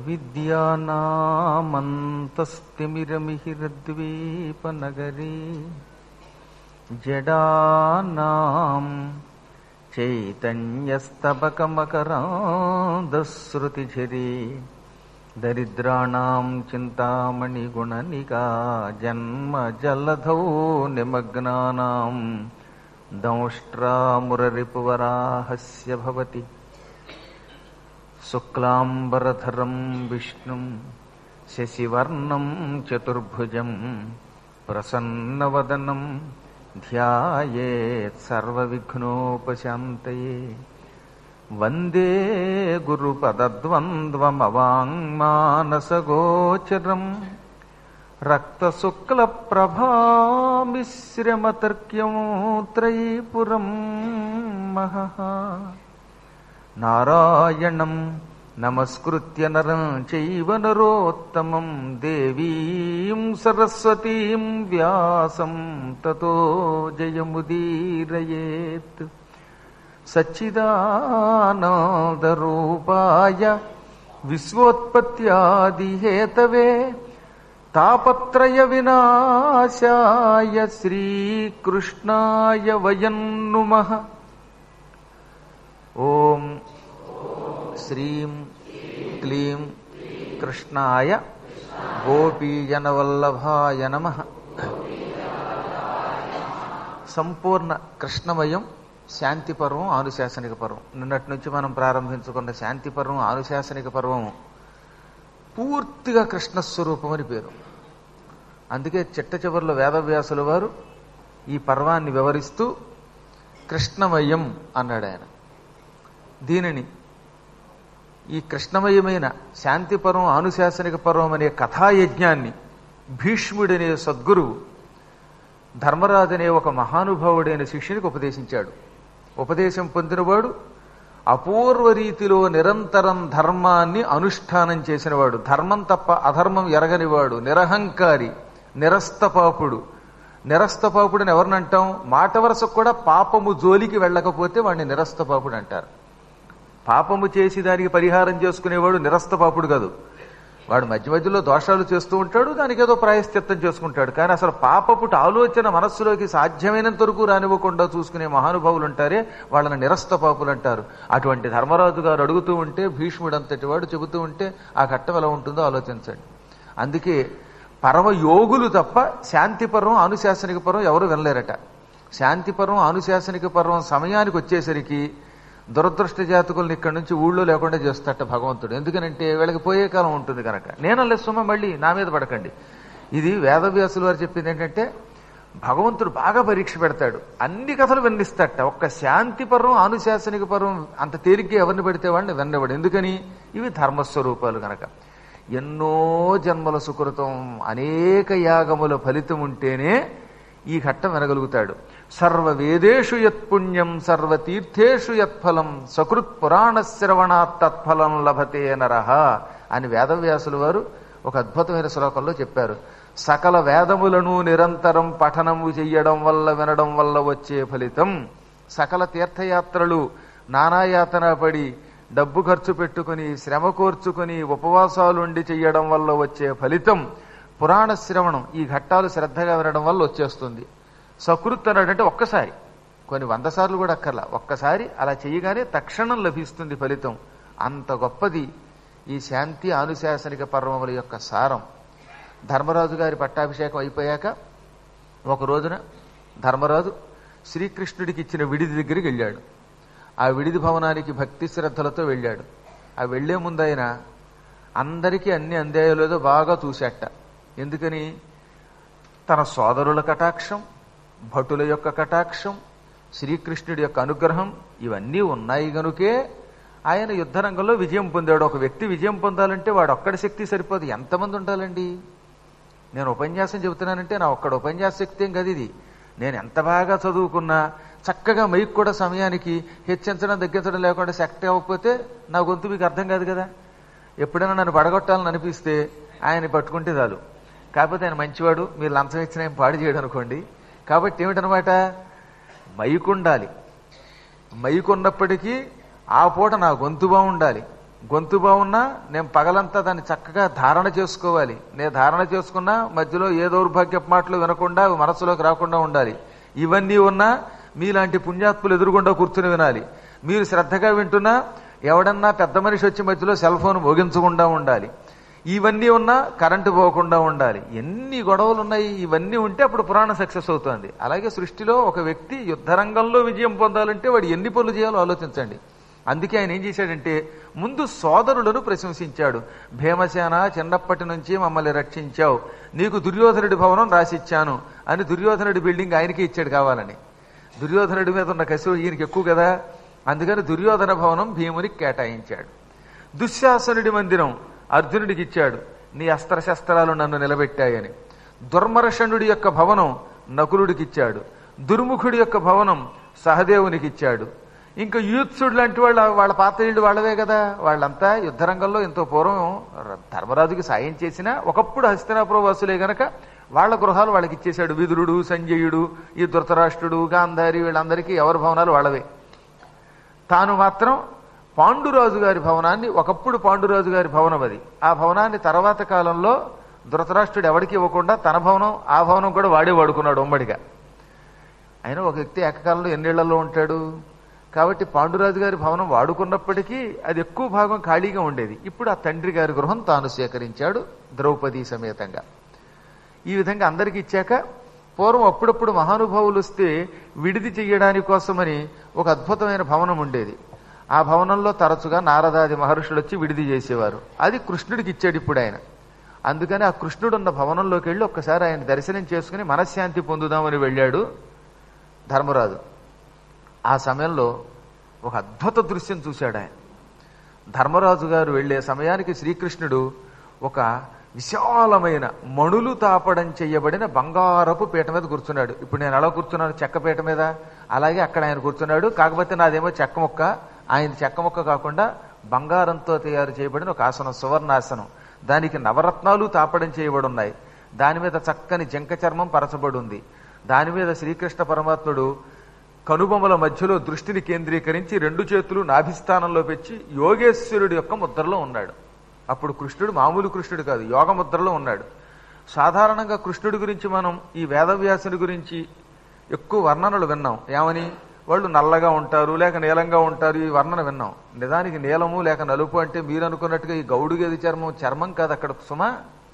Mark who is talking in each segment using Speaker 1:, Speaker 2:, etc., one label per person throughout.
Speaker 1: విద్యానామంతస్తిమిరమిహిరద్వీపనగరీ జడానాం చైతన్యస్తబకమకరాంధశ్రుతిఝరీ దరిద్రాణం చింతామణిగుణనికా జన్మజలధౌ నిమగ్నానాం దంష్ట్రామురరిపువరాహస్య భవతి శుక్లాంబరధరం విష్ణుం శశివర్ణం చతుర్భుజం ప్రసన్నవదనం ధ్యాయేత్ సర్వవిఘ్నోపశాంతయే వందే గురుపదద్వంద్వమవాङ्మానసగోచరం రక్తశుక్లప్రభామిశ్రమతర్క్యం త్రైపురం మహః నారాయణం నమస్కృత్య నరం చైవ నరోత్తమం దేవీం సరస్వతీం వ్యాసం తతో జయముదీరయేత్ సచ్చిదానందరూపాయ విశ్వోత్పత్యాదిహేతవే తాపత్రయ వినాశాయ శ్రీకృష్ణాయ వయం నుమః ఓం శ్రీం క్లీం కృష్ణాయ గోపీజనవల్లభాయ నమ సంపూర్ణ కృష్ణమయం శాంతి పర్వం ఆనుశాసనిక పర్వం నిన్నటి నుంచి మనం ప్రారంభించుకున్న శాంతి పర్వం ఆనుశాసనిక పర్వం పూర్తిగా కృష్ణస్వరూపం అని పేరు అందుకే చిట్ట చివరిలో వేదవ్యాసుల వారు ఈ పర్వాన్ని వివరిస్తూ కృష్ణమయం అన్నాడు ఆయన దీనిని ఈ కృష్ణమయమైన శాంతి పర్వం ఆనుశాసనిక పర్వం అనే కథాయజ్ఞాన్ని భీష్ముడనే సద్గురువు ధర్మరాజు అనే ఒక మహానుభావుడైన శిష్యునికి ఉపదేశించాడు ఉపదేశం పొందినవాడు అపూర్వ రీతిలో నిరంతరం ధర్మాన్ని అనుష్ఠానం చేసినవాడు ధర్మం తప్ప అధర్మం ఎరగనివాడు నిరహంకారి నిరస్తపాపుడు నిరస్తపాపుడని ఎవరినంటాం మాట వరుసకు కూడా పాపము జోలికి వెళ్ళకపోతే వాడిని నిరస్తపాపుడు అంటారు పాపము చేసి దానికి పరిహారం చేసుకునేవాడు నిరస్తపాపుడు కాదు వాడు మధ్య మధ్యలో దోషాలు చేస్తూ ఉంటాడు దానికి ఏదో ప్రాయశ్చిత్తం చేసుకుంటాడు కానీ అసలు పాపపుట ఆలోచన మనస్సులోకి సాధ్యమైనంత వరకు రానివ్వకుండా చూసుకునే మహానుభావులు ఉంటారే వాళ్ళని నిరస్త పాపులు అంటారు అటువంటి ధర్మరాజు గారు అడుగుతూ ఉంటే భీష్ముడు అంతటి వాడు చెబుతూ ఉంటే ఆ ఘట్టం ఎలా ఉంటుందో ఆలోచించండి అందుకే పరమ యోగులు తప్ప శాంతి పర్వం అనుశాసనిక పర్వం ఎవరు వినలేరట శాంతి పర్వం అనుశాసనిక పర్వం సమయానికి వచ్చేసరికి దురదృష్ట జాతకులను ఇక్కడి నుంచి ఊళ్ళో లేకుండా చేస్తాట భగవంతుడు ఎందుకనంటే వీళ్ళకి పోయే కాలం ఉంటుంది కనుక నేనలే సుమ మళ్ళీ నా మీద పడకండి ఇది వేదవ్యాసులు వారు చెప్పింది ఏంటంటే భగవంతుడు బాగా పరీక్ష పెడతాడు అన్ని కథలు వెన్నిస్తాట ఒక్క శాంతి పర్వం అనుశాసనిక పర్వం అంత తేలిగ్గా ఎవరిని పెడితే వాడిని వెన్నవాడు ఎందుకని ఇవి ధర్మస్వరూపాలు కనుక ఎన్నో జన్మల సుకృతం అనేక యాగముల ఫలితం ఉంటేనే ఈ ఘట్టం వినగలుగుతాడు సర్వ వేదేషు యత్పుణ్యం సర్వ తీర్థేషు యత్ఫలం సకృత్ పురాణ శ్రవణాత్ తత్ఫలం లభతే నరహ అని వేదవ్యాసుల వారు ఒక అద్భుతమైన శ్లోకంలో చెప్పారు సకల వేదములను నిరంతరం పఠనము చెయ్యడం వల్ల వినడం వల్ల వచ్చే ఫలితం సకల తీర్థయాత్రలు నానాయాతన పడి డబ్బు ఖర్చు పెట్టుకుని శ్రమ కోర్చుకుని ఉపవాసాలుండి చెయ్యడం వల్ల వచ్చే ఫలితం పురాణ శ్రవణం ఈ ఘట్టాలు శ్రద్ధగా వినడం వల్ల వచ్చేస్తుంది సకృత్ అన్నాడంటే ఒక్కసారి కొన్ని వంద సార్లు కూడా అక్కర్లా ఒక్కసారి అలా చేయగానే తక్షణం లభిస్తుంది ఫలితం అంత గొప్పది ఈ శాంతి ఆనుశాసనిక పర్వముల యొక్క సారం ధర్మరాజు గారి పట్టాభిషేకం అయిపోయాక ఒక రోజున ధర్మరాజు శ్రీకృష్ణుడికి ఇచ్చిన విడిది దగ్గరికి వెళ్ళాడు ఆ విడిది భవనానికి భక్తి శ్రద్ధలతో వెళ్ళాడు ఆ వెళ్లే ముందు ఆయన అందరికీ అన్ని అందాయో లేదో బాగా చూశాట ఎందుకని తన సోదరుల కటాక్షం భటుల యొక్క కటాక్షం శ్రీకృష్ణుడి యొక్క అనుగ్రహం ఇవన్నీ ఉన్నాయి గనుకే ఆయన యుద్ధరంగంలో విజయం పొందాడు ఒక వ్యక్తి విజయం పొందాలంటే వాడు ఒక్కడి శక్తి సరిపోదు ఎంతమంది ఉండాలండి నేను ఉపన్యాసం చెబుతున్నానంటే నా ఒక్కడ ఉపన్యాస శక్తి ఏం కదా ఇది నేను ఎంత బాగా చదువుకున్నా చక్కగా మైక్ కూడా సమయానికి హెచ్చించడం తగ్గించడం లేకుండా శక్తి అవ్వకపోతే నా గొంతు మీకు అర్థం కాదు కదా ఎప్పుడైనా నన్ను పడగొట్టాలని అనిపిస్తే ఆయన పట్టుకుంటే చాలు కాకపోతే ఆయన మంచివాడు మీరు లంచం ఇచ్చిన ఆయన పాడు చేయడం అనుకోండి కాబట్టి ఏమిటనమాట మైకుండాలి మైకున్నప్పటికీ ఆ పూట నా గొంతు బాగుండాలి గొంతు బాగున్నా నేను పగలంతా దాన్ని చక్కగా ధారణ చేసుకోవాలి నేను ధారణ చేసుకున్నా మధ్యలో ఏ దౌర్భాగ్యపు మాటలు వినకుండా అవి మనసులోకి రాకుండా ఉండాలి ఇవన్నీ ఉన్నా మీలాంటి పుణ్యాత్ములు ఎదురుగుండా కూర్చుని వినాలి మీరు శ్రద్ధగా వింటున్నా ఎవడన్నా పెద్ద మనిషి వచ్చి మధ్యలో సెల్ ఫోన్ మోగించకుండా ఉండాలి ఇవన్నీ ఉన్నా కరెంటు పోకుండా ఉండాలి ఎన్ని గొడవలు ఉన్నాయి ఇవన్నీ ఉంటే అప్పుడు పురాణం సక్సెస్ అవుతుంది అలాగే సృష్టిలో ఒక వ్యక్తి యుద్ధరంగంలో విజయం పొందాలంటే వాడు ఎన్ని పనులు చేయాలో ఆలోచించండి అందుకే ఆయన ఏం చేశాడంటే ముందు సోదరులను ప్రశంసించాడు భీమసేన చిన్నప్పటి నుంచి మమ్మల్ని రక్షించావు నీకు దుర్యోధనుడి భవనం రాసిచ్చాను అని దుర్యోధనుడి బిల్డింగ్ ఆయనకి ఇచ్చాడు కావాలని దుర్యోధనుడి మీద ఉన్న కసి ఈయనకి ఎక్కువ కదా అందుకని దుర్యోధన భవనం భీమునికి కేటాయించాడు దుశ్శాసనుడి మందిరం అర్జునుడికి ఇచ్చాడు నీ అస్త్రశస్త్రాలు నన్ను నిలబెట్టాయని దుర్మర్షణుడి యొక్క భవనం నకులుడికి ఇచ్చాడు దుర్ముఖుడి యొక్క భవనం సహదేవునికి ఇచ్చాడు ఇంకా యూత్సుడు లాంటి వాళ్ళ వాళ్ళ పాత ఇళ్ళు వాళ్ళవే కదా వాళ్ళంతా యుద్ధరంగంలో ఎంతో పూర్వం ధర్మరాజుకి సాయం చేసినా ఒకప్పుడు హస్తినాపుర వాసులే గనక వాళ్ళ గృహాలు వాళ్ళకి ఇచ్చేశాడు విదురుడు సంజయుడు ఈ ధృతరాష్ట్రుడు గాంధారి వీళ్ళందరికీ ఎవరి భవనాలు వాళ్ళవే తాను మాత్రం పాండురాజు గారి భవనాన్ని ఒకప్పుడు పాండురాజు గారి భవనం అది ఆ భవనాన్ని తర్వాత కాలంలో ధృతరాష్ట్రుడు ఎవరికి ఇవ్వకుండా తన భవనం ఆ భవనం కూడా వాడే వాడుకున్నాడు ఉమ్మడిగా అయినా ఒక వ్యక్తి ఏకకాలంలో ఎన్నేళ్లలో ఉంటాడు కాబట్టి పాండురాజు గారి భవనం వాడుకున్నప్పటికీ అది ఎక్కువ భాగం ఖాళీగా ఉండేది ఇప్పుడు ఆ తండ్రి గారి గృహం తాను సేకరించాడు ద్రౌపది సమేతంగా ఈ విధంగా అందరికి ఇచ్చాక పూర్వం అప్పుడప్పుడు మహానుభావులు వస్తే విడిది చెయ్యడానికి కోసమని ఒక అద్భుతమైన భవనం ఉండేది ఆ భవనంలో తరచుగా నారదాది మహర్షులు వచ్చి విడిది చేసేవారు అది కృష్ణుడికి ఇచ్చాడు ఇప్పుడు ఆయన అందుకని ఆ కృష్ణుడు ఉన్న భవనంలోకి వెళ్ళి ఒక్కసారి ఆయన దర్శనం చేసుకుని మనశ్శాంతి పొందుదామని వెళ్ళాడు ధర్మరాజు ఆ సమయంలో ఒక అద్భుత దృశ్యం చూశాడు ఆయన ధర్మరాజు గారు వెళ్లే సమయానికి శ్రీకృష్ణుడు ఒక విశాలమైన మణులు తాపడం చేయబడిన బంగారపు పీట మీద కూర్చున్నాడు ఇప్పుడు నేను ఎలా కూర్చున్నాను చెక్క పీట మీద అలాగే అక్కడ ఆయన కూర్చున్నాడు కాకపోతే నాదేమో చెక్క ముక్క ఆయన చెక్క ముక్క కాకుండా బంగారంతో తయారు చేయబడిన ఒక ఆసనం సువర్ణాసనం దానికి నవరత్నాలు తాపడం చేయబడి ఉన్నాయి దాని మీద చక్కని జంక చర్మం పరచబడి ఉంది దాని మీద శ్రీకృష్ణ పరమాత్ముడు కనుబొమల మధ్యలో దృష్టిని కేంద్రీకరించి రెండు చేతులు నాభిస్థానంలో పెట్టి యోగేశ్వరుడి యొక్క ముద్రలో ఉన్నాడు అప్పుడు కృష్ణుడు మామూలు కృష్ణుడు కాదు యోగ ముద్రలో ఉన్నాడు సాధారణంగా కృష్ణుడి గురించి మనం ఈ వేదవ్యాసుని గురించి ఎక్కువ వర్ణనలు విన్నాం ఏమని వాళ్ళు నల్లగా ఉంటారు లేక నీలంగా ఉంటారు ఈ వర్ణన విన్నాం నిజానికి నీలము లేక నలుపు అంటే మీరు అనుకున్నట్టుగా ఈ గౌడు గేది చర్మం చర్మం కాదు అక్కడ సుమా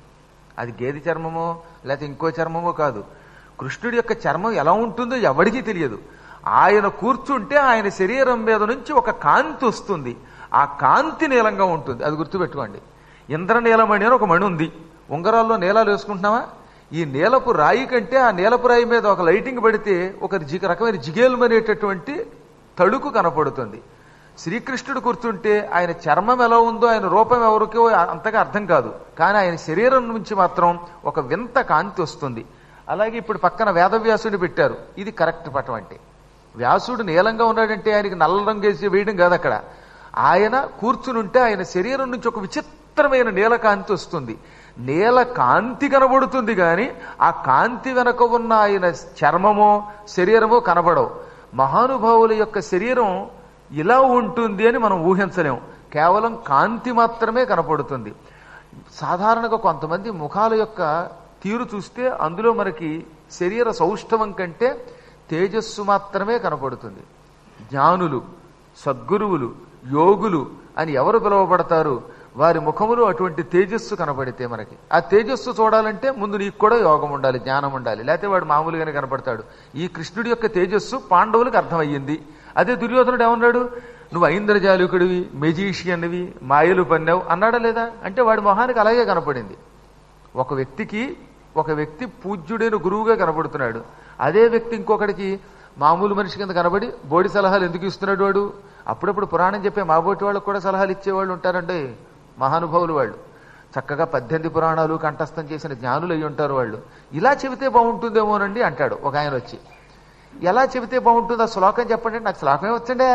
Speaker 1: అది గేది చర్మమో లేకపోతే ఇంకో చర్మమో కాదు కృష్ణుడి యొక్క చర్మం ఎలా ఉంటుందో ఎవరికీ తెలియదు ఆయన కూర్చుంటే ఆయన శరీరం మీద నుంచి ఒక కాంతి వస్తుంది ఆ కాంతి నీలంగా ఉంటుంది అది గుర్తుపెట్టుకోండి ఇంద్రనీలమణి అని ఒక మణి ఉంది ఉంగరాల్లో నీలాలు వేసుకుంటున్నావా ఈ నీలపు రాయి కంటే ఆ నీలపు రాయి మీద ఒక లైటింగ్ పడితే ఒక జిగ రకమైన జిగేలుమనేటటువంటి తడుకు కనపడుతుంది శ్రీకృష్ణుడు కూర్చుంటే ఆయన చర్మం ఎలా ఉందో ఆయన రూపం ఎవరికో అంతగా అర్థం కాదు కానీ ఆయన శరీరం నుంచి మాత్రం ఒక వింత కాంతి వస్తుంది అలాగే ఇప్పుడు పక్కన వేదవ్యాసుని పెట్టారు ఇది కరెక్ట్ పటం అంటే వ్యాసుడు నీలంగా ఉన్నాడంటే ఆయనకి నల్ల రంగు వేసి వేయడం కాదు అక్కడ ఆయన కూర్చుని ఉంటే ఆయన శరీరం నుంచి ఒక విచిత్రమైన నీలకాంతి వస్తుంది నీల కాంతి కనబడుతుంది కానీ ఆ కాంతి వెనక ఉన్న ఆయన చర్మమో శరీరమో కనబడవు మహానుభావుల యొక్క శరీరం ఇలా ఉంటుంది అని మనం ఊహించలేం కేవలం కాంతి మాత్రమే కనపడుతుంది సాధారణంగా కొంతమంది ముఖాల యొక్క తీరు చూస్తే అందులో మనకి శరీర సౌష్ఠవం కంటే తేజస్సు మాత్రమే కనపడుతుంది జ్ఞానులు సద్గురువులు యోగులు అని ఎవరు పిలువబడతారు వారి ముఖములో అటువంటి తేజస్సు కనపడితే మనకి ఆ తేజస్సు చూడాలంటే ముందు నీకు కూడా యోగం ఉండాలి జ్ఞానం ఉండాలి లేకపోతే వాడు మామూలుగానే కనపడతాడు ఈ కృష్ణుడి యొక్క తేజస్సు పాండవులకు అర్థమయ్యింది అదే దుర్యోధనుడు ఏమన్నాడు నువ్వు ఐంద్రజాలికుడివి మెజీషియన్వి మాయలు పన్నావు అన్నాడా లేదా అంటే వాడి మొహానికి అలాగే కనపడింది ఒక వ్యక్తికి ఒక వ్యక్తి పూజ్యుడైన గురువుగా కనపడుతున్నాడు అదే వ్యక్తి ఇంకొకడికి మామూలు మనిషి కింద కనబడి బోడి సలహాలు ఎందుకు ఇస్తున్నాడు వాడు అప్పుడప్పుడు పురాణం చెప్పే మాబోటి వాళ్ళకు కూడా సలహాలు ఇచ్చేవాళ్ళు ఉంటారండి మహానుభావులు వాళ్ళు చక్కగా పద్దెనిమిది పురాణాలు కంఠస్థం చేసిన జ్ఞానులు అయి ఉంటారు వాళ్ళు ఇలా చెబితే బాగుంటుందేమోనండి అంటాడు ఒక ఆయన వచ్చి ఎలా చెబితే బాగుంటుంది ఆ శ్లోకం చెప్పండి నాకు శ్లోకమే వచ్చండే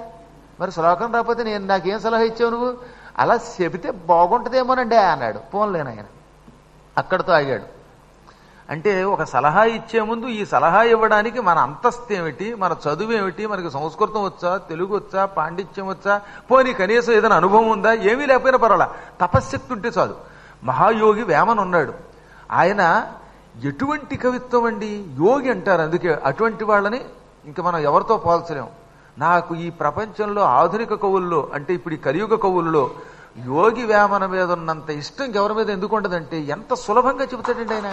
Speaker 1: మరి శ్లోకం రాకపోతే నేను నాకేం సలహా ఇచ్చావు నువ్వు అలా చెబితే బాగుంటుందేమోనండి అన్నాడు పోన్లేను ఆయన అక్కడితో ఆగాడు అంటే ఒక సలహా ఇచ్చే ముందు ఈ సలహా ఇవ్వడానికి మన అంతస్తు ఏమిటి మన చదువు ఏమిటి మనకి సంస్కృతం వచ్చా తెలుగు వచ్చా పాండిత్యం వచ్చా పోనీ కనీసం ఏదైనా అనుభవం ఉందా ఏమీ లేకపోయినా పర్వాలా తపశ్శక్తి ఉంటే చాలు మహాయోగి వేమన్ ఉన్నాడు ఆయన ఎటువంటి కవిత్వం అండి యోగి అంటారు అందుకే అటువంటి వాళ్ళని ఇంకా మనం ఎవరితో పోల్చలేం నాకు ఈ ప్రపంచంలో ఆధునిక కవుల్లో అంటే ఇప్పుడు ఈ కలియుగ కవుల్లో యోగి వేమన మీద ఉన్నంత ఇష్టం ఇంకెవరి మీద ఎందుకు ఉండదంటే ఎంత సులభంగా చెబుతాడండి ఆయన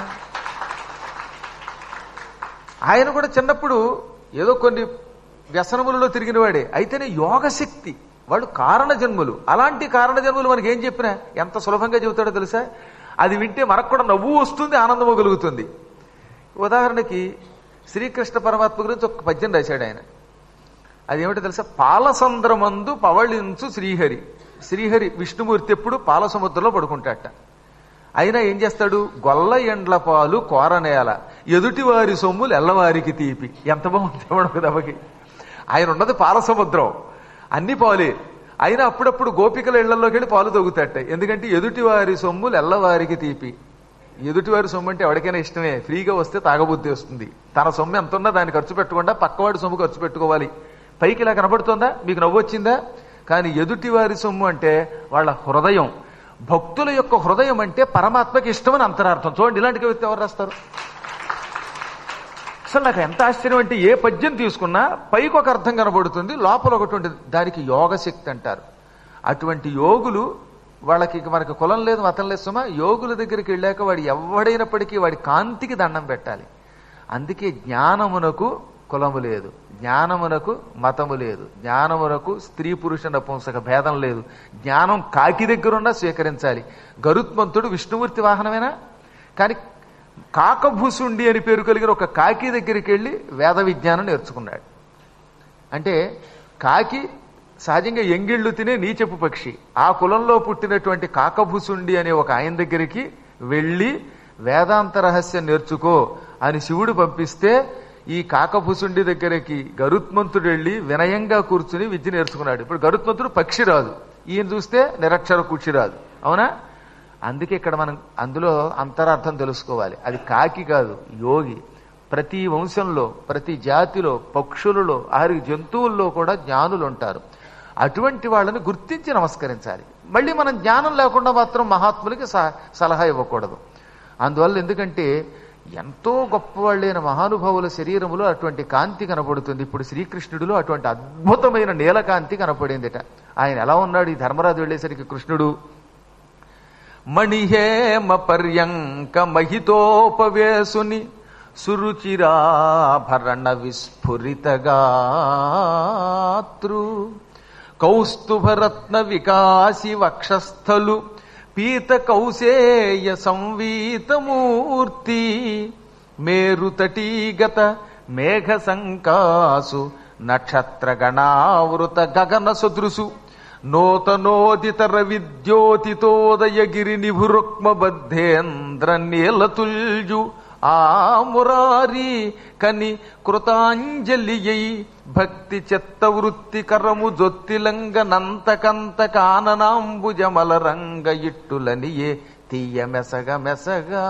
Speaker 1: ఆయన కూడా చిన్నప్పుడు ఏదో కొన్ని వ్యసనములలో తిరిగిన వాడే అయితేనే యోగశక్తి వాళ్ళు కారణ జన్ములు అలాంటి కారణ జన్ములు మనకి ఏం చెప్పినా ఎంత సులభంగా చెబుతాడో తెలుసా అది వింటే మనకు కూడా నవ్వు వస్తుంది ఆనందము కలుగుతుంది ఉదాహరణకి శ్రీకృష్ణ పరమాత్మ గురించి ఒక పద్యం రాశాడు ఆయన అదేమిటో తెలుసా పాలసంద్రమందు పవళించు శ్రీహరి శ్రీహరి విష్ణుమూర్తి ఎప్పుడు పాల సముద్రంలో పడుకుంటాట అయినా ఏం చేస్తాడు గొల్ల ఎండ్ల పాలు కోరనేల ఎదుటివారి సొమ్ములు ఎల్లవారికి తీపి ఎంత బాగుంది ఎవడొక దెబ్బకి ఆయన ఉన్నది పాల సముద్రం అన్ని పాలే అయినా అప్పుడప్పుడు గోపికల ఇళ్లలోకి వెళ్ళి పాలు తొగుతాట ఎందుకంటే ఎదుటివారి సొమ్ములు ఎల్లవారికి తీపి ఎదుటివారి సొమ్ము అంటే ఎవరికైనా ఇష్టమే ఫ్రీగా వస్తే తాగబుద్ధి వస్తుంది తన సొమ్ము ఎంత ఉన్నా దాన్ని ఖర్చు పెట్టకుండా పక్కవాడి సొమ్ము ఖర్చు పెట్టుకోవాలి పైకి ఇలా కనబడుతుందా మీకు నవ్వు వచ్చిందా కానీ ఎదుటివారి సొమ్ము అంటే వాళ్ళ హృదయం భక్తుల యొక్క హృదయం అంటే పరమాత్మకి ఇష్టమని అంతరార్థం చూడండి ఇలాంటి కవిత్వం ఎవరు రాస్తారు అసలు నాకు ఎంత ఆశ్చర్యం అంటే ఏ పద్యం తీసుకున్నా పైకి ఒక అర్థం కనబడుతుంది లోపల ఒకటి ఉంటుంది దానికి యోగశక్తి అంటారు అటువంటి యోగులు వాళ్ళకి ఇక మనకు కులం లేదు మతం లేదు సుమా యోగుల దగ్గరికి వెళ్ళాక వాడు ఎవడైనప్పటికీ వాడి కాంతికి దండం పెట్టాలి అందుకే జ్ఞానమునకు కులము లేదు జ్ఞానమునకు మతము లేదు జ్ఞానమునకు స్త్రీ పురుష నపుంసక భేదం లేదు జ్ఞానం కాకి దగ్గరున్నా స్వీకరించాలి గరుత్మంతుడు విష్ణుమూర్తి వాహనమేనా కానీ కాకభూసుండి అని పేరు కలిగిన ఒక కాకి దగ్గరికి వెళ్ళి వేద విజ్ఞానం నేర్చుకున్నాడు అంటే కాకి సహజంగా ఎంగిళ్ళు తినే నీచపు పక్షి ఆ కులంలో పుట్టినటువంటి కాకభూసుండి అనే ఒక ఆయన దగ్గరికి వెళ్ళి వేదాంత రహస్యం నేర్చుకో అని శివుడు పంపిస్తే ఈ కాకభూసుండి దగ్గరికి గరుత్మంతుడు వెళ్ళి వినయంగా కూర్చుని విద్య నేర్చుకున్నాడు ఇప్పుడు గరుత్మంతుడు పక్షి రాదు ఈయన చూస్తే నిరక్షర కుక్షి రాదు అవునా అందుకే ఇక్కడ మనం అందులో అంతరార్థం తెలుసుకోవాలి అది కాకి కాదు యోగి ప్రతి వంశంలో ప్రతి జాతిలో పక్షులలో ఆరు జంతువుల్లో కూడా జ్ఞానులు ఉంటారు అటువంటి వాళ్ళని గుర్తించి నమస్కరించాలి మళ్ళీ మనం జ్ఞానం లేకుండా మాత్రం మహాత్ములకి స- సలహా ఇవ్వకూడదు అందువల్ల ఎందుకంటే ఎంతో గొప్పవాళ్ళైన మహానుభావుల శరీరములో అటువంటి కాంతి కనపడుతుంది ఇప్పుడు శ్రీకృష్ణుడిలో అటువంటి అద్భుతమైన నీలకాంతి కనపడిందిట ఆయన ఎలా ఉన్నాడు ఈ ధర్మరాజు వెళ్ళేసరికి కృష్ణుడు మణిహేమ పర్యంక మహితోపవేశుని సురుచిరాభరణ విస్ఫురితగాతృ కౌస్తుభరత్న వికాసి వక్షస్థలు పీత కౌసేయ సంవీతమూర్తి మేరుతటీగత మేఘ సంకాసు నక్షత్రగణావృత గగన సదృశు నూతనోదితర విద్యోతితోదయగిరి నిభురుక్మ బద్ధేంద్ర నీలతుల్యు ఆ మురారి కని కృతాంజలియై భక్తి చెత్త వృత్తి కరము జొత్తిలంగ నంతకంత కాననాంబుజమల రంగ ఇట్టులనియే తీయ మెసగ మెసగా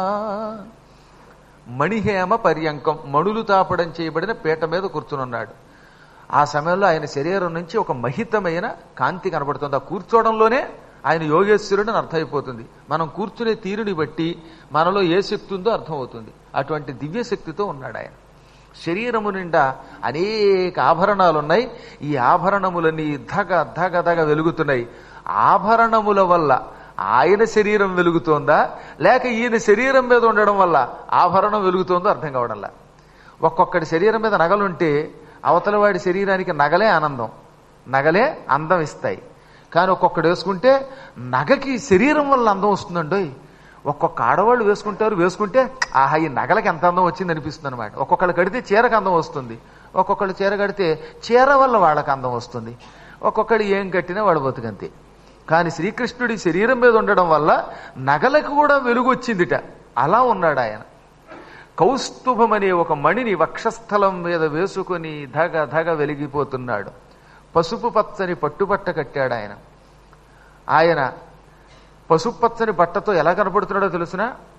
Speaker 1: మణిహేమ పర్యంకం మణులు తాపడం చేయబడిన పీట మీద కూర్చునున్నాడు ఆ సమయంలో ఆయన శరీరం నుంచి ఒక మహితమైన కాంతి కనబడుతుంది ఆ కూర్చోవడంలోనే ఆయన యోగేశ్వరుడు అని అర్థమైపోతుంది మనం కూర్చునే తీరుని బట్టి మనలో ఏ శక్తి ఉందో అర్థమవుతుంది అటువంటి దివ్య శక్తితో ఉన్నాడు ఆయన శరీరము నిండా అనేక ఆభరణాలు ఉన్నాయి ఈ ఆభరణములన్నీ ధగ ధగ ధగ వెలుగుతున్నాయి ఆభరణముల వల్ల ఆయన శరీరం వెలుగుతోందా లేక ఈయన శరీరం మీద ఉండడం వల్ల ఆభరణం వెలుగుతోందో అర్థం కావడంలా ఒక్కొక్కడి శరీరం మీద నగలుంటే అవతల వాడి శరీరానికి నగలే ఆనందం నగలే అందం ఇస్తాయి కానీ ఒక్కొక్కడు వేసుకుంటే నగకి శరీరం వల్ల అందం వస్తుందండోయ్ ఒక్కొక్క ఆడవాళ్ళు వేసుకుంటారు వేసుకుంటే ఆహా ఈ నగలకి ఎంత అందం వచ్చింది అనిపిస్తుంది అనమాట ఒక్కొక్కళ్ళు కడితే చీరకు అందం వస్తుంది ఒక్కొక్కళ్ళు చీర కడితే చీర వల్ల వాళ్ళకి అందం వస్తుంది ఒక్కొక్కడు ఏం కట్టినా వాడు బతుకంతే కానీ శ్రీకృష్ణుడి శరీరం మీద ఉండడం వల్ల నగలకు కూడా వెలుగు వచ్చిందిట అలా ఉన్నాడు ఆయన కౌస్తుభం అనే ఒక మణిని వక్షస్థలం మీద వేసుకుని ధగ ధగ వెలిగిపోతున్నాడు పసుపు పచ్చని పట్టుబట్ట కట్టాడు ఆయన ఆయన పసుపు పచ్చని బట్టతో ఎలా కనపడుతున్నాడో తెలుసిన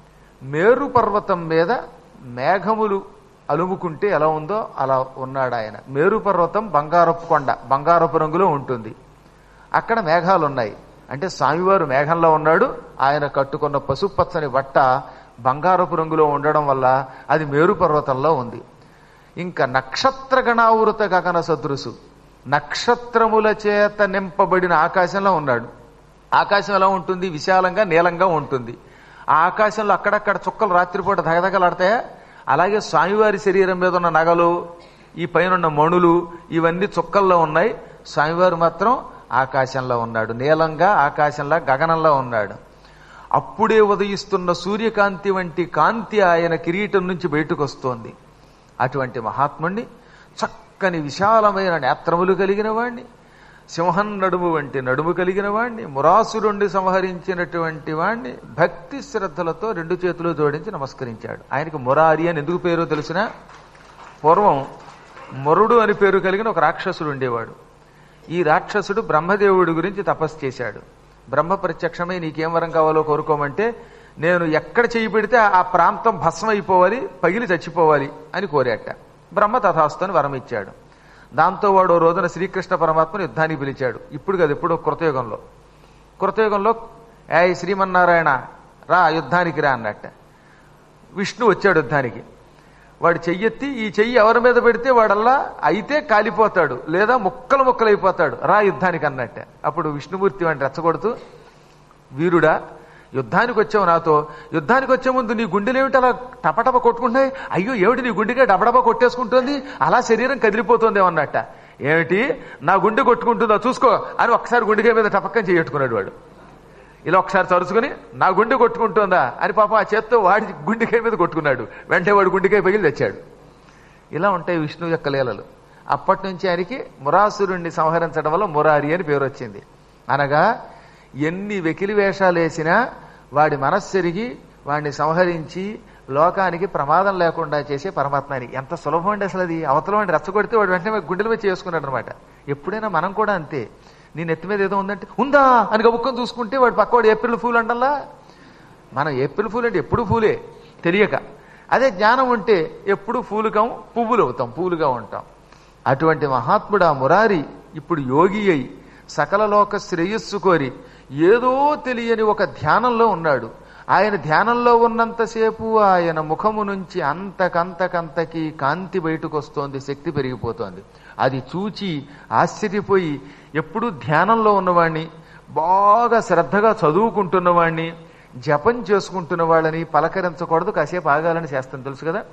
Speaker 1: మేరు పర్వతం మీద మేఘములు అలుముకుంటే ఎలా ఉందో అలా ఉన్నాడు ఆయన మేరు పర్వతం బంగారపు కొండ బంగారపు రంగులో ఉంటుంది అక్కడ మేఘాలు ఉన్నాయి అంటే స్వామివారు మేఘంలో ఉన్నాడు ఆయన కట్టుకున్న పసుపచ్చని బట్ట బంగారపు రంగులో ఉండడం వల్ల అది మేరు పర్వతంలో ఉంది ఇంకా నక్షత్ర గణావృత గగన సదృశు నక్షత్రముల చేత నింపబడిన ఆకాశంలో ఉన్నాడు ఆకాశం ఎలా ఉంటుంది విశాలంగా నీలంగా ఉంటుంది ఆ ఆకాశంలో అక్కడక్కడ చుక్కలు రాత్రిపూట దగదగలాడతాయా అలాగే స్వామివారి శరీరం మీద ఉన్న నగలు ఈ పైన ఉన్న మణులు ఇవన్నీ చుక్కల్లో ఉన్నాయి స్వామివారు మాత్రం ఆకాశంలో ఉన్నాడు నీలంగా ఆకాశంలో గగనంలో ఉన్నాడు అప్పుడే ఉదయిస్తున్న సూర్యకాంతి వంటి కాంతి ఆయన కిరీటం నుంచి బయటకు వస్తోంది అటువంటి మహాత్ముణ్ణి చక్కని విశాలమైన నేత్రములు కలిగిన వాణ్ణి సింహం నడుము వంటి నడుము కలిగిన వాణ్ణి మురాసురుండి సంహరించినటువంటి వాణ్ణి భక్తి శ్రద్ధలతో రెండు చేతులు జోడించి నమస్కరించాడు ఆయనకి మురారి అని ఎందుకు పేరో తెలిసిన పూర్వం మురుడు అని పేరు కలిగిన ఒక రాక్షసుడు ఉండేవాడు ఈ రాక్షసుడు బ్రహ్మదేవుడి గురించి తపస్సు చేశాడు బ్రహ్మ ప్రత్యక్షమై నీకేం వరం కావాలో కోరుకోమంటే నేను ఎక్కడ చేయి పెడితే ఆ ప్రాంతం భస్మం అయిపోవాలి పగిలి చచ్చిపోవాలి అని కోరాట బ్రహ్మ తథాస్తుని వరం ఇచ్చాడు దాంతో వాడు ఓ రోజున శ్రీకృష్ణ పరమాత్మను యుద్ధానికి పిలిచాడు ఇప్పుడు కదా ఇప్పుడు కృతయుగంలో కృతయుగంలో ఏ శ్రీమన్నారాయణ రా యుద్ధానికి రా అన్నట్ట విష్ణు వచ్చాడు యుద్ధానికి వాడు చెయ్యెత్తి ఈ చెయ్యి ఎవరి మీద పెడితే వాడల్లా అయితే కాలిపోతాడు లేదా ముక్కలు ముక్కలు అయిపోతాడు రా యుద్ధానికి అన్నట్ట అప్పుడు విష్ణుమూర్తి వాడిని రెచ్చగొడుతూ వీరుడా యుద్ధానికి వచ్చావు నాతో యుద్ధానికి వచ్చే ముందు నీ గుండెలేమిటి అలా టపటప కొట్టుకుంటున్నాయి అయ్యో ఏమిటి నీ గుండెగా డబడబా కొట్టేసుకుంటుంది అలా శరీరం కదిలిపోతుంది అన్నట్ట ఏమిటి నా గుండె కొట్టుకుంటుందో చూసుకో అని ఒకసారి గుండెకాయ మీద టపక్కని చేయట్టుకున్నాడు వాడు ఇలా ఒకసారి తరుచుకుని నా గుండె కొట్టుకుంటుందా అని పాప ఆ చేత్తో వాడి గుండెకాయ మీద కొట్టుకున్నాడు వెంటనే వాడు గుండెకాయ పగిలి తెచ్చాడు ఇలా ఉంటాయి విష్ణు యొక్క లీలలు అప్పటి నుంచి ఆయనకి మురాసురుణ్ణి సంహరించడం వల్ల మురారి అని పేరు వచ్చింది అనగా ఎన్ని వెకిలి వేషాలు వేసినా వాడి మనస్సెరిగి వాడిని సంహరించి లోకానికి ప్రమాదం లేకుండా చేసే పరమాత్మని ఎంత సులభం అండి అసలు అది అవతల వాడిని రెచ్చగొడితే వాడు వెంటనే గుండెల మీద చేసుకున్నాడు అనమాట ఎప్పుడైనా మనం కూడా అంతే నీ నెత్తి మీద ఏదో ఉందంటే ఉందా అని గబుక్కొని చూసుకుంటే వాడు పక్కవాడు ఏప్రిల్ ఫూల్ అంటల్లా మనం ఏప్రిల్ ఫూల్ అంటే ఎప్పుడు ఫూలే తెలియక అదే జ్ఞానం ఉంటే ఎప్పుడు ఫూలుగాం పువ్వులు అవుతాం పూలుగా ఉంటాం అటువంటి మహాత్ముడు ఆ మురారి ఇప్పుడు యోగి అయి సకల లోక శ్రేయస్సు కోరి ఏదో తెలియని ఒక ధ్యానంలో ఉన్నాడు ఆయన ధ్యానంలో ఉన్నంతసేపు ఆయన ముఖము నుంచి అంతకంతకంతకి కాంతి బయటకు వస్తోంది శక్తి పెరిగిపోతోంది అది చూచి ఆశ్చర్యపోయి ఎప్పుడు ధ్యానంలో ఉన్నవాణ్ణి బాగా శ్రద్ధగా చదువుకుంటున్నవాణ్ణి జపం చేసుకుంటున్న వాళ్ళని పలకరించకూడదు కాసేపు ఆగాలని చేస్తాను తెలుసు కదా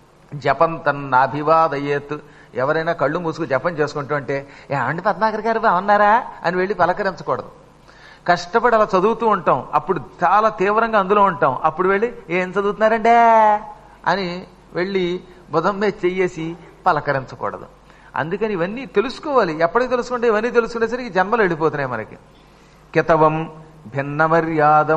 Speaker 1: జపం తన్నాభివాదయ్యేత్ ఎవరైనా కళ్ళు మూసుకు జపం చేసుకుంటూ అంటే ఏమండి పద్మాకర్ గారు బాగున్నారా అని వెళ్ళి పలకరించకూడదు కష్టపడి అలా చదువుతూ ఉంటాం అప్పుడు చాలా తీవ్రంగా అందులో ఉంటాం అప్పుడు వెళ్ళి ఏం చదువుతున్నారండే అని వెళ్ళి బుధం మీద చెయ్యేసి పలకరించకూడదు అందుకని ఇవన్నీ తెలుసుకోవాలి ఎప్పటికి తెలుసుకుంటే ఇవన్నీ తెలుసుకునేసరికి జన్మలు వెళ్ళిపోతున్నాయి మనకి కితవం భిన్న మర్యాదం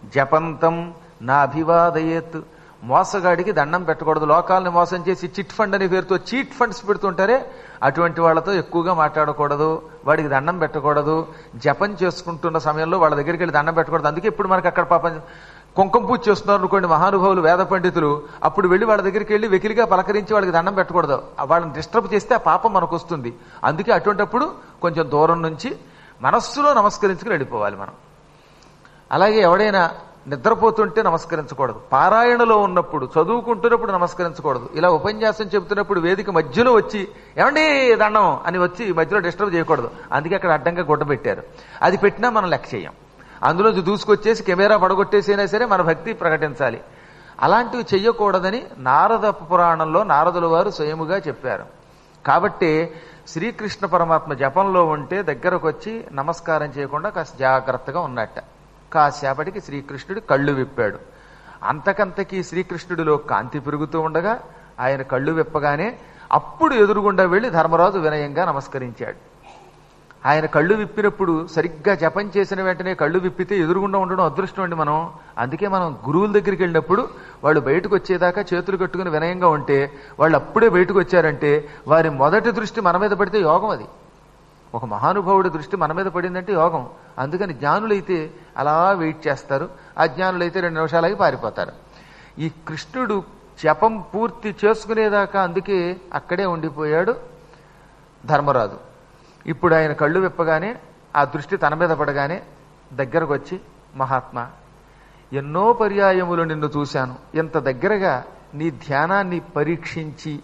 Speaker 1: జపంతం నాభివాదయేత్ మోసగాడికి దండం పెట్టకూడదు లోకాలని మోసం చేసి చిట్ ఫండ్ అనే పేరుతో చీట్ ఫండ్స్ పెడుతుంటారే అటువంటి వాళ్ళతో ఎక్కువగా మాట్లాడకూడదు వాడికి దండం పెట్టకూడదు జపం చేసుకుంటున్న సమయంలో వాళ్ళ దగ్గరికి వెళ్ళి దండం పెట్టకూడదు అందుకే ఇప్పుడు మనకి అక్కడ పాపం కుంకుమ పూజ చేస్తున్నారు అనుకోండి మహానుభావులు వేద పండితులు అప్పుడు వెళ్ళి వాళ్ళ దగ్గరికి వెళ్ళి వెకిలిగా పలకరించి వాళ్ళకి దండం పెట్టకూడదు వాళ్ళని డిస్టర్బ్ చేస్తే ఆ పాపం మనకు వస్తుంది అందుకే అటువంటప్పుడు కొంచెం దూరం నుంచి మనస్సులో నమస్కరించుకుని వెళ్ళిపోవాలి మనం అలాగే ఎవడైనా నిద్రపోతుంటే నమస్కరించకూడదు పారాయణలో ఉన్నప్పుడు చదువుకుంటున్నప్పుడు నమస్కరించకూడదు ఇలా ఉపన్యాసం చెబుతున్నప్పుడు వేదిక మధ్యలో వచ్చి ఏమండి దండం అని వచ్చి మధ్యలో డిస్టర్బ్ చేయకూడదు అందుకే అక్కడ అడ్డంగా గుడ్డ పెట్టారు అది పెట్టినా మనం లెక్క చేయం అందులోంచి దూసుకొచ్చేసి కెమెరా పడగొట్టేసైనా సరే మన భక్తి ప్రకటించాలి అలాంటివి చెయ్యకూడదని నారద పురాణంలో నారదుల వారు స్వయముగా చెప్పారు కాబట్టి శ్రీకృష్ణ పరమాత్మ జపంలో ఉంటే దగ్గరకు వచ్చి నమస్కారం చేయకుండా కాస్త జాగ్రత్తగా ఉన్నట్ట కాసేపటికి శ్రీకృష్ణుడు కళ్ళు విప్పాడు అంతకంతకీ శ్రీకృష్ణుడిలో కాంతి పెరుగుతూ ఉండగా ఆయన కళ్ళు విప్పగానే అప్పుడు ఎదురుగుండా వెళ్లి ధర్మరాజు వినయంగా నమస్కరించాడు ఆయన కళ్ళు విప్పినప్పుడు సరిగ్గా జపం చేసిన వెంటనే కళ్ళు విప్పితే ఎదురుగుండా ఉండడం అదృష్టం అండి మనం అందుకే మనం గురువుల దగ్గరికి వెళ్ళినప్పుడు వాళ్ళు బయటకు వచ్చేదాకా చేతులు కట్టుకుని వినయంగా ఉంటే వాళ్ళు అప్పుడే బయటకు వచ్చారంటే వారి మొదటి దృష్టి మన మీద పడితే యోగం అది ఒక మహానుభావుడి దృష్టి మన మీద పడిందంటే యోగం అందుకని జ్ఞానులైతే అలా వెయిట్ చేస్తారు అజ్ఞానులైతే రెండు నిమిషాలకి పారిపోతారు ఈ కృష్ణుడు జపం పూర్తి చేసుకునేదాకా అందుకే అక్కడే ఉండిపోయాడు ధర్మరాజు ఇప్పుడు ఆయన కళ్ళు విప్పగానే ఆ దృష్టి తన మీద పడగానే దగ్గరకు వచ్చి మహాత్మా ఎన్నో పర్యాయములు నిన్ను చూశాను ఇంత దగ్గరగా నీ ధ్యానాన్ని పరీక్షించి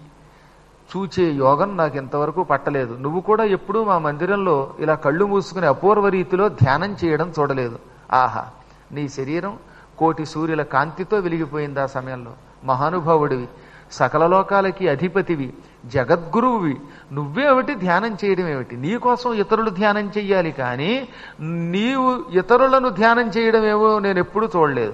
Speaker 1: చూచే యోగం నాకు ఇంతవరకు పట్టలేదు నువ్వు కూడా ఎప్పుడూ మా మందిరంలో ఇలా కళ్ళు మూసుకుని అపూర్వ రీతిలో ధ్యానం చేయడం చూడలేదు ఆహా నీ శరీరం కోటి సూర్యుల కాంతితో వెలిగిపోయింది ఆ సమయంలో మహానుభావుడివి సకల లోకాలకి అధిపతివి జగద్గురువువి నువ్వేమిటి ధ్యానం చేయడం ఏమిటి నీ కోసం ఇతరులు ధ్యానం చెయ్యాలి కానీ నీవు ఇతరులను ధ్యానం చేయడం ఏమో నేను ఎప్పుడూ చూడలేదు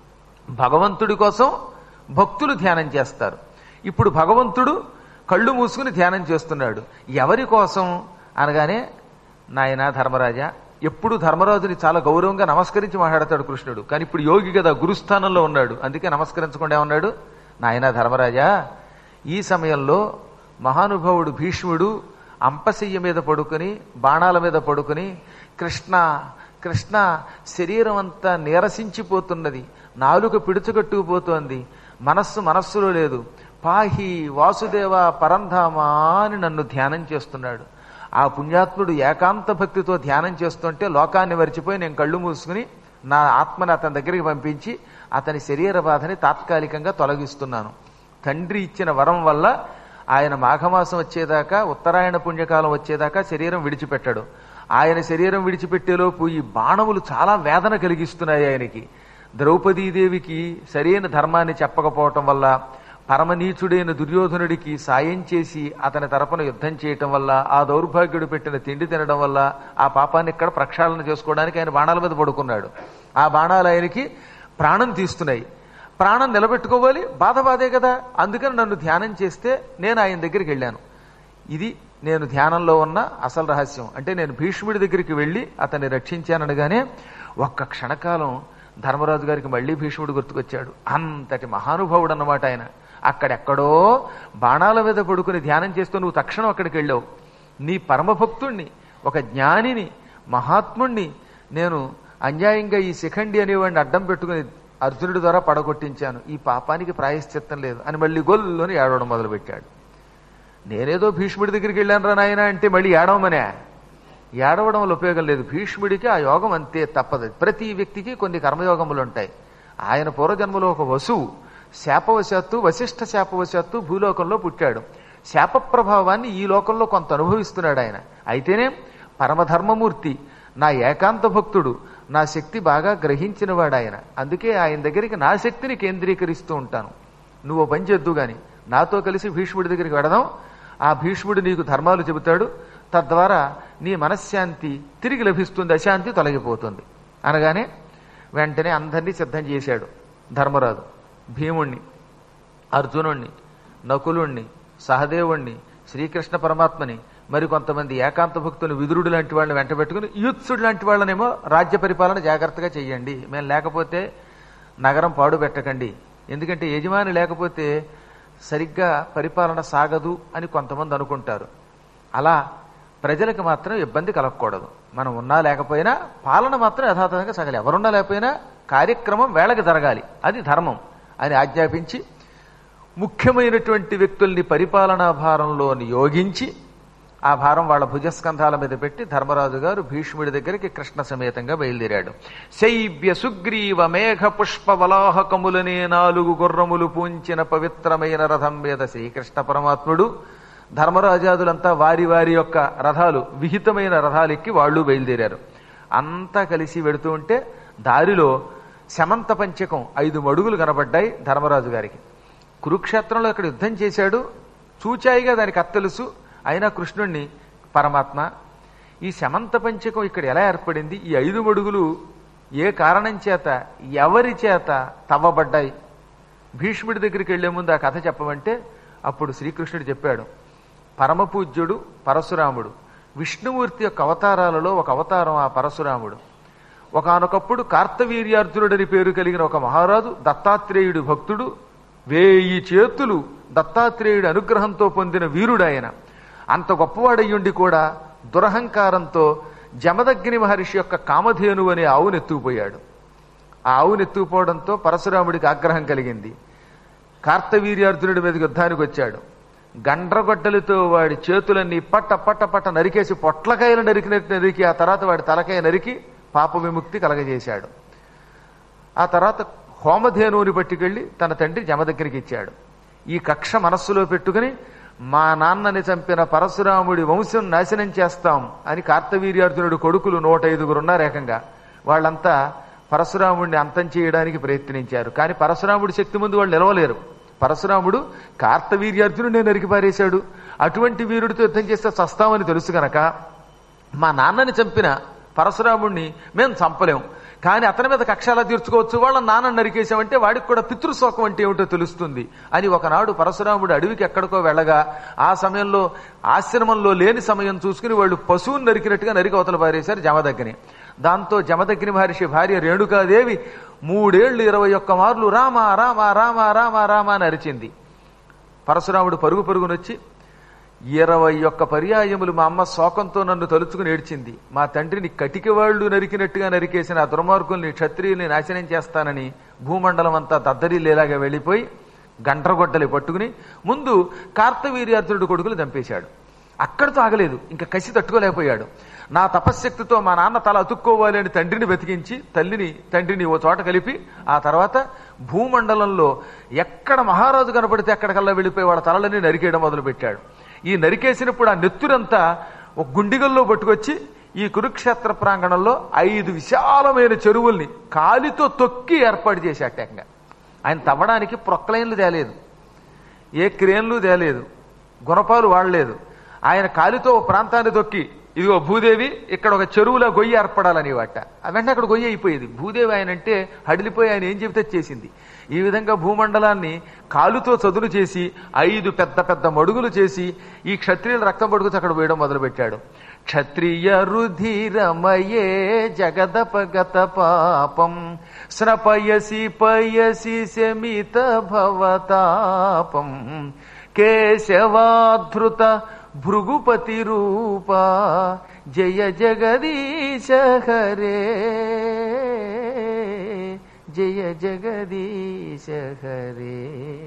Speaker 1: భగవంతుడి కోసం భక్తులు ధ్యానం చేస్తారు ఇప్పుడు భగవంతుడు కళ్ళు మూసుకుని ధ్యానం చేస్తున్నాడు ఎవరి కోసం అనగానే నాయన ధర్మరాజా ఎప్పుడు ధర్మరాజుని చాలా గౌరవంగా నమస్కరించి మాట్లాడతాడు కృష్ణుడు కానీ ఇప్పుడు యోగి కదా గురుస్థానంలో ఉన్నాడు అందుకే నమస్కరించకుండా ఏమన్నాడు నాయన ధర్మరాజా ఈ సమయంలో మహానుభావుడు భీష్ముడు అంపశయ్య మీద పడుకుని బాణాల మీద పడుకుని కృష్ణ కృష్ణ శరీరం అంతా నీరసించిపోతున్నది నాలుక పిడుచుకట్టుకుపోతోంది మనస్సు మనస్సులో లేదు పాహి వాసుదేవ పరంధామా అని నన్ను ధ్యానం చేస్తున్నాడు ఆ పుణ్యాత్ముడు ఏకాంత భక్తితో ధ్యానం చేస్తుంటే లోకాన్ని మరిచిపోయి నేను కళ్ళు మూసుకుని నా ఆత్మని అతని దగ్గరికి పంపించి అతని శరీర బాధని తాత్కాలికంగా తొలగిస్తున్నాను తండ్రి ఇచ్చిన వరం వల్ల ఆయన మాఘమాసం వచ్చేదాకా ఉత్తరాయణ పుణ్యకాలం వచ్చేదాకా శరీరం విడిచిపెట్టాడు ఆయన శరీరం విడిచిపెట్టేలోపు ఈ బాణములు చాలా వేదన కలిగిస్తున్నాయి ఆయనకి ద్రౌపదీదేవికి సరైన ధర్మాన్ని చెప్పకపోవటం వల్ల పరమనీచుడైన దుర్యోధనుడికి సాయం చేసి అతని తరపున యుద్ధం చేయటం వల్ల ఆ దౌర్భాగ్యుడు పెట్టిన తిండి తినడం వల్ల ఆ పాపాన్ని ఇక్కడ ప్రక్షాళన చేసుకోవడానికి ఆయన బాణాల మీద పడుకున్నాడు ఆ బాణాలు ఆయనకి ప్రాణం తీస్తున్నాయి ప్రాణం నిలబెట్టుకోవాలి బాధ బాధే కదా అందుకని నన్ను ధ్యానం చేస్తే నేను ఆయన దగ్గరికి వెళ్ళాను ఇది నేను ధ్యానంలో ఉన్న అసలు రహస్యం అంటే నేను భీష్ముడి దగ్గరికి వెళ్ళి అతన్ని రక్షించాననగానే ఒక్క క్షణకాలం ధర్మరాజు గారికి మళ్ళీ భీష్ముడు గుర్తుకొచ్చాడు అంతటి మహానుభావుడు అన్నమాట ఆయన అక్కడెక్కడో బాణాల మీద పడుకుని ధ్యానం చేస్తూ నువ్వు తక్షణం అక్కడికి వెళ్ళావు నీ పరమభక్తుణ్ణి ఒక జ్ఞానిని మహాత్ముణ్ణి నేను అన్యాయంగా ఈ శిఖండి అనేవాడిని అడ్డం పెట్టుకుని అర్జునుడి ద్వారా పడగొట్టించాను ఈ పాపానికి ప్రాయశ్చిత్తం లేదు అని మళ్ళీ గొల్లుని ఏడవడం మొదలుపెట్టాడు నేనేదో భీష్ముడి దగ్గరికి వెళ్ళాను రా నాయన అంటే మళ్ళీ ఏడవమనే ఏడవడం వల్ల ఉపయోగం లేదు భీష్ముడికి ఆ యోగం అంతే తప్పదు ప్రతి వ్యక్తికి కొన్ని కర్మయోగములు ఉంటాయి ఆయన పూర్వజన్మలో ఒక వసువు శాపవశాత్తు వశిష్ఠ శాపవశాత్తు భూలోకంలో పుట్టాడు శాప ప్రభావాన్ని ఈ లోకంలో కొంత అనుభవిస్తున్నాడు ఆయన అయితేనే పరమధర్మమూర్తి నా ఏకాంత భక్తుడు నా శక్తి బాగా గ్రహించినవాడు ఆయన అందుకే ఆయన దగ్గరికి నా శక్తిని కేంద్రీకరిస్తూ ఉంటాను నువ్వు ఓ పని చేద్దు గాని నాతో కలిసి భీష్ముడి దగ్గరికి వెడదాం ఆ భీష్ముడు నీకు ధర్మాలు చెబుతాడు తద్వారా నీ మనశ్శాంతి తిరిగి లభిస్తుంది అశాంతి తొలగిపోతుంది అనగానే వెంటనే అందరినీ సిద్ధం చేశాడు ధర్మరాజు భీముణ్ణి అర్జునుణ్ణి నకులుణ్ణి సహదేవుణ్ణి శ్రీకృష్ణ పరమాత్మని మరి కొంతమంది ఏకాంత భక్తులు విదురుడు లాంటి వాళ్ళని వెంట పెట్టుకుని యూత్సుడు లాంటి వాళ్ళనేమో రాజ్య పరిపాలన జాగ్రత్తగా చెయ్యండి మేము లేకపోతే నగరం పాడు పెట్టకండి ఎందుకంటే యజమాని లేకపోతే సరిగ్గా పరిపాలన సాగదు అని కొంతమంది అనుకుంటారు అలా ప్రజలకు మాత్రం ఇబ్బంది కలగకూడదు మనం ఉన్నా లేకపోయినా పాలన మాత్రం యథాతథంగా సాగాలి ఎవరున్నా లేకపోయినా కార్యక్రమం వేళకి జరగాలి అది ధర్మం అని ఆజ్ఞాపించి ముఖ్యమైనటువంటి వ్యక్తుల్ని పరిపాలనా భారంలో నియోగించి ఆ భారం వాళ్ళ భుజస్కంధాల మీద పెట్టి ధర్మరాజు గారు భీష్ముడి దగ్గరికి కృష్ణ సమేతంగా బయలుదేరాడు శైబ్య సుగ్రీవ మేఘ పుష్ప వలాహకములనే నాలుగు గుర్రములు పూంచిన పవిత్రమైన రథం మీద శ్రీకృష్ణ పరమాత్ముడు ధర్మరాజాదులంతా వారి వారి యొక్క రథాలు విహితమైన రథాలు ఎక్కి వాళ్ళు బయలుదేరారు అంతా కలిసి వెడుతూ ఉంటే దారిలో శమంత పంచకం ఐదు మడుగులు కనబడ్డాయి ధర్మరాజు గారికి కురుక్షేత్రంలో అక్కడ యుద్ధం చేశాడు చూచాయిగా దానికి అత్తలుసు అయినా కృష్ణుణ్ణి పరమాత్మ ఈ శమంత పంచకం ఇక్కడ ఎలా ఏర్పడింది ఈ ఐదు మడుగులు ఏ కారణం చేత ఎవరి చేత తవ్వబడ్డాయి భీష్ముడి దగ్గరికి వెళ్లే ముందు ఆ కథ చెప్పమంటే అప్పుడు శ్రీకృష్ణుడు చెప్పాడు పరమపూజ్యుడు పరశురాముడు విష్ణుమూర్తి యొక్క అవతారాలలో ఒక అవతారం ఆ పరశురాముడు ఒకనొకప్పుడు కార్తవీర్యార్జునుడని పేరు కలిగిన ఒక మహారాజు దత్తాత్రేయుడి భక్తుడు వేయి చేతులు దత్తాత్రేయుడి అనుగ్రహంతో పొందిన వీరుడాయన అంత గొప్పవాడయ్యుండి కూడా దురహంకారంతో జమదగ్ని మహర్షి యొక్క కామధేను అనే ఆవును ఎత్తుకుపోయాడు ఆ ఆవును ఎత్తుకుపోవడంతో పరశురాముడికి ఆగ్రహం కలిగింది కార్తవీర్యార్జునుడి మీదకి యుద్ధానికి వచ్చాడు గండ్రగొడ్డలతో వాడి చేతులన్నీ పట్ట పట్ట పట్ట నరికేసి పొట్లకాయలు నరికినట్టు నరికి ఆ తర్వాత వాడి తలకాయ నరికి పాప విముక్తి కలగజేశాడు ఆ తర్వాత హోమధేనువుని పట్టుకెళ్లి తన తండ్రి జమ దగ్గరికి ఇచ్చాడు ఈ కక్ష మనస్సులో పెట్టుకుని మా నాన్నని చంపిన పరశురాముడి వంశం నాశనం చేస్తాం అని కార్తవీర్యార్జునుడు కొడుకులు నూట ఐదుగురు ఉన్నారు ఏకంగా వాళ్ళంతా పరశురాముడిని అంతం చేయడానికి ప్రయత్నించారు కానీ పరశురాముడి శక్తి ముందు వాళ్ళు నిలవలేరు పరశురాముడు కార్తవీర్యార్జునుడే నరికి పారేశాడు అటువంటి వీరుడితో యుద్ధం చేస్తే చస్తామని తెలుసు గనక మా నాన్నని చంపిన పరశురాముడిని మేము చంపలేం కానీ అతని మీద కక్షాలా తీర్చుకోవచ్చు వాళ్ళ నాన్న నరికేశామంటే వాడికి కూడా పితృశోకం అంటే ఏమిటో తెలుస్తుంది అని ఒకనాడు పరశురాముడు అడవికి ఎక్కడికో వెళ్ళగా ఆ సమయంలో ఆశ్రమంలో లేని సమయం చూసుకుని వాళ్ళు పశువుని నరికినట్టుగా నరికి అవతల పారేశారు జమదగ్ని దాంతో జమదగ్ని మహర్షి భార్య రేణుకాదేవి మూడేళ్లు ఇరవై ఒక్క మార్లు రామ రామ రామ రామ రామ అని అరిచింది పరశురాముడు పరుగు పరుగునొచ్చి ఇరవై ఒక్క పర్యాయములు మా అమ్మ శోకంతో నన్ను తలుచుకుని ఏడ్చింది మా తండ్రిని కటికి వాళ్ళు నరికినట్టుగా నరికేసిన ఆ దుర్మార్గుల్ని క్షత్రియుల్ని నాశనం చేస్తానని భూమండలం అంతా దద్దరిల్లేలాగా వెళ్ళిపోయి గండ్రగొడ్డలి పట్టుకుని ముందు కార్తవీర్యార్జునుడు కొడుకులు చంపేశాడు అక్కడితో ఆగలేదు ఇంకా కసి తట్టుకోలేకపోయాడు నా తపశ్శక్తితో మా నాన్న తల అతుక్కోవాలి అని తండ్రిని బతికించి తల్లిని తండ్రిని ఓ చోట కలిపి ఆ తర్వాత భూమండలంలో ఎక్కడ మహారాజు కనపడితే ఎక్కడికల్లా వెళ్ళిపోయి వాళ్ళ తలలని నరికేయడం మొదలుపెట్టాడు ఈ నరికేసినప్పుడు ఆ నెత్తురంతా ఒక గుండిగల్లో పట్టుకొచ్చి ఈ కురుక్షేత్ర ప్రాంగణంలో ఐదు విశాలమైన చెరువుల్ని కాలితో తొక్కి ఏర్పాటు చేశాట ఏకంగా ఆయన తవ్వడానికి ప్రొక్లైన్లు తేలేదు ఏ క్రేన్లు తేలేదు గుణపాలు వాడలేదు ఆయన కాలితో ఓ ప్రాంతాన్ని తొక్కి ఇదిగో భూదేవి ఇక్కడ ఒక చెరువులో గొయ్యి ఏర్పడాలని వాట వెంటనే అక్కడ గొయ్యి అయిపోయేది భూదేవి ఆయన అంటే హడిలిపోయి ఆయన ఏం చెబితే చేసింది ఈ విధంగా భూమండలాన్ని కాలుతో చదును చేసి ఐదు పెద్ద పెద్ద మడుగులు చేసి ఈ క్షత్రియుల రక్తం పడుకుతూ అక్కడ వేయడం మొదలుపెట్టాడు క్షత్రియ రుధిరమయే జగదపగత పాపం స్నపయసి పయసి శమిత భవతాపం కేశవాధృత భృగుపతి రూప జయ జగదీశ హరే జయ జగదీశ హరే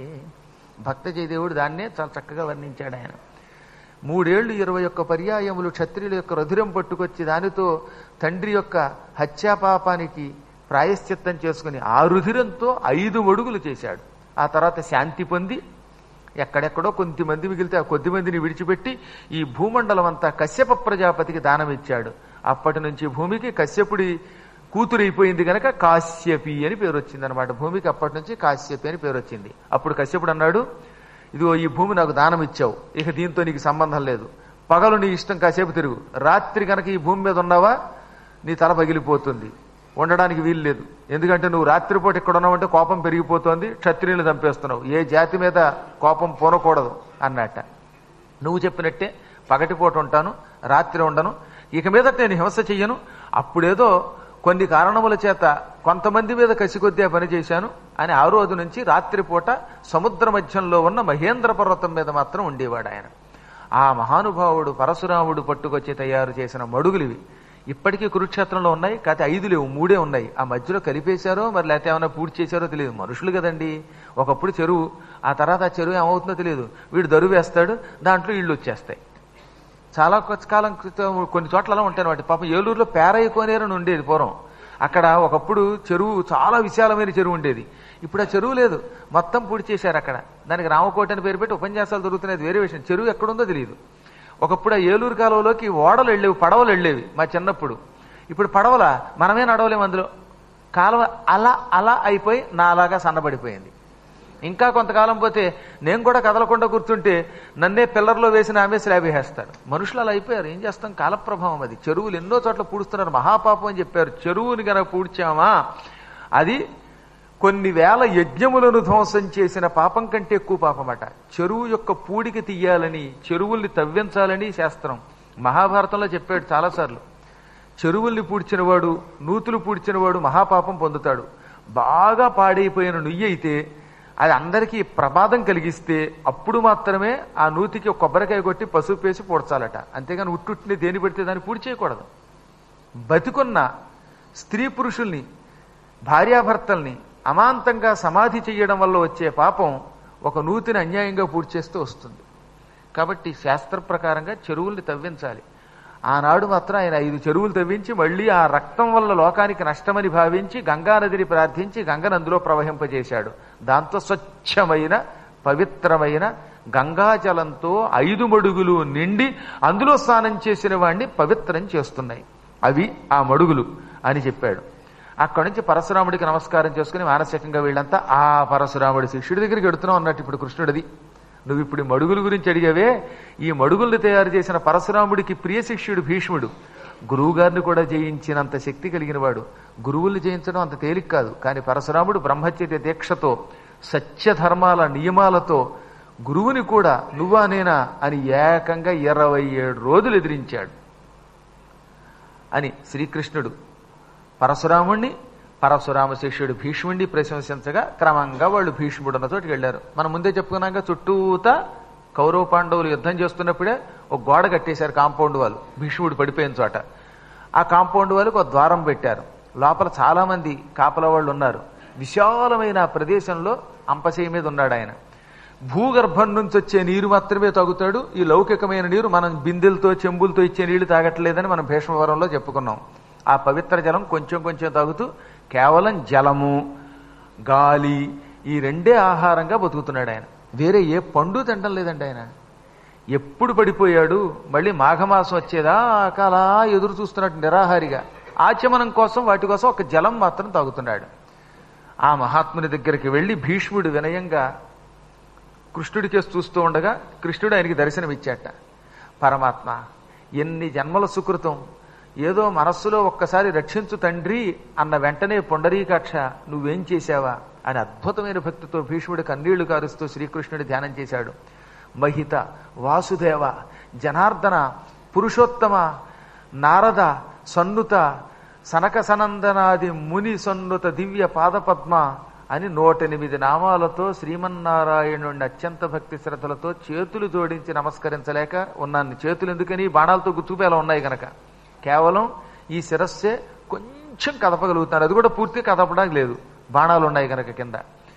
Speaker 1: భక్త జయదేవుడు దాన్నే చాలా చక్కగా వర్ణించాడు ఆయన మూడేళ్లు ఇరవై ఒక్క పర్యాయములు క్షత్రియుల యొక్క రుధిరం పట్టుకొచ్చి దానితో తండ్రి యొక్క హత్యాపాపానికి ప్రాయశ్చిత్తం చేసుకుని ఆ రుధిరంతో ఐదు మడుగులు చేశాడు ఆ తర్వాత శాంతి పొంది ఎక్కడెక్కడో కొంతమంది మిగిలితే ఆ కొద్ది మందిని విడిచిపెట్టి ఈ భూమండలం అంతా కశ్యప ప్రజాపతికి దానం ఇచ్చాడు అప్పటి నుంచి భూమికి కశ్యపుడి కూతురైపోయింది గనక కాశ్యపి అని పేరు వచ్చింది అనమాట భూమికి అప్పటి నుంచి కాశ్యపి అని పేరు వచ్చింది అప్పుడు కశ్యపుడు అన్నాడు ఇదిగో ఈ భూమి నాకు దానం ఇచ్చావు ఇక దీంతో నీకు సంబంధం లేదు పగలు నీ ఇష్టం కాసేపు తిరుగు రాత్రి కనుక ఈ భూమి మీద ఉన్నావా నీ తల పగిలిపోతుంది ఉండడానికి వీలు లేదు ఎందుకంటే నువ్వు రాత్రిపూట ఇక్కడ ఉన్నావంటే కోపం పెరిగిపోతోంది క్షత్రియులు చంపేస్తున్నావు ఏ జాతి మీద కోపం పోనకూడదు అన్నట్ట నువ్వు చెప్పినట్టే పగటిపూట ఉంటాను రాత్రి ఉండను ఇక మీద నేను హింస చెయ్యను అప్పుడేదో కొన్ని కారణముల చేత కొంతమంది మీద కసి కొద్దీ పని చేశాను అని ఆ రోజు నుంచి రాత్రిపూట సముద్ర మధ్యంలో ఉన్న మహేంద్ర పర్వతం మీద మాత్రం ఉండేవాడు ఆయన ఆ మహానుభావుడు పరశురాముడు పట్టుకొచ్చి తయారు చేసిన మడుగులివి ఇప్పటికీ కురుక్షేత్రంలో ఉన్నాయి కాకపోతే ఐదు లేవు మూడే ఉన్నాయి ఆ మధ్యలో కలిపేశారో మరి లేకపోతే ఏమైనా పూర్తి చేశారో తెలియదు మనుషులు కదండి ఒకప్పుడు చెరువు ఆ తర్వాత ఆ చెరువు ఏమవుతుందో తెలియదు వీడు దరువు వేస్తాడు దాంట్లో ఇళ్ళు వచ్చేస్తాయి చాలా కొద్ది కాలం క్రితం కొన్ని చోట్ల అలా ఉంటాయి వాటి పాపం ఏలూరులో పేరయ్య కోనేరు అని ఉండేది పూర్వం అక్కడ ఒకప్పుడు చెరువు చాలా విశాలమైన చెరువు ఉండేది ఇప్పుడు ఆ చెరువు లేదు మొత్తం పూడి చేశారు అక్కడ దానికి రామకోట అని పేరు పెట్టి ఉపన్యాసాలు దొరుకుతున్నాయి వేరే విషయం చెరువు ఎక్కడుందో తెలియదు ఒకప్పుడు ఆ ఏలూరు కాలువలోకి ఓడలు వెళ్ళేవి పడవలు వెళ్ళేవి మా చిన్నప్పుడు ఇప్పుడు పడవల మనమే నడవలేము అందులో కాలువ అలా అలా అయిపోయి నాలాగా సన్నబడిపోయింది ఇంకా కొంతకాలం పోతే నేను కూడా కదలకుండా కూర్చుంటే నన్నే పిల్లర్లో వేసిన ఆమె స్లాబ్ వేస్తారు మనుషులు అలా అయిపోయారు ఏం చేస్తాం కాలప్రభావం అది చెరువులు ఎన్నో చోట్ల పూడుస్తున్నారు మహాపాపం అని చెప్పారు చెరువుని గనక పూడ్చామా అది కొన్ని వేల యజ్ఞములను ధ్వంసం చేసిన పాపం కంటే ఎక్కువ పాపమట చెరువు యొక్క పూడికి తీయాలని చెరువుల్ని తవ్వించాలని శాస్త్రం మహాభారతంలో చెప్పాడు చాలాసార్లు చెరువుల్ని పూడ్చినవాడు నూతులు పూడ్చినవాడు మహాపాపం పొందుతాడు బాగా పాడైపోయిన నుయ్యి అయితే అది అందరికీ ప్రమాదం కలిగిస్తే అప్పుడు మాత్రమే ఆ నూతికి ఒక కొబ్బరికాయ కొట్టి పసుపు వేసి పూడ్చాలట అంతేగాని ఉట్టుట్టిని దేని పెడితే దాన్ని పూడ్చేయకూడదు బతికున్న స్త్రీ పురుషుల్ని భార్యాభర్తల్ని అమాంతంగా సమాధి చెయ్యడం వల్ల వచ్చే పాపం ఒక నూతిని అన్యాయంగా పూర్తి చేస్తూ వస్తుంది కాబట్టి శాస్త్ర ప్రకారంగా చెరువుల్ని తవ్వించాలి ఆనాడు మాత్రం ఆయన ఐదు చెరువులు తవ్వించి మళ్ళీ ఆ రక్తం వల్ల లోకానికి నష్టమని భావించి గంగానదిని ప్రార్థించి గంగను అందులో ప్రవహింపజేశాడు దాంతో స్వచ్ఛమైన పవిత్రమైన గంగాజలంతో ఐదు మడుగులు నిండి అందులో స్నానం చేసిన వాడిని పవిత్రం చేస్తున్నాయి అవి ఆ మడుగులు అని చెప్పాడు అక్కడి నుంచి పరశురాముడికి నమస్కారం చేసుకుని మానసికంగా వీళ్ళంతా ఆ పరశురాముడి శిష్యుడి దగ్గరికి వెడుతున్నాం అన్నట్టు ఇప్పుడు కృష్ణుడిది నువ్వు ఇప్పుడు ఈ మడుగుల గురించి అడిగావే ఈ మడుగుల్ని తయారు చేసిన పరశురాముడికి ప్రియ శిష్యుడు భీష్ముడు గురువు గారిని కూడా జయించినంత శక్తి కలిగిన వాడు గురువుల్ని జయించడం అంత తేలిక కాదు కానీ పరశురాముడు బ్రహ్మచర్య దీక్షతో సత్యధర్మాల నియమాలతో గురువుని కూడా నువ్వా నేనా అని ఏకంగా ఇరవై ఏడు రోజులు ఎదిరించాడు అని శ్రీకృష్ణుడు పరశురాముణ్ణి పరశురామ శిష్యుడు భీష్ముడిని ప్రశంసించగా క్రమంగా వాళ్ళు భీష్ముడు ఉన్న చోటికి వెళ్ళారు మనం ముందే చెప్పుకున్నాక చుట్టూతా కౌరవ పాండవులు యుద్ధం చేస్తున్నప్పుడే ఒక గోడ కట్టేశారు కాంపౌండ్ వాళ్ళు భీష్ముడు పడిపోయిన చోట ఆ కాంపౌండ్ వాళ్ళకి ఒక ద్వారం పెట్టారు లోపల చాలా మంది కాపలా వాళ్ళు ఉన్నారు విశాలమైన ఆ ప్రదేశంలో అంపశయ్య మీద ఉన్నాడు ఆయన భూగర్భం నుంచి వచ్చే నీరు మాత్రమే తాగుతాడు ఈ లౌకికమైన నీరు మనం బిందెలతో చెంబులతో ఇచ్చే నీళ్లు తాగట్లేదని మనం భీష్మవరంలో చెప్పుకున్నాం ఆ పవిత్ర జలం కొంచెం కొంచెం తాగుతూ కేవలం జలము గాలి ఈ రెండే ఆహారంగా బతుకుతున్నాడు ఆయన వేరే ఏ పండు తినడం లేదండి ఆయన ఎప్పుడు పడిపోయాడు మళ్ళీ మాఘమాసం వచ్చేదాకా అలా ఎదురు చూస్తున్నట్టు నిరాహారిగా ఆచమనం కోసం వాటి కోసం ఒక జలం మాత్రం తాగుతున్నాడు ఆ మహాత్ముని దగ్గరికి వెళ్ళి భీష్ముడు వినయంగా కృష్ణుడికేసి చూస్తూ ఉండగా కృష్ణుడు ఆయనకి దర్శనమిచ్చాట పరమాత్మ ఎన్ని జన్మల సుకృతం ఏదో మనస్సులో ఒక్కసారి రక్షించు తండ్రి అన్న వెంటనే పొండరీకాక్ష నువ్వేం చేశావా అని అద్భుతమైన భక్తితో భీష్ముడి కన్నీళ్లు కారుస్తూ శ్రీకృష్ణుడి ధ్యానం చేశాడు మహిత వాసుదేవ జనార్దన పురుషోత్తమ నారద సన్నుత సనక సనందనాది ముని సన్నుత దివ్య పాదపద్మ అని నూటెనిమిది నామాలతో శ్రీమన్నారాయణుడిని అత్యంత భక్తి శ్రద్ధలతో చేతులు జోడించి నమస్కరించలేక ఉన్నాను చేతులు ఎందుకని బాణాలతో గుర్తుపేలా ఉన్నాయి గనక కేవలం ఈ శిరస్సే కొంచెం కదపగలుగుతాను అది కూడా పూర్తిగా కదపడానికి లేదు బాణాలు ఉన్నాయి గనక కింద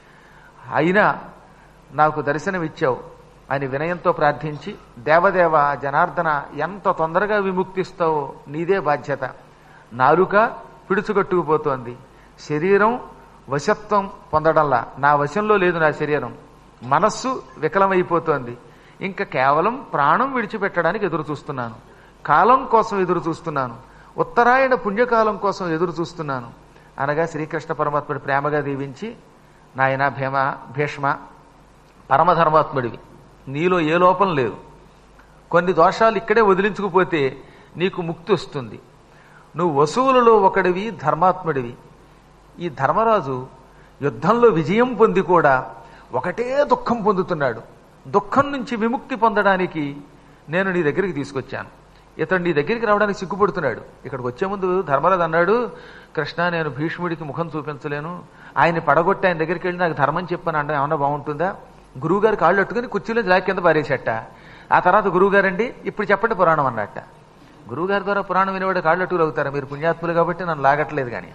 Speaker 1: అయినా నాకు దర్శనం ఇచ్చావు అని వినయంతో ప్రార్థించి దేవదేవ జనార్దన ఎంత తొందరగా విముక్తిస్తావో నీదే బాధ్యత నాలుక పిడుచుకట్టుకుపోతోంది శరీరం వశత్వం పొందడంలా నా వశంలో లేదు నా శరీరం మనస్సు వికలమైపోతోంది ఇంకా కేవలం ప్రాణం విడిచిపెట్టడానికి ఎదురు చూస్తున్నాను కాలం కోసం ఎదురు చూస్తున్నాను ఉత్తరాయణ పుణ్యకాలం కోసం ఎదురు చూస్తున్నాను అనగా శ్రీకృష్ణ పరమాత్ముడు ప్రేమగా దీవించి నాయన భీమ భీష్మ పరమధర్మాత్ముడివి నీలో ఏ లోపం లేదు కొన్ని దోషాలు ఇక్కడే వదిలించుకుపోతే నీకు ముక్తి వస్తుంది నువ్వు వసువులలో ఒకడివి ధర్మాత్ముడివి ఈ ధర్మరాజు యుద్ధంలో విజయం పొంది కూడా ఒకటే దుఃఖం పొందుతున్నాడు దుఃఖం నుంచి విముక్తి పొందడానికి నేను నీ దగ్గరికి తీసుకొచ్చాను ఇతడు నీ దగ్గరికి రావడానికి సిగ్గుపడుతున్నాడు ఇక్కడికి వచ్చే ముందు ధర్మరాజు అన్నాడు కృష్ణ నేను భీష్ముడికి ముఖం చూపించలేను ఆయన్ని పడగొట్టి ఆయన దగ్గరికి వెళ్ళి నాకు ధర్మం చెప్పని అంటే ఏమన్నా బాగుంటుందా గురువుగారు కాళ్ళు అట్టుకుని కుర్చీలో లాక్ కింద పారేసట ఆ తర్వాత గురువుగారండి ఇప్పుడు చెప్పండి పురాణం అన్నట్ట గురువుగారి ద్వారా పురాణం వినేవాడు కాళ్ళు అట్టుకులు అవుతారా మీరు పుణ్యాత్ములు కాబట్టి నన్ను లాగట్లేదు కానీ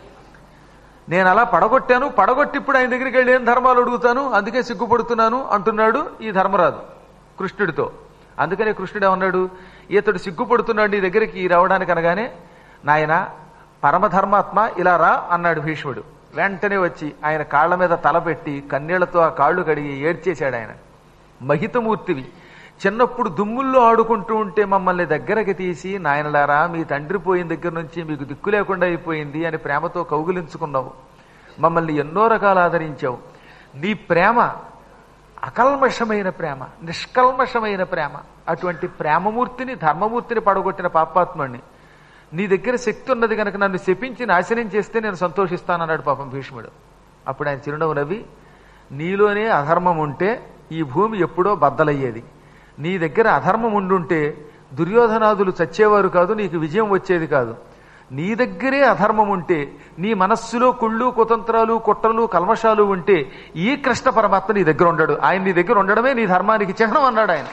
Speaker 1: నేను అలా పడగొట్టాను పడగొట్టి ఇప్పుడు ఆయన దగ్గరికి వెళ్ళి ఏం ధర్మాలు అడుగుతాను అందుకే సిగ్గుపడుతున్నాను అంటున్నాడు ఈ ధర్మరాజు కృష్ణుడితో అందుకనే కృష్ణుడు ఏమన్నాడు ఇతడు సిగ్గుపడుతున్నాడు నీ దగ్గరికి రావడానికి అనగానే నాయన పరమధర్మాత్మ ఇలా రా అన్నాడు భీష్ముడు వెంటనే వచ్చి ఆయన కాళ్ళ మీద తలపెట్టి కన్నీళ్లతో ఆ కాళ్ళు కడిగి ఏడ్చేశాడు ఆయన మహితమూర్తివి చిన్నప్పుడు దుమ్ముల్లో ఆడుకుంటూ ఉంటే మమ్మల్ని దగ్గరకి తీసి నాయనలారా మీ తండ్రి పోయిన దగ్గర నుంచి మీకు దిక్కు లేకుండా అయిపోయింది అని ప్రేమతో కౌగులించుకున్నావు మమ్మల్ని ఎన్నో రకాలు ఆదరించావు నీ ప్రేమ అకల్మషమైన ప్రేమ నిష్కల్మషమైన ప్రేమ అటువంటి ప్రేమమూర్తిని ధర్మమూర్తిని పడగొట్టిన పాపాత్ముడిని నీ దగ్గర శక్తి ఉన్నది కనుక నన్ను శపించి నాశనం చేస్తే నేను సంతోషిస్తానన్నాడు పాపం భీష్ముడు అప్పుడు ఆయన చిరునవ్వు నవ్వి నీలోనే అధర్మం ఉంటే ఈ భూమి ఎప్పుడో బద్దలయ్యేది నీ దగ్గర అధర్మం ఉండుంటే దుర్యోధనాదులు చచ్చేవారు కాదు నీకు విజయం వచ్చేది కాదు నీ దగ్గరే అధర్మం ఉంటే నీ మనస్సులో కుళ్ళు కుతంత్రాలు కుట్రలు కల్మషాలు ఉంటే ఈ కృష్ణ పరమాత్మ నీ దగ్గర ఉండడు ఆయన నీ దగ్గర ఉండడమే నీ ధర్మానికి చిహ్నం అన్నాడు ఆయన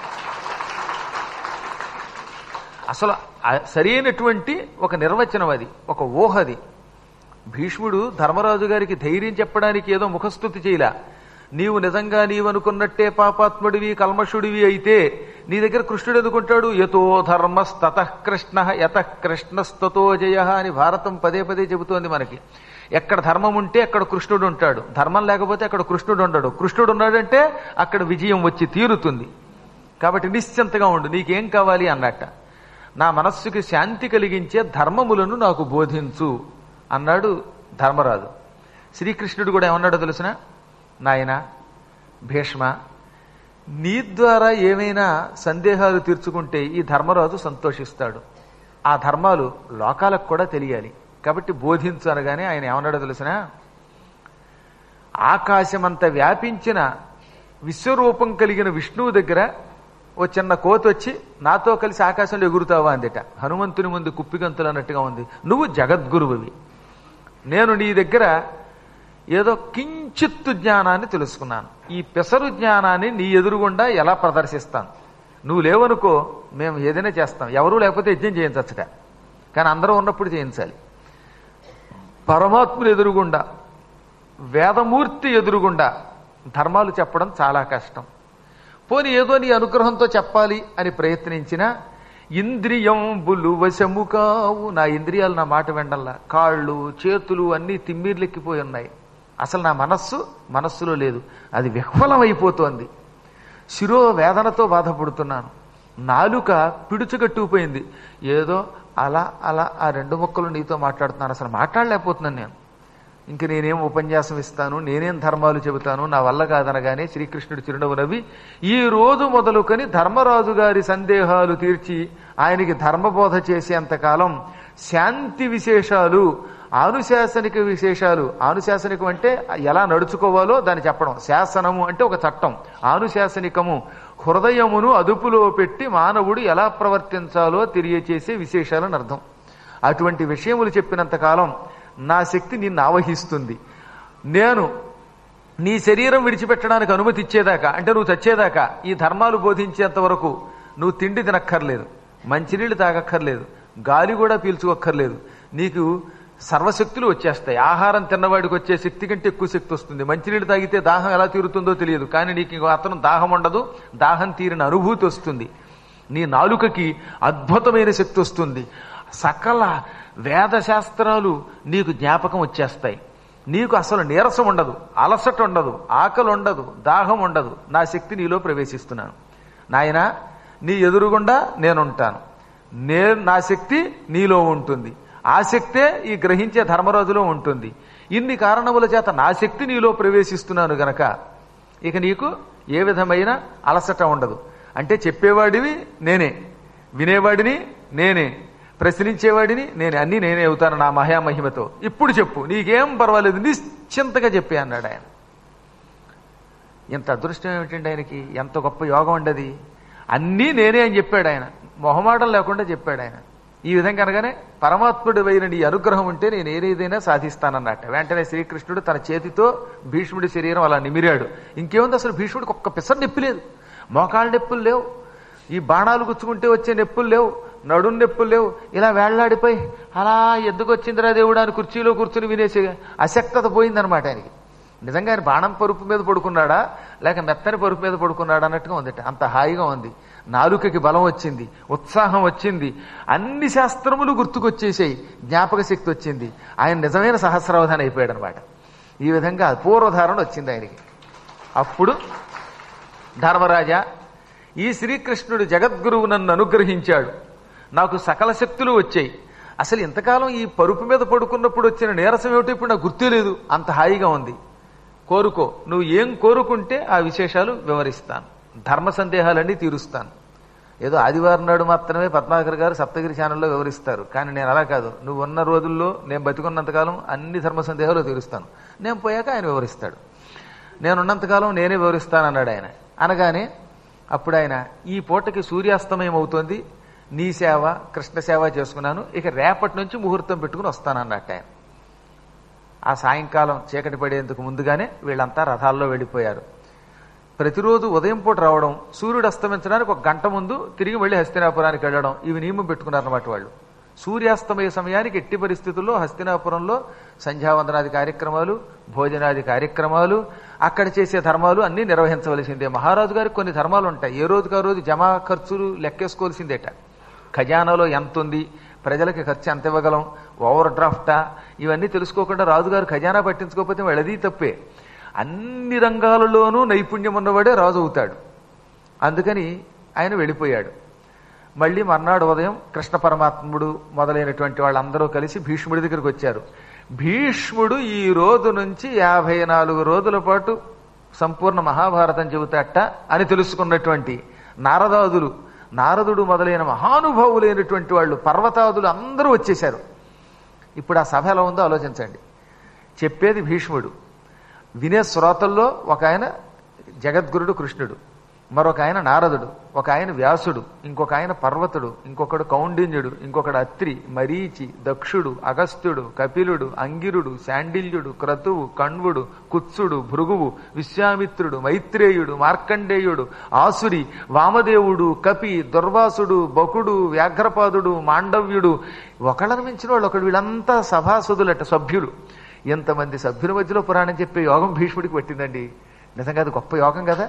Speaker 1: అసలు ఆ సరైనటువంటి ఒక నిర్వచనం అది ఒక ఊహది భీష్ముడు ధర్మరాజు గారికి ధైర్యం చెప్పడానికి ఏదో ముఖస్థుతి చేయలా నీవు నిజంగా నీవు అనుకున్నట్టే పాపాత్ముడివి కల్మషుడివి అయితే నీ దగ్గర కృష్ణుడు ఎందుకుంటాడు యతో ధర్మస్తత కృష్ణ యత కృష్ణస్తతో జయ అని భారతం పదే పదే చెబుతోంది మనకి ఎక్కడ ధర్మం ఉంటే అక్కడ కృష్ణుడు ఉంటాడు ధర్మం లేకపోతే అక్కడ కృష్ణుడు ఉండడు కృష్ణుడు ఉన్నాడంటే అక్కడ విజయం వచ్చి తీరుతుంది కాబట్టి నిశ్చింతగా ఉండు నీకేం కావాలి అన్నట్ట నా మనస్సుకి శాంతి కలిగించే ధర్మములను నాకు బోధించు అన్నాడు ధర్మరాజు శ్రీకృష్ణుడు కూడా ఏమన్నాడో తెలిసిన నాయన భీష్మ నీ ద్వారా ఏమైనా సందేహాలు తీర్చుకుంటే ఈ ధర్మరాజు సంతోషిస్తాడు ఆ ధర్మాలు లోకాలకు కూడా తెలియాలి కాబట్టి బోధించు అనగానే ఆయన ఏమన్నాడో తెలిసిన ఆకాశమంత వ్యాపించిన విశ్వరూపం కలిగిన విష్ణువు దగ్గర ఓ చిన్న కోతి వచ్చి నాతో కలిసి ఆకాశంలో ఎగురుతావా అందిట హనుమంతుని ముందు కుప్పిగంతులు అన్నట్టుగా ఉంది నువ్వు జగద్గురువువి నేను నీ దగ్గర ఏదో కించిత్తు జ్ఞానాన్ని తెలుసుకున్నాను ఈ పెసరు జ్ఞానాన్ని నీ ఎదురుగుండా ఎలా ప్రదర్శిస్తాను నువ్వు లేవనుకో మేము ఏదైనా చేస్తాం ఎవరూ లేకపోతే యజ్ఞం చేయించచ్చుట కానీ అందరూ ఉన్నప్పుడు చేయించాలి పరమాత్ములు ఎదురుగుండా వేదమూర్తి ఎదురుగుండా ధర్మాలు చెప్పడం చాలా కష్టం పోని ఏదో నీ అనుగ్రహంతో చెప్పాలి అని ప్రయత్నించిన ఇంద్రియంబులు వశము కావు నా ఇంద్రియాలు నా మాట వెండల్లా కాళ్ళు చేతులు అన్నీ తిమ్మిర్లెక్కిపోయి ఉన్నాయి అసలు నా మనస్సు మనస్సులో లేదు అది విహ్వలమైపోతోంది శిరో వేదనతో బాధపడుతున్నాను నాలుక పిడుచుకట్టుకుపోయింది ఏదో అలా అలా ఆ రెండు మొక్కలు నీతో మాట్లాడుతున్నాను అసలు మాట్లాడలేకపోతున్నాను నేను ఇంక నేనేం ఉపన్యాసం ఇస్తాను నేనేం ధర్మాలు చెబుతాను నా వల్ల కాదనగానే శ్రీకృష్ణుడు చిరునవ్వు నవ్వి ఈ రోజు మొదలుకొని ధర్మరాజు గారి సందేహాలు తీర్చి ఆయనకి ధర్మబోధ చేసేంతకాలం శాంతి విశేషాలు ఆనుశాసనిక విశేషాలు ఆనుశాసనికం అంటే ఎలా నడుచుకోవాలో దాన్ని చెప్పడం శాసనము అంటే ఒక చట్టం ఆనుశాసనికము హృదయమును అదుపులో పెట్టి మానవుడు ఎలా ప్రవర్తించాలో తెలియచేసే విశేషాలని అర్థం అటువంటి విషయములు చెప్పినంత కాలం నా శక్తి నిన్ను ఆవహిస్తుంది నేను నీ శరీరం విడిచిపెట్టడానికి అనుమతి ఇచ్చేదాకా అంటే నువ్వు చచ్చేదాకా ఈ ధర్మాలు బోధించేంత వరకు నువ్వు తిండి తినక్కర్లేదు మంచినీళ్ళు తాగక్కర్లేదు గాలి కూడా పీల్చుకోక్కర్లేదు నీకు సర్వశక్తులు వచ్చేస్తాయి ఆహారం తిన్నవాడికి వచ్చే శక్తి కంటే ఎక్కువ శక్తి వస్తుంది మంచినీళ్ళు తాగితే దాహం ఎలా తీరుతుందో తెలియదు కానీ నీకు ఇంకో అతను దాహం ఉండదు దాహం తీరిన అనుభూతి వస్తుంది నీ నాలుకకి అద్భుతమైన శక్తి వస్తుంది సకల వేద శాస్త్రాలు నీకు జ్ఞాపకం వచ్చేస్తాయి నీకు అసలు నీరసం ఉండదు అలసట ఉండదు ఆకలి ఉండదు దాహం ఉండదు నా శక్తి నీలో ప్రవేశిస్తున్నాను నాయన నీ ఎదురుగుండా నేనుంటాను నే నా శక్తి నీలో ఉంటుంది ఆ శక్తే ఈ గ్రహించే ధర్మరాజులో ఉంటుంది ఇన్ని కారణముల చేత నా శక్తి నీలో ప్రవేశిస్తున్నాను గనక ఇక నీకు ఏ విధమైన అలసట ఉండదు అంటే చెప్పేవాడివి నేనే వినేవాడిని నేనే ప్రశ్నించేవాడిని నేను అన్ని నేనే అవుతాను నా మహామహిమతో ఇప్పుడు చెప్పు నీకేం పర్వాలేదు నిశ్చింతగా చెప్పే అన్నాడు ఆయన ఇంత అదృష్టం ఏమిటండి ఆయనకి ఎంత గొప్ప యోగం ఉండదు అన్నీ నేనే అని చెప్పాడు ఆయన మొహమాటం లేకుండా చెప్పాడు ఆయన ఈ విధంగా అనగానే పరమాత్ముడు అయిన నీ అనుగ్రహం ఉంటే నేను ఏదేదైనా సాధిస్తానన్నట్ట వెంటనే శ్రీకృష్ణుడు తన చేతితో భీష్ముడి శరీరం అలా నిమిరాడు ఇంకేముంది అసలు భీష్ముడికి ఒక్క పిసర్ నొప్పి లేదు మోకాళ్ళ నొప్పులు లేవు ఈ బాణాలు గుచ్చుకుంటే వచ్చే నొప్పులు లేవు నడుం నొప్పులు లేవు ఇలా వేళ్లాడిపోయి అలా ఎద్దుకొచ్చిందిరా దేవుడు అని కుర్చీలో కూర్చుని వినేసి అశక్తత పోయిందనమాట ఆయనకి నిజంగా ఆయన బాణం పరుపు మీద పడుకున్నాడా లేక మెత్తని పరుపు మీద పడుకున్నాడా అన్నట్టుగా ఉందట అంత హాయిగా ఉంది నాలుకకి బలం వచ్చింది ఉత్సాహం వచ్చింది అన్ని శాస్త్రములు గుర్తుకొచ్చేసాయి జ్ఞాపక శక్తి వచ్చింది ఆయన నిజమైన సహస్రావధానం అయిపోయాడు అనమాట ఈ విధంగా పూర్వధారణ వచ్చింది ఆయనకి అప్పుడు ధర్మరాజా ఈ శ్రీకృష్ణుడు జగద్గురువు నన్ను అనుగ్రహించాడు నాకు సకల శక్తులు వచ్చాయి అసలు ఇంతకాలం ఈ పరుపు మీద పడుకున్నప్పుడు వచ్చిన నీరసం ఏమిటో ఇప్పుడు నాకు గుర్తే లేదు అంత హాయిగా ఉంది కోరుకో నువ్వు ఏం కోరుకుంటే ఆ విశేషాలు వివరిస్తాను ధర్మ సందేహాలన్నీ తీరుస్తాను ఏదో ఆదివారం నాడు మాత్రమే పద్మాకర్ గారు సప్తగిరి ఛానల్లో వివరిస్తారు కానీ నేను అలా కాదు నువ్వు ఉన్న రోజుల్లో నేను బతికున్నంతకాలం అన్ని ధర్మ సందేహాలు తీరుస్తాను నేను పోయాక ఆయన వివరిస్తాడు నేనున్నంతకాలం నేనే వివరిస్తాను అన్నాడు ఆయన అనగానే అప్పుడు ఆయన ఈ పూటకి సూర్యాస్తమయం అవుతోంది నీ సేవ కృష్ణ సేవ చేసుకున్నాను ఇక రేపటి నుంచి ముహూర్తం పెట్టుకుని వస్తానన్నట్టు ఆయన ఆ సాయంకాలం చీకటి పడేందుకు ముందుగానే వీళ్ళంతా రథాల్లో వెళ్ళిపోయారు ప్రతిరోజు ఉదయం పూట రావడం సూర్యుడు అస్తమించడానికి ఒక గంట ముందు తిరిగి మళ్ళీ హస్తినాపురానికి వెళ్ళడం ఇవి నియమం పెట్టుకున్నారన్నమాట వాళ్ళు సూర్యాస్తమయ సమయానికి ఎట్టి పరిస్థితుల్లో హస్తినాపురంలో సంధ్యావందనాది కార్యక్రమాలు భోజనాది కార్యక్రమాలు అక్కడ చేసే ధర్మాలు అన్నీ నిర్వహించవలసిందే మహారాజు గారికి కొన్ని ధర్మాలు ఉంటాయి ఏ రోజుకి ఆ రోజు జమా ఖర్చులు లెక్కేసుకోవాల్సిందేట ఖజానాలో ఎంత ఉంది ప్రజలకి ఖర్చు ఎంత ఇవ్వగలం ఓవర్ డ్రాఫ్టా ఇవన్నీ తెలుసుకోకుండా రాజుగారు ఖజానా పట్టించుకోకపోతే వాళ్ళది తప్పే అన్ని రంగాలలోనూ నైపుణ్యం ఉన్నవాడే రాజు అవుతాడు అందుకని ఆయన వెళ్ళిపోయాడు మళ్ళీ మర్నాడు ఉదయం కృష్ణ పరమాత్ముడు మొదలైనటువంటి వాళ్ళందరూ కలిసి భీష్ముడి దగ్గరికి వచ్చారు భీష్ముడు ఈ రోజు నుంచి యాభై నాలుగు రోజుల పాటు సంపూర్ణ మహాభారతం చెబుతాట అని తెలుసుకున్నటువంటి నారదాదులు నారదుడు మొదలైన మహానుభావులైనటువంటి వాళ్ళు పర్వతాదులు అందరూ వచ్చేశారు ఇప్పుడు ఆ సభ ఎలా ఉందో ఆలోచించండి చెప్పేది భీష్ముడు వినే శ్రోతల్లో ఒక ఆయన జగద్గురుడు కృష్ణుడు మరొక ఆయన నారదుడు ఒక ఆయన వ్యాసుడు ఇంకొక ఆయన పర్వతుడు ఇంకొకడు కౌండిన్యుడు ఇంకొకడు అత్రి మరీచి దక్షుడు అగస్త్యుడు కపిలుడు అంగిరుడు శాండిల్యుడు క్రతువు కణ్వుడు కుత్సుడు భృగువు విశ్వామిత్రుడు మైత్రేయుడు మార్కండేయుడు ఆసురి వామదేవుడు కపి దుర్వాసుడు బకుడు వ్యాఘ్రపాదుడు మాండవ్యుడు ఒకళ్ళని మించిన వాళ్ళు ఒకడు వీళ్ళంతా సభాసదులట సభ్యులు ఎంతమంది సభ్యుల మధ్యలో పురాణం చెప్పే యోగం భీష్ముడికి పట్టిందండి నిజంగా అది గొప్ప యోగం కదా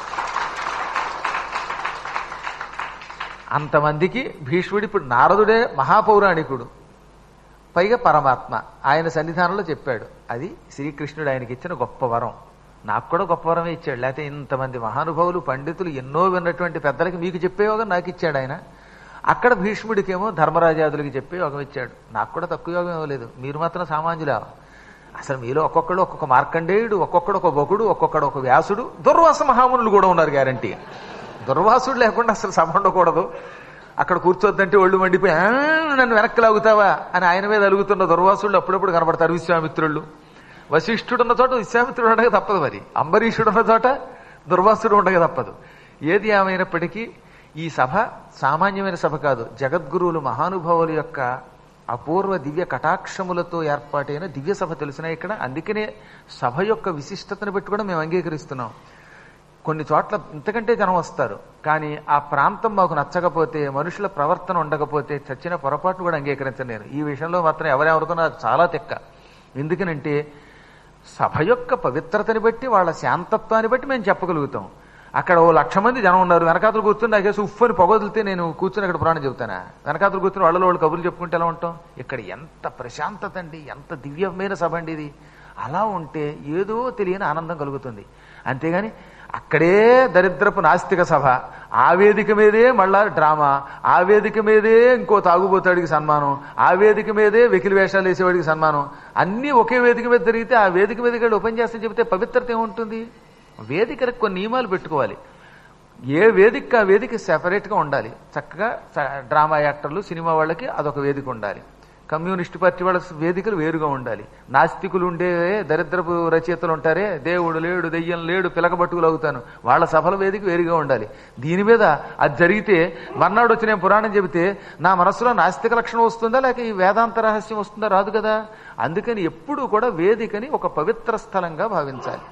Speaker 1: అంతమందికి భీష్ముడు ఇప్పుడు నారదుడే మహాపౌరాణికుడు పైగా పరమాత్మ ఆయన సన్నిధానంలో చెప్పాడు అది శ్రీకృష్ణుడు ఆయనకి ఇచ్చిన గొప్ప వరం నాకు కూడా గొప్ప వరమే ఇచ్చాడు లేకపోతే ఇంతమంది మహానుభావులు పండితులు ఎన్నో విన్నటువంటి పెద్దలకి మీకు చెప్పే యోగం నాకు ఇచ్చాడు ఆయన అక్కడ భీష్ముడికేమో ధర్మరాజాదులకి చెప్పే యోగం ఇచ్చాడు నాకు కూడా తక్కువ యోగం ఇవ్వలేదు మీరు మాత్రం సామాన్యులా అసలు మీలో ఒక్కొక్కడు ఒక్కొక్క మార్కండేయుడు ఒక్కొక్కడు ఒక బొకుడు ఒక్కొక్కడు ఒక వ్యాసుడు దుర్వాస మహామునులు కూడా ఉన్నారు గ్యారంటీ దుర్వాసుడు లేకుండా అసలు సభ ఉండకూడదు అక్కడ కూర్చోద్దంటే ఒళ్ళు మండిపోయి "ఆ, నన్ను వెనక్కి లాగుతావా అని ఆయన మీద అలుగుతున్న దుర్వాసుళ్ళు అప్పుడప్పుడు కనబడతారు విశ్వామిత్రుళ్ళు వశిష్ఠుడు ఉన్న చోట విశ్వామిత్రుడు ఉండగా తప్పదు మరి అంబరీషుడు ఉన్న చోట దుర్వాసుడు ఉండగా తప్పదు ఏది ఏమైనప్పటికీ ఈ సభ సామాన్యమైన సభ కాదు జగద్గురువులు మహానుభావుల యొక్క అపూర్వ దివ్య కటాక్షములతో ఏర్పాటైన దివ్య సభ తెలిసిన ఇక్కడ అందుకనే సభ యొక్క విశిష్టతను పెట్టి కూడా మేము అంగీకరిస్తున్నాం కొన్ని చోట్ల ఇంతకంటే జనం వస్తారు కానీ ఆ ప్రాంతం మాకు నచ్చకపోతే మనుషుల ప్రవర్తన ఉండకపోతే చచ్చిన పొరపాటు కూడా అంగీకరించను నేను ఈ విషయంలో మాత్రం ఎవరెవరికో చాలా తెక్క ఎందుకనంటే సభ యొక్క పవిత్రతని బట్టి వాళ్ళ శాంతత్వాన్ని బట్టి మేము చెప్పగలుగుతాం అక్కడ ఓ లక్ష మంది జనం ఉన్నారు వెనకాతలు కూర్చుని నాకేసి ఉఫ్ అని పొగదిలితే నేను కూర్చుని అక్కడ పురాణం చెబుతానా వెనకాతలు కూర్చుని వాళ్ళలో వాళ్ళు కబుర్లు చెప్పుకుంటే ఎలా ఉంటాం ఇక్కడ ఎంత ప్రశాంతత అండి ఎంత దివ్యమైన సభ అండి ఇది అలా ఉంటే ఏదో తెలియని ఆనందం కలుగుతుంది అంతేగాని అక్కడే దరిద్రపు నాస్తిక సభ ఆ వేదిక మీదే మళ్ళా డ్రామా ఆ వేదిక మీదే ఇంకో తాగుబోతాడికి సన్మానం ఆ వేదిక మీదే వెకిలి వేషాలు వేసేవాడికి సన్మానం అన్నీ ఒకే వేదిక మీద జరిగితే ఆ వేదిక మీద వెళ్ళి ఓపెన్ చేస్తే చెబితే పవిత్రత ఏముంటుంది వేదికలకు కొన్ని నియమాలు పెట్టుకోవాలి ఏ వేదిక ఆ వేదిక సెపరేట్గా ఉండాలి చక్కగా స- డ్రామా యాక్టర్లు సినిమా వాళ్ళకి అదొక వేదిక ఉండాలి కమ్యూనిస్ట్ పార్టీ వాళ్ళ వేదికలు వేరుగా ఉండాలి నాస్తికులు ఉండే దరిద్రపు రచయితలు ఉంటారే దేవుడు లేడు దెయ్యం లేడు పిలకబట్టుకులు అవుతాను వాళ్ళ సభల వేదిక వేరుగా ఉండాలి దీని మీద అది జరిగితే మర్నాడు వచ్చి నేను పురాణం చెబితే నా మనసులో నాస్తిక లక్షణం వస్తుందా లేక ఈ వేదాంత రహస్యం వస్తుందా రాదు కదా అందుకని ఎప్పుడూ కూడా వేదికని ఒక పవిత్ర స్థలంగా భావించాలి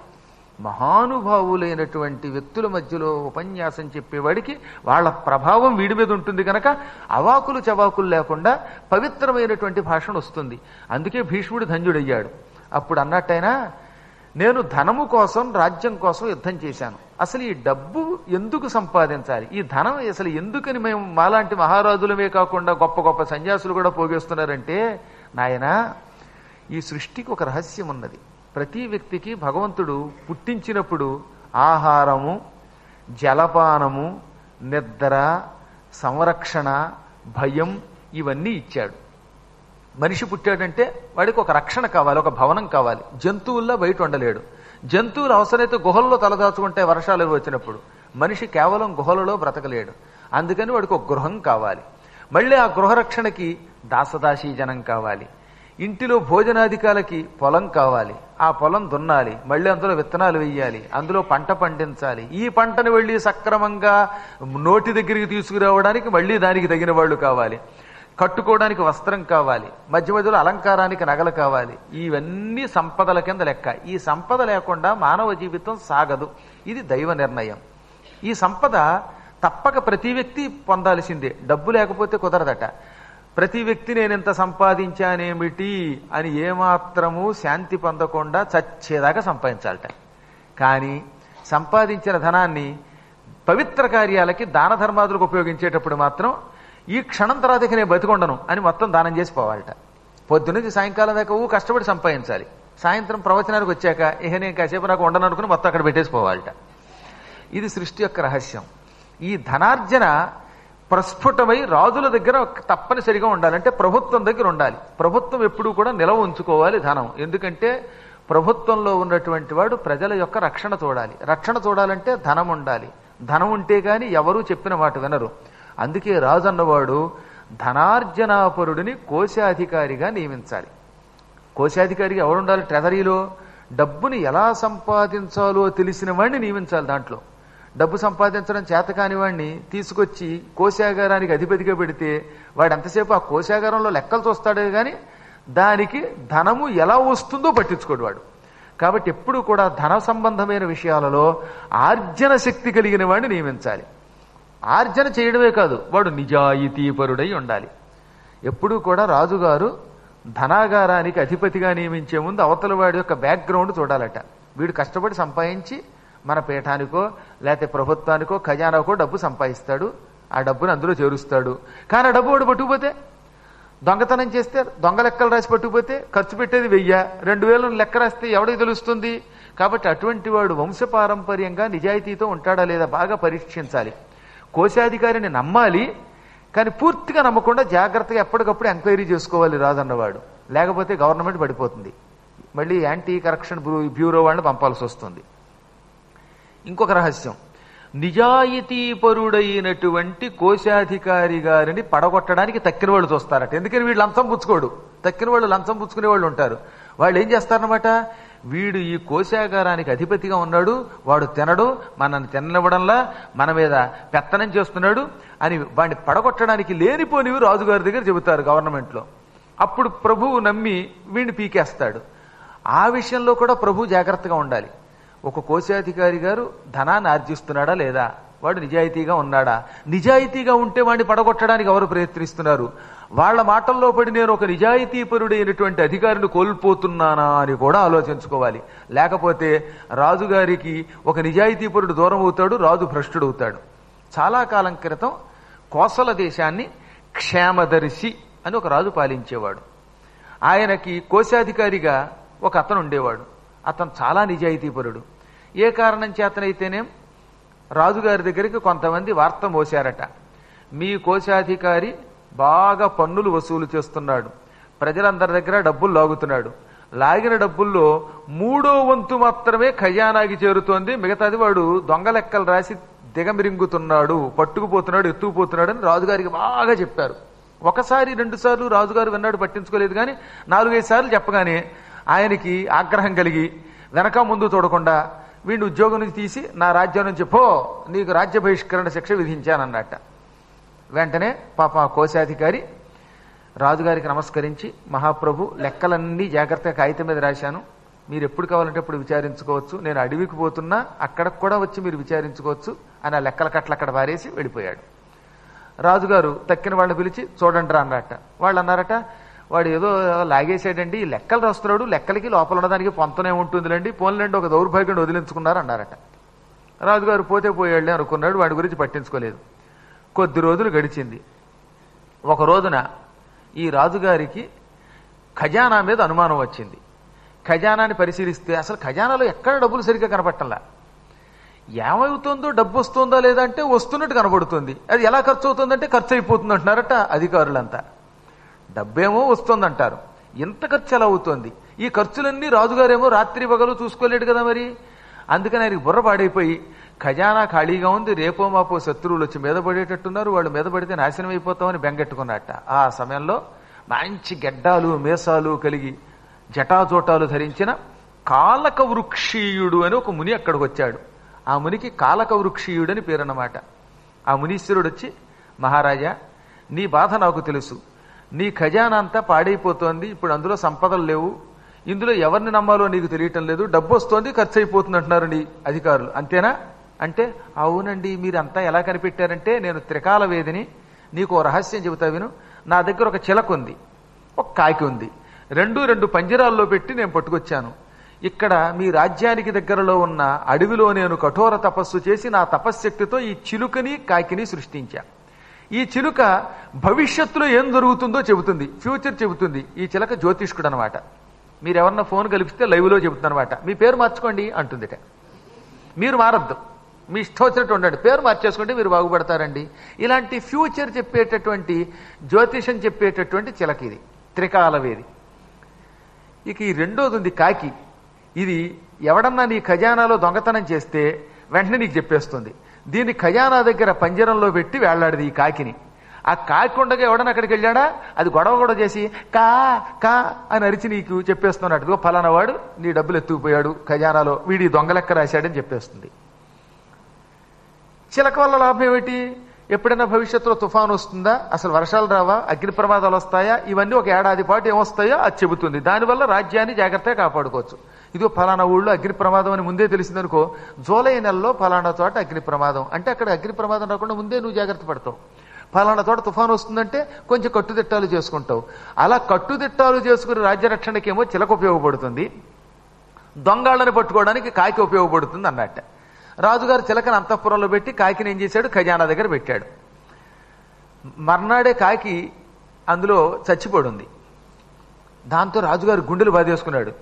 Speaker 1: మహానుభావులైనటువంటి వ్యక్తుల మధ్యలో ఉపన్యాసం చెప్పేవాడికి వాళ్ళ ప్రభావం వీడి మీద ఉంటుంది కనుక అవాకులు చవాకులు లేకుండా పవిత్రమైనటువంటి భాషణ వస్తుంది అందుకే భీష్ముడు ధన్యుడయ్యాడు అప్పుడు అన్నట్టయినా నేను ధనము కోసం రాజ్యం కోసం యుద్ధం చేశాను అసలు ఈ డబ్బు ఎందుకు సంపాదించాలి ఈ ధనం అసలు ఎందుకని మేము మాలాంటి మహారాజులమే కాకుండా గొప్ప గొప్ప సన్యాసులు కూడా పోగేస్తున్నారంటే నాయనా ఈ సృష్టికి ఒక రహస్యం ఉన్నది ప్రతి వ్యక్తికి భగవంతుడు పుట్టించినప్పుడు ఆహారము జలపానము నిద్ర సంరక్షణ భయం ఇవన్నీ ఇచ్చాడు మనిషి పుట్టాడంటే వాడికి ఒక రక్షణ కావాలి ఒక భవనం కావాలి జంతువుల్లో బయట ఉండలేడు జంతువులు అవసరమైతే గుహల్లో తలదాచుకుంటే వర్షాలు వచ్చినప్పుడు మనిషి కేవలం గుహలలో బ్రతకలేడు అందుకని వాడికి ఒక గృహం కావాలి మళ్ళీ ఆ గృహరక్షణకి దాసదాసీ జనం కావాలి ఇంటిలో భోజనాధికాలకి పొలం కావాలి ఆ పొలం దున్నాలి మళ్ళీ అందులో విత్తనాలు వెయ్యాలి అందులో పంట పండించాలి ఈ పంటను వెళ్ళి సక్రమంగా నోటి దగ్గరికి తీసుకురావడానికి మళ్ళీ దానికి తగిన వాళ్ళు కావాలి కట్టుకోవడానికి వస్త్రం కావాలి మధ్య మధ్యలో అలంకారానికి నగలు కావాలి ఇవన్నీ సంపదల కింద లెక్క ఈ సంపద లేకుండా మానవ జీవితం సాగదు ఇది దైవ నిర్ణయం ఈ సంపద తప్పక ప్రతి వ్యక్తి పొందాల్సిందే డబ్బు లేకపోతే కుదరదట ప్రతి వ్యక్తి నేను ఇంత సంపాదించానేమిటి అని ఏమాత్రము శాంతి పొందకుండా చచ్చేదాకా సంపాదించాలట కానీ సంపాదించిన ధనాన్ని పవిత్ర కార్యాలకి దాన ధర్మాదులకు ఉపయోగించేటప్పుడు మాత్రం ఈ క్షణం తర్వాత ఇక నేను బతికొండను అని మొత్తం దానం చేసి పోవాలట పొద్దునుంచి సాయంకాలం దాకా ఊ కష్టపడి సంపాదించాలి సాయంత్రం ప్రవచనానికి వచ్చాక ఇక నేను కాసేపు నాకు ఉండను అనుకుని మొత్తం అక్కడ పెట్టేసి పోవాలట ఇది సృష్టి యొక్క రహస్యం ఈ ధనార్జన ప్రస్ఫుటమై రాజుల దగ్గర తప్పనిసరిగా ఉండాలి అంటే ప్రభుత్వం దగ్గర ఉండాలి ప్రభుత్వం ఎప్పుడూ కూడా నిలవ ఉంచుకోవాలి ధనం ఎందుకంటే ప్రభుత్వంలో ఉన్నటువంటి వాడు ప్రజల యొక్క రక్షణ చూడాలి రక్షణ చూడాలంటే ధనం ఉండాలి ధనం ఉంటే గాని ఎవరూ చెప్పిన మాట వినరు అందుకే రాజు అన్నవాడు ధనార్జనాపరుడిని కోశాధికారిగా నియమించాలి కోశాధికారిగా ఎవరు ఉండాలి ట్రెజరీలో డబ్బుని ఎలా సంపాదించాలో తెలిసిన వాడిని నియమించాలి దాంట్లో డబ్బు సంపాదించడం చేత కాని వాడిని తీసుకొచ్చి కోశాగారానికి అధిపతిగా పెడితే వాడు ఎంతసేపు ఆ కోశాగారంలో లెక్కలు చూస్తాడే గాని దానికి ధనము ఎలా వస్తుందో పట్టించుకోడు వాడు కాబట్టి ఎప్పుడు కూడా ధన సంబంధమైన విషయాలలో ఆర్జన శక్తి కలిగిన వాడిని నియమించాలి ఆర్జన చేయడమే కాదు వాడు నిజాయితీపరుడై ఉండాలి ఎప్పుడూ కూడా రాజుగారు ధనాగారానికి అధిపతిగా నియమించే ముందు అవతల వాడి యొక్క బ్యాక్గ్రౌండ్ చూడాలట వీడు కష్టపడి సంపాదించి మన పీఠానికో లేకపోతే ప్రభుత్వానికో ఖజానాకో డబ్బు సంపాదిస్తాడు ఆ డబ్బుని అందులో చేరుస్తాడు కానీ ఆ డబ్బు వాడు పట్టుకుపోతే దొంగతనం చేస్తే దొంగ లెక్కలు రాసి పట్టుకుపోతే ఖర్చు పెట్టేది వెయ్య రెండు వేలు లెక్క రాస్తే ఎవడికి తెలుస్తుంది కాబట్టి అటువంటి వాడు వంశపారంపర్యంగా నిజాయితీతో ఉంటాడా లేదా బాగా పరీక్షించాలి కోశాధికారిని నమ్మాలి కానీ పూర్తిగా నమ్మకుండా జాగ్రత్తగా ఎప్పటికప్పుడు ఎంక్వైరీ చేసుకోవాలి రాదన్నవాడు లేకపోతే గవర్నమెంట్ పడిపోతుంది మళ్ళీ యాంటీ కరప్షన్ బ్యూరో వాళ్ళని పంపాల్సి వస్తుంది ఇంకొక రహస్యం నిజాయితీపరుడైనటువంటి కోశాధికారి గారిని పడగొట్టడానికి తక్కిన వాళ్ళు చూస్తారట ఎందుకని వీడు లంచం పుచ్చుకోడు తక్కిన వాళ్ళు లంచం పుచ్చుకునే వాళ్ళు ఉంటారు వాళ్ళు ఏం చేస్తారనమాట వీడు ఈ కోశాగారానికి అధిపతిగా ఉన్నాడు వాడు తినడు మనల్ని తిననివ్వడంలా మన మీద పెత్తనం చేస్తున్నాడు అని వాడిని పడగొట్టడానికి లేనిపోనివి రాజుగారి దగ్గర చెబుతారు గవర్నమెంట్లో అప్పుడు ప్రభువు నమ్మి వీడిని పీకేస్తాడు ఆ విషయంలో కూడా ప్రభు జాగ్రత్తగా ఉండాలి ఒక కోశాధికారి గారు ధనాన్ని ఆర్జిస్తున్నాడా లేదా వాడు నిజాయితీగా ఉన్నాడా నిజాయితీగా ఉంటే వాడిని పడగొట్టడానికి ఎవరు ప్రయత్నిస్తున్నారు వాళ్ళ మాటల్లో పడి నేను ఒక నిజాయితీపరుడైనటువంటి అధికారిని కోల్పోతున్నానా అని కూడా ఆలోచించుకోవాలి లేకపోతే రాజుగారికి ఒక నిజాయితీపరుడు దూరం అవుతాడు రాజు భ్రష్టుడవుతాడు చాలా కాలం క్రితం కోసల దేశాన్ని క్షేమదర్శి అని ఒక రాజు పాలించేవాడు ఆయనకి కోశాధికారిగా ఒక అతను ఉండేవాడు అతను చాలా నిజాయితీపరుడు ఏ కారణం చేతనైతేనేం రాజుగారి దగ్గరికి కొంతమంది వార్త మోశారట మీ కోశాధికారి బాగా పన్నులు వసూలు చేస్తున్నాడు ప్రజలందరి దగ్గర డబ్బులు లాగుతున్నాడు లాగిన డబ్బుల్లో మూడో వంతు మాత్రమే ఖజానాకి చేరుతోంది మిగతాది వాడు దొంగ లెక్కలు రాసి దిగమిరింగుతున్నాడు పట్టుకుపోతున్నాడు ఎత్తుకుపోతున్నాడు అని రాజుగారికి బాగా చెప్పారు ఒకసారి రెండు సార్లు రాజుగారు విన్నాడు పట్టించుకోలేదు కానీ నాలుగైదు సార్లు చెప్పగానే ఆయనకి ఆగ్రహం కలిగి వెనక ముందు చూడకుండా వీడిని ఉద్యోగం నుంచి తీసి నా రాజ్యం నుంచి పో నీకు రాజ్య బహిష్కరణ శిక్ష విధించానన్నట్ట వెంటనే పాప ఆ కోశాధికారి రాజుగారికి నమస్కరించి మహాప్రభు లెక్కలన్నీ జాగ్రత్తగా కాగితం మీద రాశాను మీరు ఎప్పుడు కావాలంటే అప్పుడు విచారించుకోవచ్చు నేను అడవికి పోతున్నా అక్కడికి కూడా వచ్చి మీరు విచారించుకోవచ్చు అని ఆ లెక్కల కట్ల అక్కడ పారేసి వెళ్ళిపోయాడు రాజుగారు తక్కిన వాళ్ళని పిలిచి చూడండి రా అన్నట్ట వాళ్ళు అన్నారట వాడు ఏదో లాగేసాడండి ఈ లెక్కలు రాస్తున్నాడు లెక్కలకి లోపల ఉన్నదానికి పొంతనే ఉంటుందిలేండి పోన్లేండి ఒక దౌర్భాగ్యం వదిలించుకున్నారు అన్నారట రాజుగారు పోతే పోయాడులే అనుకున్నాడు వాడి గురించి పట్టించుకోలేదు కొద్ది రోజులు గడిచింది ఒక రోజున ఈ రాజుగారికి ఖజానా మీద అనుమానం వచ్చింది ఖజానాని పరిశీలిస్తే అసలు ఖజానాలో ఎక్కడ డబ్బులు సరిగ్గా కనపట్టంలా ఏమవుతుందో డబ్బు వస్తుందా లేదా అంటే వస్తున్నట్టు కనబడుతుంది అది ఎలా ఖర్చు అవుతుందంటే ఖర్చు అయిపోతుంది అంటున్నారట అధికారులంతా డబ్బేమో వస్తుందంటారు ఎంత ఖర్చు ఎలా అవుతుంది ఈ ఖర్చులన్నీ రాజుగారేమో రాత్రి పగలు చూసుకోలేడు కదా మరి అందుకని ఆయనకి బుర్ర పాడైపోయి ఖజానా ఖాళీగా ఉంది రేపో మాపో శత్రువులు వచ్చి మీద పడేటట్టున్నారు వాళ్ళు మీద పడితే నాశనం అయిపోతామని బెంగెట్టుకున్నట్ట ఆ సమయంలో మంచి గెడ్డాలు మేసాలు కలిగి జటాజోటాలు ధరించిన కాలక వృక్షీయుడు అని ఒక ముని అక్కడికి వచ్చాడు ఆ మునికి కాలక వృక్షీయుడు అని పేరన్నమాట ఆ మునీశ్వరుడు వచ్చి మహారాజా నీ బాధ నాకు తెలుసు నీ ఖజానా అంతా పాడైపోతోంది ఇప్పుడు అందులో సంపదలు లేవు ఇందులో ఎవరిని నమ్మాలో నీకు తెలియటం లేదు డబ్బు వస్తోంది ఖర్చు అయిపోతుంది అంటున్నారు నీ అధికారులు అంతేనా అంటే అవునండి మీరు అంతా ఎలా కనిపెట్టారంటే నేను త్రికాల వేదిని నీకు ఓ రహస్యం చెబుతా విను నా దగ్గర ఒక చిలక ఉంది ఒక కాకి ఉంది రెండు రెండు పంజరాల్లో పెట్టి నేను పట్టుకొచ్చాను ఇక్కడ మీ రాజ్యానికి దగ్గరలో ఉన్న అడవిలో నేను కఠోర తపస్సు చేసి నా తపశ్శక్తితో ఈ చిలుకని కాకిని సృష్టించా ఈ చిలుక భవిష్యత్తులో ఏం జరుగుతుందో చెబుతుంది ఫ్యూచర్ చెబుతుంది ఈ చిలక జ్యోతిష్కుడు అనమాట మీరు ఎవరన్నా ఫోన్ కలిపిస్తే లైవ్లో చెబుతుందన్నమాట మీ పేరు మార్చుకోండి అంటుందిట మీరు మారద్దు మీ ఇష్టం వచ్చినట్టు ఉండండి పేరు మార్చేసుకుంటే మీరు బాగుపడతారండి ఇలాంటి ఫ్యూచర్ చెప్పేటటువంటి జ్యోతిషం చెప్పేటటువంటి చిలక ఇది త్రికాలవేది ఇక ఈ రెండోది ఉంది కాకి ఇది ఎవడన్నా నీ ఖజానాలో దొంగతనం చేస్తే వెంటనే నీకు చెప్పేస్తుంది దీన్ని ఖజానా దగ్గర పంజరంలో పెట్టి వేళ్లాడిది ఈ కాకిని ఆ కాకి ఉండగా ఎవడన్నా అక్కడికి వెళ్ళాడా అది గొడవ కూడా చేసి కా కా అని అరిచి నీకు చెప్పేస్తున్నట్టుగా ఫలానా వాడు నీ డబ్బులు ఎత్తుకుపోయాడు ఖజానాలో వీడి దొంగ లెక్క రాశాడని చెప్పేస్తుంది చిలక వల్ల లాభం ఏమిటి ఎప్పుడైనా భవిష్యత్తులో తుఫాను వస్తుందా అసలు వర్షాలు రావా అగ్ని ప్రమాదాలు వస్తాయా ఇవన్నీ ఒక ఏడాది పాటు ఏమొస్తాయో అది చెబుతుంది దానివల్ల రాజ్యాన్ని జాగ్రత్తగా కాపాడుకోవచ్చు ఇదిగో ఫలానా ఊళ్ళో అగ్ని ప్రమాదం అని ముందే తెలిసిందనుకో జూలై నెలలో ఫలానా చోట అగ్ని ప్రమాదం అంటే అక్కడ అగ్ని ప్రమాదం రాకుండా ముందే నువ్వు జాగ్రత్త పడతావు ఫలానా చోట తుఫాను వస్తుందంటే కొంచెం కట్టుదిట్టాలు చేసుకుంటావు అలా కట్టుదిట్టాలు చేసుకుని రాజ్యరక్షణకేమో చిలక ఉపయోగపడుతుంది దొంగాళ్ళని పట్టుకోవడానికి కాకి ఉపయోగపడుతుంది అన్నట్ట రాజుగారు చిలకని అంతఃపురంలో పెట్టి కాకిని ఏం చేశాడు ఖజానా దగ్గర పెట్టాడు మర్నాడే కాకి అందులో చచ్చిపోడుంది దాంతో రాజుగారు గుండెలు బాధేసుకున్నాడు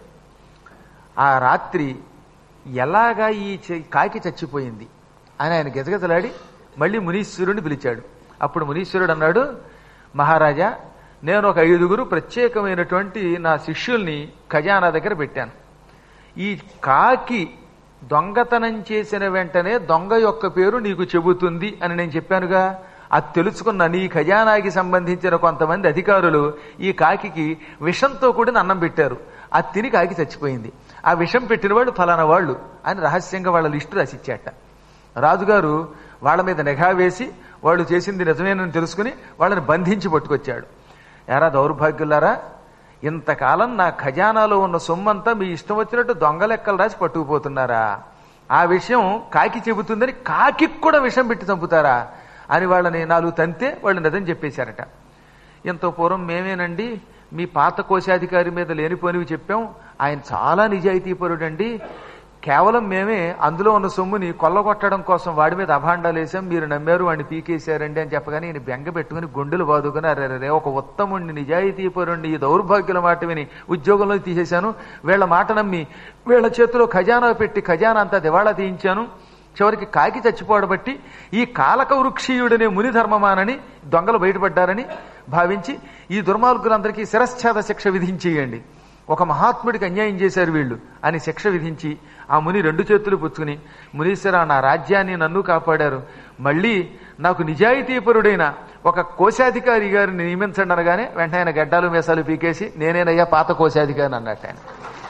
Speaker 1: ఆ రాత్రి ఎలాగా ఈ చె- కాకి చచ్చిపోయింది అని ఆయన గజగజలాడి మళ్ళీ మునీశ్వరుని పిలిచాడు అప్పుడు మునీశ్వరుడు అన్నాడు మహారాజా నేను ఒక ఐదుగురు ప్రత్యేకమైనటువంటి నా శిష్యుల్ని ఖజానా దగ్గర పెట్టాను ఈ కాకి దొంగతనం చేసిన వెంటనే దొంగ యొక్క పేరు నీకు చెబుతుంది అని నేను చెప్పానుగా అది తెలుసుకున్న నీ ఖజానాకి సంబంధించిన కొంతమంది అధికారులు ఈ కాకికి విషంతో కూడిన అన్నం పెట్టారు అది తిని కాకి చచ్చిపోయింది ఆ విషం పెట్టిన వాళ్ళు ఫలానా వాళ్ళు అని రహస్యంగా వాళ్ళ లిస్టు రాసిచ్చాట రాజుగారు వాళ్ళ మీద నిఘా వేసి వాళ్ళు చేసింది నిజమేనని తెలుసుకుని వాళ్ళని బంధించి పట్టుకొచ్చాడు ఎరా దౌర్భాగ్యులారా ఇంతకాలం నా ఖజానాలో ఉన్న సొమ్మంతా మీ ఇష్టం వచ్చినట్టు దొంగ లెక్కలు రాసి పట్టుకుపోతున్నారా ఆ విషయం కాకి చెబుతుందని కాకి కూడా విషం పెట్టి చంపుతారా అని వాళ్ళని నాలుగు తంతే వాళ్ళు నిజం చెప్పేశారట ఎంతో పూర్వం మేమేనండి మీ పాత కోశాధికారి మీద లేనిపోనివి చెప్పాం ఆయన చాలా నిజాయితీపరుడండి కేవలం మేమే అందులో ఉన్న సొమ్ముని కొల్లగొట్టడం కోసం వాడి మీద అభాండాలు వేసాం మీరు నమ్మారు వాడిని పీకేశారండి అని చెప్పగానే ఈయన బెంగ పెట్టుకుని గుండెలు బాదుకుని అరే రే ఒక ఉత్తముణ్ణి నిజాయితీపరుణ్ణి ఈ దౌర్భాగ్యుల మాట విని ఉద్యోగంలో తీసేశాను వీళ్ళ మాట నమ్మి వీళ్ళ చేతిలో ఖజానా పెట్టి ఖజానా అంతా దివాళా తీయించాను చివరికి కాకి చచ్చిపోవడబట్టి ఈ కాలక వృక్షీయుడనే ముని ధర్మమానని దొంగలు బయటపడ్డారని భావించి ఈ దుర్మార్గులందరికీ శిరశ్ఛేద శిక్ష విధించేయండి ఒక మహాత్ముడికి అన్యాయం చేశారు వీళ్ళు అని శిక్ష విధించి ఆ ముని రెండు చేతులు పుచ్చుకుని మునీశ్వర నా రాజ్యాన్ని నన్ను కాపాడారు మళ్ళీ నాకు నిజాయితీపరుడైన ఒక కోశాధికారి గారిని నియమించండి అనగానే వెంటనే ఆయన గడ్డాలు మేసాలు పీకేసి నేనేనయ్యా పాత కోశాధికారిని అన్నట్టు ఆయన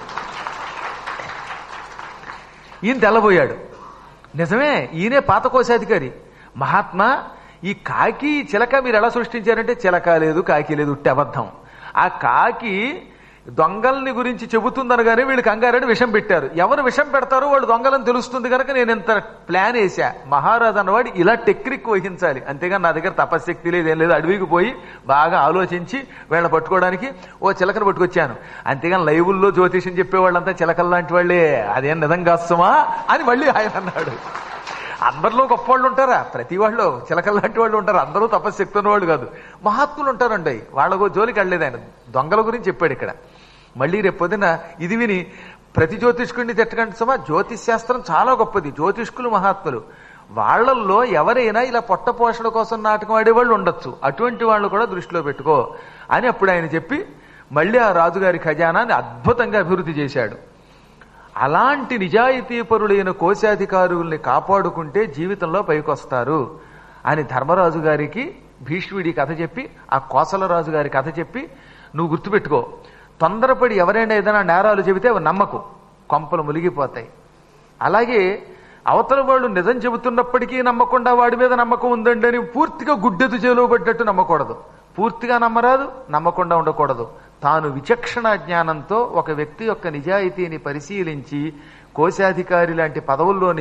Speaker 1: ఈయన తెల్లబోయాడు నిజమే ఈయనే పాత కోశాధికారి మహాత్మా ఈ కాకి చిలక మీరు ఎలా సృష్టించారంటే చిలక లేదు కాకి లేదు ఉట్టి అబద్ధం ఆ కాకి దొంగల్ని గురించి చెబుతుందనగానే వీళ్ళు కంగారని విషం పెట్టారు ఎవరు విషం పెడతారో వాళ్ళు దొంగలని తెలుస్తుంది కనుక నేను ఇంత ప్లాన్ వేసా మహారాజు అన్నవాడు ఇలా టెక్నిక్ వహించాలి అంతేగాని నా దగ్గర తపశక్తి లేదు ఏం లేదు అడవికి పోయి బాగా ఆలోచించి వీళ్ళని పట్టుకోవడానికి ఓ చిలకను పట్టుకొచ్చాను అంతేగాని లైవుల్లో జ్యోతిషం చెప్పేవాళ్ళంతా చిలకలు లాంటి వాళ్ళే అదేం నిజం కాస్తమా అని మళ్ళీ ఆయన అన్నాడు అందరిలో గొప్ప వాళ్ళు ఉంటారా ప్రతి వాళ్ళు చిలకల లాంటి వాళ్ళు ఉంటారు అందరూ తపశక్తి ఉన్న వాళ్ళు కాదు మహాత్ములు ఉంటారండి వాళ్ళకు జోలికి వెళ్ళలేదు ఆయన దొంగల గురించి చెప్పాడు ఇక్కడ మళ్ళీ రేపు పొద్దున ఇది విని ప్రతి జ్యోతిష్కుడిని తిట్టకండి సమా జ్యోతిష్ శాస్త్రం చాలా గొప్పది జ్యోతిష్కులు మహాత్ములు వాళ్ళల్లో ఎవరైనా ఇలా పొట్ట పోషణ కోసం నాటకం ఆడేవాళ్ళు ఉండొచ్చు అటువంటి వాళ్ళు కూడా దృష్టిలో పెట్టుకో అని అప్పుడు ఆయన చెప్పి మళ్ళీ ఆ రాజుగారి ఖజానాన్ని అద్భుతంగా అభివృద్ధి చేశాడు అలాంటి నిజాయితీపరులైన కోశాధికారుల్ని కాపాడుకుంటే జీవితంలో పైకొస్తారు అని ధర్మరాజు గారికి భీష్ముడి కథ చెప్పి ఆ కోసలరాజు గారి కథ చెప్పి నువ్వు గుర్తుపెట్టుకో తొందరపడి ఎవరైనా ఏదైనా నేరాలు చెబితే అవి నమ్మకు కొంపలు మునిగిపోతాయి అలాగే అవతల వాళ్ళు నిజం చెబుతున్నప్పటికీ నమ్మకుండా వాడి మీద నమ్మకం ఉందండి అని పూర్తిగా గుడ్డెదు చేలువబడ్డట్టు నమ్మకూడదు పూర్తిగా నమ్మరాదు నమ్మకుండా ఉండకూడదు తాను విచక్షణ జ్ఞానంతో ఒక వ్యక్తి యొక్క నిజాయితీని పరిశీలించి కోశాధికారి లాంటి పదవుల్లో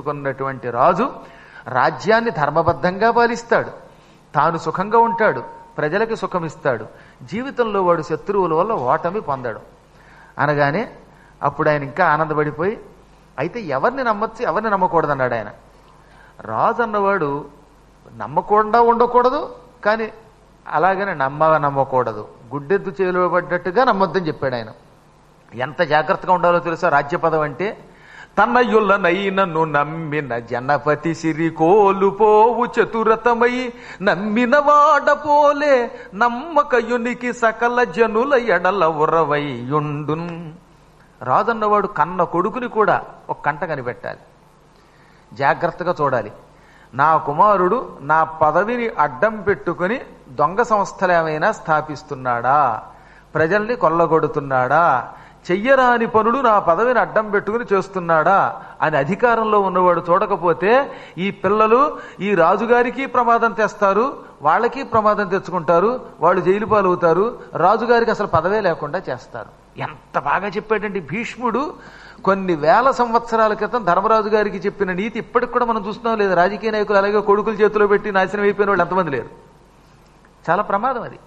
Speaker 1: నియమించుకున్నటువంటి రాజు రాజ్యాన్ని ధర్మబద్ధంగా పాలిస్తాడు తాను సుఖంగా ఉంటాడు ప్రజలకి సుఖమిస్తాడు జీవితంలో వాడు శత్రువుల వల్ల ఓటమి పొందాడు అనగానే అప్పుడు ఆయన ఇంకా ఆనందపడిపోయి అయితే ఎవరిని నమ్మచ్చు ఎవరిని నమ్మకూడదు అన్నాడు ఆయన రాజు అన్నవాడు నమ్మకుండా ఉండకూడదు కానీ అలాగనే నమ్మ నమ్మకూడదు గుడ్డెద్దు చేలో పడ్డట్టుగా నమ్మొద్దని చెప్పాడు ఆయన ఎంత జాగ్రత్తగా ఉండాలో తెలుసా రాజ్యపదం అంటే తన్నయుల్లనైనను నమ్మిన జనపతి సిరి కోలుపోవు చతురతమై నమ్మిన వాడపోలే నమ్మకయునికి సకల జనుల ఎడల ఉరవైయుండున్ రాజన్నవాడు కన్న కొడుకుని కూడా ఒక కంట కనిపెట్టాలి జాగ్రత్తగా చూడాలి నా కుమారుడు నా పదవిని అడ్డం పెట్టుకుని దొంగ సంస్థలు ఏమైనా స్థాపిస్తున్నాడా ప్రజల్ని కొల్లగొడుతున్నాడా చెయ్యరాని పనులు నా పదవిని అడ్డం పెట్టుకుని చేస్తున్నాడా అని అధికారంలో ఉన్నవాడు చూడకపోతే ఈ పిల్లలు ఈ రాజుగారికి ప్రమాదం తెస్తారు వాళ్ళకి ప్రమాదం తెచ్చుకుంటారు వాళ్ళు జైలు పాలవుతారు రాజుగారికి అసలు పదవే లేకుండా చేస్తారు ఎంత బాగా చెప్పాడండి భీష్ముడు కొన్ని వేల సంవత్సరాల క్రితం ధర్మరాజు గారికి చెప్పిన నీతి ఇప్పటికి కూడా మనం చూస్తున్నాం లేదు రాజకీయ నాయకులు అలాగే కొడుకుల చేతిలో పెట్టి నాశనం అయిపోయిన వాళ్ళు ఎంతమంది లేరు చాలా ప్రమాదం అది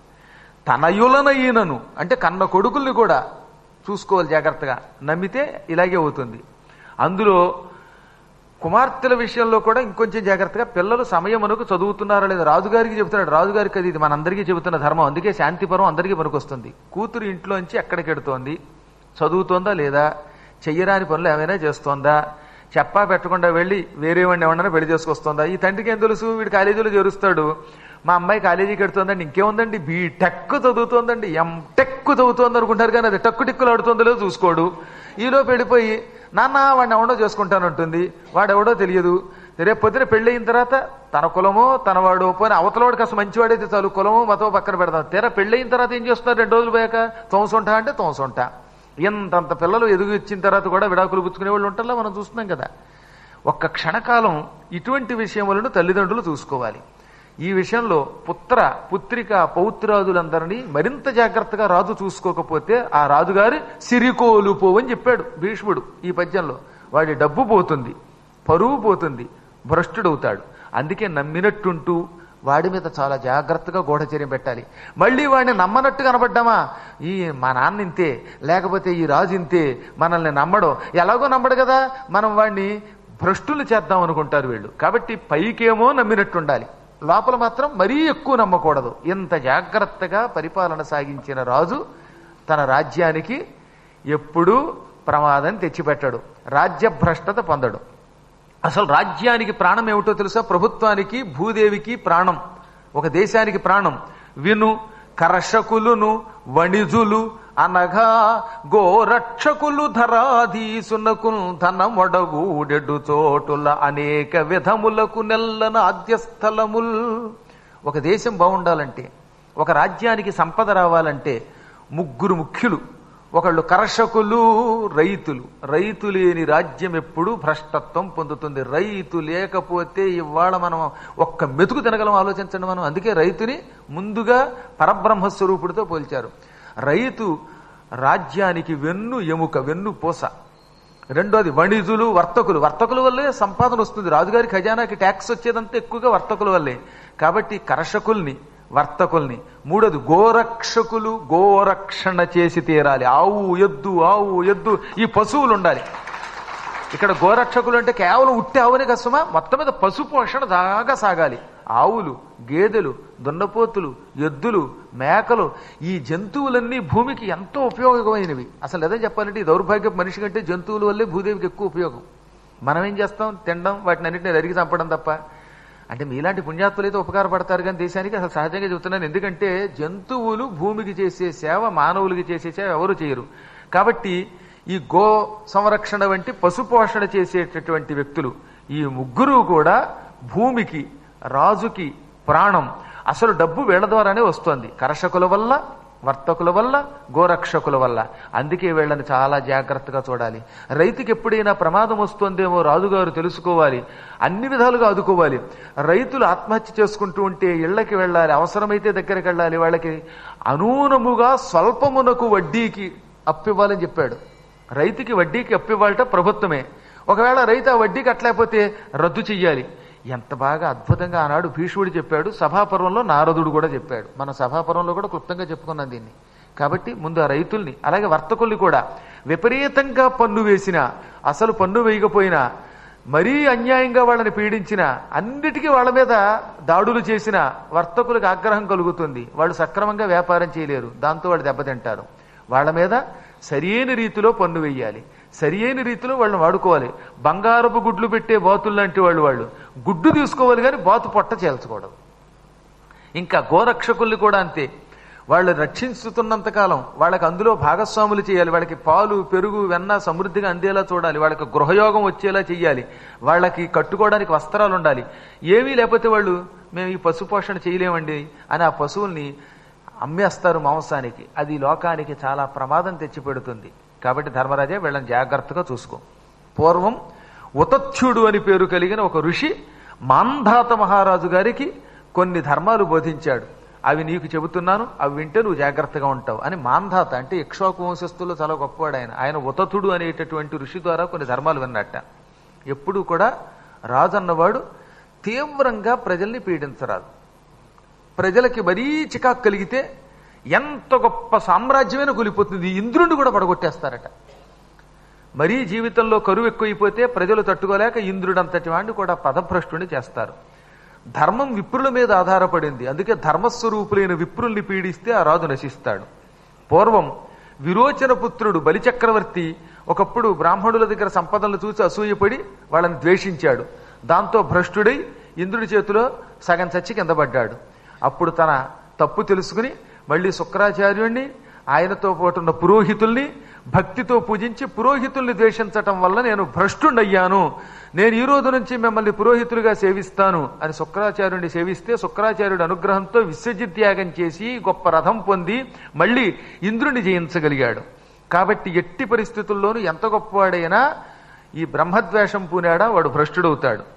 Speaker 1: తనయులనయ్యనను అంటే కన్న కొడుకుల్ని కూడా చూసుకోవాలి జాగ్రత్తగా నమ్మితే ఇలాగే అవుతుంది అందులో కుమార్తెల విషయంలో కూడా ఇంకొంచెం జాగ్రత్తగా పిల్లలు సమయమునకు చదువుతున్నారా లేదా రాజుగారికి చెబుతున్నాడు రాజుగారికి అది ఇది మనందరికీ చెబుతున్న ధర్మం అందుకే శాంతిపరం అందరికీ పనికొస్తుంది కూతురు ఇంట్లోంచి ఎక్కడికి ఎడుతోంది చదువుతోందా లేదా చెయ్యరాని పనులు ఏమైనా చేస్తోందా చెప్పా పెట్టకుండా వెళ్ళి వేరే వాడిని ఏమన్నా పెళ్లి చేసుకొస్తుందా ఈ తండ్రికి ఏం తెలుసు వీడు కాలేజీలో చేరుస్తాడు మా అమ్మాయి కాలేజీకి ఎడుతోందండి ఇంకేముందండి బీటెక్ చదువుతోందండి ఎంటెక్ చదువుతోంది అనుకుంటారు కానీ అది టక్కు టిక్కులు ఆడుతుందో లేదో చూసుకోడు ఈలో పెడిపోయి నాన్న వాడిని ఎవడో చేసుకుంటానంటుంది వాడెవడో తెలియదు రేపు పొద్దున పెళ్లి అయిన తర్వాత తన కులమో తన వాడు పోయిన అవతలవాడికి అసలు మంచివాడైతే చాలు కులమో మతో పక్కన పెడతాం తీరా పెళ్లి అయిన తర్వాత ఏం చేస్తున్నారు రెండు రోజులు పోయాక తోమసుంటా అంటే తోమసుంటా ఎంతంత పిల్లలు ఎదుగు ఇచ్చిన తర్వాత కూడా విడాకులు పుచ్చుకునే వాళ్ళు ఉంటారా మనం చూస్తున్నాం కదా ఒక్క క్షణకాలం ఇటువంటి విషయములను తల్లిదండ్రులు చూసుకోవాలి ఈ విషయంలో పుత్ర పుత్రిక పౌత్రాదులందరినీ మరింత జాగ్రత్తగా రాజు చూసుకోకపోతే ఆ రాజుగారి సిరికోలు పోవని చెప్పాడు భీష్ముడు ఈ పద్యంలో వాడి డబ్బు పోతుంది పరువు పోతుంది భ్రష్టుడవుతాడు అందుకే నమ్మినట్టుంటూ వాడి మీద చాలా జాగ్రత్తగా గూఢచర్యం పెట్టాలి మళ్ళీ వాడిని నమ్మనట్టు కనబడ్డామా ఈ మా నాన్న ఇంతే లేకపోతే ఈ రాజు ఇంతే మనల్ని నమ్మడం ఎలాగో నమ్మడు కదా మనం వాడిని భ్రష్టులు చేద్దాం అనుకుంటారు వీళ్ళు కాబట్టి పైకేమో నమ్మినట్టు ఉండాలి లోపల మాత్రం మరీ ఎక్కువ నమ్మకూడదు ఇంత జాగ్రత్తగా పరిపాలన సాగించిన రాజు తన రాజ్యానికి ఎప్పుడూ ప్రమాదం తెచ్చిపెట్టడు రాజ్యభ్రష్టత పొందడు అసలు రాజ్యానికి ప్రాణం ఏమిటో తెలుసా ప్రభుత్వానికి భూదేవికి ప్రాణం ఒక దేశానికి ప్రాణం విను కర్షకులును వణిజులు అనగా గోరక్షకులు ధరాధీసునకు ధనమొడగూడెడు చోటుల అనేక విధములకు నెల్లన ఆద్యస్థలముల్ ఒక దేశం బాగుండాలంటే ఒక రాజ్యానికి సంపద రావాలంటే ముగ్గురు ముఖ్యులు ఒకళ్ళు కర్షకులు రైతులు రైతు లేని రాజ్యం ఎప్పుడు భ్రష్టత్వం పొందుతుంది రైతు లేకపోతే ఇవాళ మనం ఒక్క మెతుకు తినగలం ఆలోచించండి మనం అందుకే రైతుని ముందుగా పరబ్రహ్మ స్వరూపుడితో పోల్చారు రైతు రాజ్యానికి వెన్ను ఎముక వెన్ను పూస రెండోది వణిజులు వర్తకులు వర్తకుల వల్లే సంపాదన వస్తుంది రాజుగారి ఖజానాకి ట్యాక్స్ వచ్చేదంతా ఎక్కువగా వర్తకుల వల్లే కాబట్టి కర్షకుల్ని వర్తకుల్ని మూడోది గోరక్షకులు గోరక్షణ చేసి తీరాలి ఆవు ఎద్దు ఆవు ఎద్దు ఈ పశువులు ఉండాలి ఇక్కడ గోరక్షకులు అంటే కేవలం ఉట్టి ఆవునే కష్టమా మొత్తం మీద పశు పోషణ బాగా సాగాలి ఆవులు గేదెలు దున్నపోతులు ఎద్దులు మేకలు ఈ జంతువులన్నీ భూమికి ఎంతో ఉపయోగమైనవి అసలు ఏదో చెప్పాలంటే ఈ దౌర్భాగ్య మనిషి కంటే జంతువుల వల్లే భూదేవికి ఎక్కువ ఉపయోగం మనం ఏం చేస్తాం తినడం వాటిని అన్నింటినీ నరిగి చంపడం తప్ప అంటే మీలాంటి పుణ్యాత్తులు అయితే ఉపకారపడతారు కానీ దేశానికి అసలు సహజంగా చెబుతున్నాను ఎందుకంటే జంతువులు భూమికి చేసే సేవ మానవులకి చేసే సేవ ఎవరు చేయరు కాబట్టి ఈ గో సంరక్షణ వంటి పశుపోషణ చేసేటటువంటి వ్యక్తులు ఈ ముగ్గురు కూడా భూమికి రాజుకి ప్రాణం అసలు డబ్బు వీళ్ళ ద్వారానే వస్తోంది కర్షకుల వల్ల వర్తకుల వల్ల గోరక్షకుల వల్ల అందుకే వీళ్ళని చాలా జాగ్రత్తగా చూడాలి రైతుకి ఎప్పుడైనా ప్రమాదం వస్తుందేమో రాజుగారు తెలుసుకోవాలి అన్ని విధాలుగా ఆదుకోవాలి రైతులు ఆత్మహత్య చేసుకుంటూ ఉంటే ఇళ్లకి వెళ్ళాలి అవసరమైతే దగ్గరికి వెళ్ళాలి వాళ్ళకి అనూనముగా స్వల్పమునకు వడ్డీకి అప్పివ్వాలని చెప్పాడు రైతుకి వడ్డీకి అప్పివ్వాలట ప్రభుత్వమే ఒకవేళ రైతు ఆ వడ్డీ కట్టలేకపోతే రద్దు చెయ్యాలి ఎంత బాగా అద్భుతంగా ఆనాడు భీష్ముడు చెప్పాడు సభాపర్వంలో నారదుడు కూడా చెప్పాడు మన సభాపర్వంలో కూడా క్లుప్తంగా చెప్పుకున్నాం దీన్ని కాబట్టి ముందు ఆ రైతుల్ని అలాగే వర్తకుల్ని కూడా విపరీతంగా పన్ను వేసిన అసలు పన్ను వేయకపోయినా మరీ అన్యాయంగా వాళ్ళని పీడించిన అన్నిటికీ వాళ్ళ మీద దాడులు చేసిన వర్తకులకు ఆగ్రహం కలుగుతుంది వాళ్ళు సక్రమంగా వ్యాపారం చేయలేరు దాంతో వాళ్ళు దెబ్బతింటారు వాళ్ళ మీద సరియైన రీతిలో పన్ను వేయాలి సరియైన రీతిలో వాళ్ళని వాడుకోవాలి బంగారపు గుడ్లు పెట్టే బాతులు లాంటి వాళ్ళు వాళ్ళు గుడ్డు తీసుకోవాలి కానీ బాతు పొట్ట చేల్చకూడదు ఇంకా గోరక్షకుల్ని కూడా అంతే వాళ్ళు రక్షించుతున్నంతకాలం వాళ్ళకి అందులో భాగస్వాములు చేయాలి వాళ్ళకి పాలు పెరుగు వెన్న సమృద్ధిగా అందేలా చూడాలి వాళ్ళకి గృహయోగం వచ్చేలా చేయాలి వాళ్ళకి కట్టుకోవడానికి వస్త్రాలు ఉండాలి ఏమీ లేకపోతే వాళ్ళు మేము ఈ పశు పోషణ చేయలేమండి అని ఆ పశువుల్ని అమ్మేస్తారు మాంసానికి అది లోకానికి చాలా ప్రమాదం తెచ్చిపెడుతుంది కాబట్టి ధర్మరాజే వీళ్ళని జాగ్రత్తగా చూసుకో పూర్వం ఉతత్యుడు అని పేరు కలిగిన ఒక ఋషి మాంధాత మహారాజు గారికి కొన్ని ధర్మాలు బోధించాడు అవి నీకు చెబుతున్నాను అవి వింటే నువ్వు జాగ్రత్తగా ఉంటావు అని మాంధాత అంటే ఇక్ష్వాకు వంశస్థుల్లో చాలా గొప్పవాడు ఆయన ఆయన ఉతతుడు అనేటటువంటి ఋషి ద్వారా కొన్ని ధర్మాలు విన్నట్ట ఎప్పుడూ కూడా రాజు అన్నవాడు తీవ్రంగా ప్రజల్ని పీడించరాదు ప్రజలకి మరీ చికాకు కలిగితే ఎంత గొప్ప సామ్రాజ్యమైన కూలిపోతుంది ఇంద్రుడిని కూడా పడగొట్టేస్తారట మరీ జీవితంలో కరువు ఎక్కువైపోతే ప్రజలు తట్టుకోలేక ఇంద్రుడంతటి వాడిని కూడా పదభ్రష్టుని చేస్తారు ధర్మం విప్రుల మీద ఆధారపడింది అందుకే ధర్మస్వరూపులైన విప్రుల్ని పీడిస్తే ఆ రాజు నశిస్తాడు పూర్వం విరోచన పుత్రుడు బలిచక్రవర్తి ఒకప్పుడు బ్రాహ్మణుల దగ్గర సంపదలను చూసి అసూయపడి వాళ్ళని ద్వేషించాడు దాంతో భ్రష్టుడై ఇంద్రుడి చేతిలో సగం చచ్చి కింద పడ్డాడు అప్పుడు తన తప్పు తెలుసుకుని మళ్ళీ శుక్రాచార్యుణ్ణి ఆయనతో పాటు ఉన్న పురోహితుల్ని భక్తితో పూజించి పురోహితుల్ని ద్వేషించటం వల్ల నేను భ్రష్టుడయ్యాను నేను ఈ రోజు నుంచి మిమ్మల్ని పురోహితులుగా సేవిస్తాను అని శుక్రాచార్యుడిని సేవిస్తే శుక్రాచార్యుడి అనుగ్రహంతో విశ్వజిత్ త్యాగం చేసి గొప్ప రథం పొంది మళ్ళీ ఇంద్రుని జయించగలిగాడు కాబట్టి ఎట్టి పరిస్థితుల్లోనూ ఎంత గొప్పవాడైనా ఈ బ్రహ్మద్వేషం పూనాడా వాడు భ్రష్టుడవుతాడు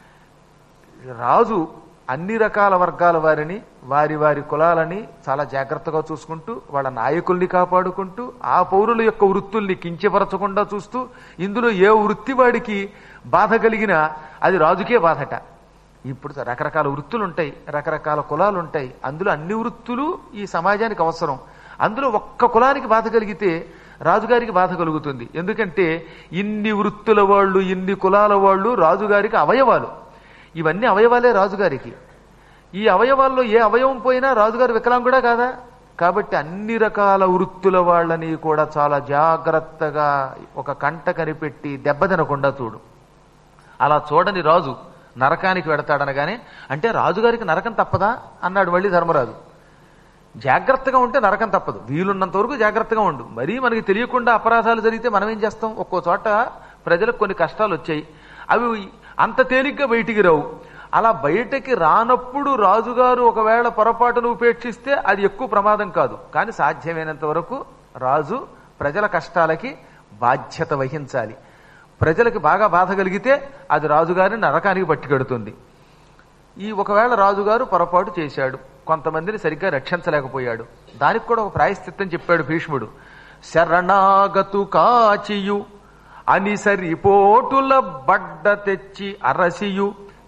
Speaker 1: రాజు అన్ని రకాల వర్గాల వారిని వారి వారి కులాలని చాలా జాగ్రత్తగా చూసుకుంటూ వాళ్ళ నాయకుల్ని కాపాడుకుంటూ ఆ పౌరుల యొక్క వృత్తుల్ని కించపరచకుండా చూస్తూ ఇందులో ఏ వృత్తి వాడికి బాధ కలిగినా అది రాజుకే బాధట ఇప్పుడు రకరకాల వృత్తులు ఉంటాయి రకరకాల కులాలు ఉంటాయి అందులో అన్ని వృత్తులు ఈ సమాజానికి అవసరం అందులో ఒక్క కులానికి బాధ కలిగితే రాజుగారికి బాధ కలుగుతుంది ఎందుకంటే ఇన్ని వృత్తుల వాళ్ళు ఇన్ని కులాల వాళ్ళు రాజుగారికి అవయవాలు ఇవన్నీ అవయవాలే రాజుగారికి ఈ అవయవాల్లో ఏ అవయవం పోయినా రాజుగారు వికలాంగుడా కాదా కాబట్టి అన్ని రకాల వృత్తుల వాళ్ళని కూడా చాలా జాగ్రత్తగా ఒక కంట కనిపెట్టి దెబ్బ తినకుండా చూడు అలా చూడని రాజు నరకానికి వెడతాడనగానే అంటే రాజుగారికి నరకం తప్పదా అన్నాడు మళ్ళీ ధర్మరాజు జాగ్రత్తగా ఉంటే నరకం తప్పదు వీలున్నంత వరకు జాగ్రత్తగా ఉండు మరీ మనకి తెలియకుండా అపరాధాలు జరిగితే మనం ఏం చేస్తాం ఒక్కో చోట ప్రజలకు కొన్ని కష్టాలు వచ్చాయి అవి అంత తేలిగ్గా బయటికి రావు అలా బయటకి రానప్పుడు రాజుగారు ఒకవేళ పొరపాటును ఉపేక్షిస్తే అది ఎక్కువ ప్రమాదం కాదు కానీ సాధ్యమైనంత వరకు రాజు ప్రజల కష్టాలకి బాధ్యత వహించాలి ప్రజలకి బాగా బాధ కలిగితే అది రాజుగారిని నరకానికి పట్టుకెడుతుంది ఈ ఒకవేళ రాజుగారు పొరపాటు చేశాడు కొంతమందిని సరిగ్గా రక్షించలేకపోయాడు దానికి కూడా ఒక ప్రాయశ్చిత్తం చెప్పాడు భీష్ముడు శరణాగతు కాచియు అని సరిపోటుల బడ్డ తెచ్చి అరసియు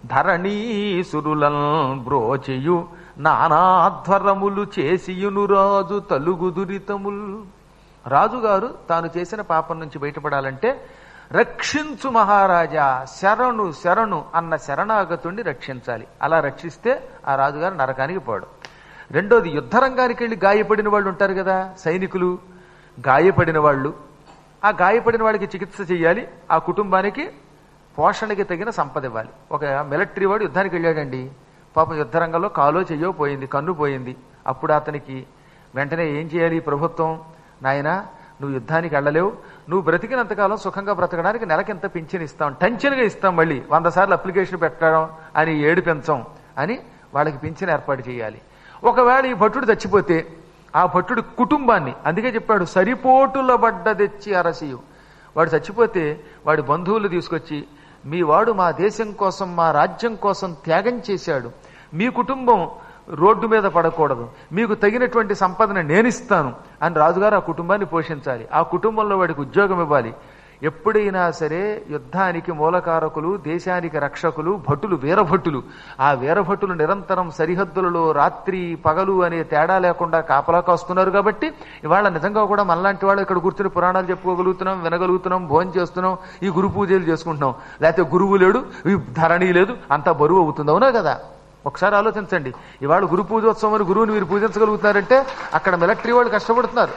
Speaker 1: ధరణీసురులం బ్రోచియు నానాధ్వరములు చేసియును రాజు తలుగు దురితముల్ రాజుగారు తాను చేసిన పాపం నుంచి బయటపడాలంటే రక్షించు మహారాజా శరణు శరణు అన్న శరణాగతుణ్ణి రక్షించాలి అలా రక్షిస్తే ఆ రాజుగారు నరకానికి పోవడం రెండోది యుద్ధరంగానికి వెళ్ళి గాయపడిన వాళ్ళు ఉంటారు కదా సైనికులు గాయపడిన వాళ్ళు ఆ గాయపడిన వాడికి చికిత్స చేయాలి ఆ కుటుంబానికి పోషణకి తగిన సంపద ఇవ్వాలి ఒక మిలిటరీ వాడు యుద్ధానికి వెళ్ళాడండి పాపం యుద్ధరంగంలో కాలో చెయ్యో పోయింది కన్ను పోయింది అప్పుడు అతనికి వెంటనే ఏం చేయాలి ఈ ప్రభుత్వం నాయనా నువ్వు యుద్ధానికి వెళ్ళలేవు నువ్వు బ్రతికినంతకాలం సుఖంగా బ్రతకడానికి నెలకింత పింఛన్ ఇస్తాం టెన్షన్గా ఇస్తాం మళ్ళీ వంద సార్లు అప్లికేషన్ పెట్టడం అని ఏడు పెంచం అని వాళ్ళకి పింఛన్ ఏర్పాటు చేయాలి ఒకవేళ ఈ భట్టుడు చచ్చిపోతే ఆ భట్టుడి కుటుంబాన్ని అందుకే చెప్పాడు సరిపోటుల బడ్డ తెచ్చి అరసియు వాడు చచ్చిపోతే వాడి బంధువులు తీసుకొచ్చి మీ వాడు మా దేశం కోసం మా రాజ్యం కోసం త్యాగం చేశాడు మీ కుటుంబం రోడ్డు మీద పడకూడదు మీకు తగినటువంటి సంపదను నేనిస్తాను అని రాజుగారు ఆ కుటుంబాన్ని పోషించాలి ఆ కుటుంబంలో వాడికి ఉద్యోగం ఇవ్వాలి ఎప్పుడైనా సరే యుద్ధానికి మూలకారకులు దేశానికి రక్షకులు భటులు వీరభటులు ఆ వీరభటులు నిరంతరం సరిహద్దులలో రాత్రి పగలు అనే తేడా లేకుండా కాపలా కాస్తున్నారు కాబట్టి ఇవాళ నిజంగా కూడా మనలాంటి వాళ్ళు ఇక్కడ కూర్చుని పురాణాలు చెప్పుకోగలుగుతున్నాం వినగలుగుతున్నాం భోజనం చేస్తున్నాం ఈ గురు పూజలు చేసుకుంటున్నాం లేకపోతే గురువు లేడు ఈ ధరణి లేదు అంతా బరువు అవుతుంది అవునా కదా ఒకసారి ఆలోచించండి ఇవాళ గురు పూజోత్సవం అని గురువుని మీరు పూజించగలుగుతారంటే అక్కడ మిలిటరీ వాళ్ళు కష్టపడుతున్నారు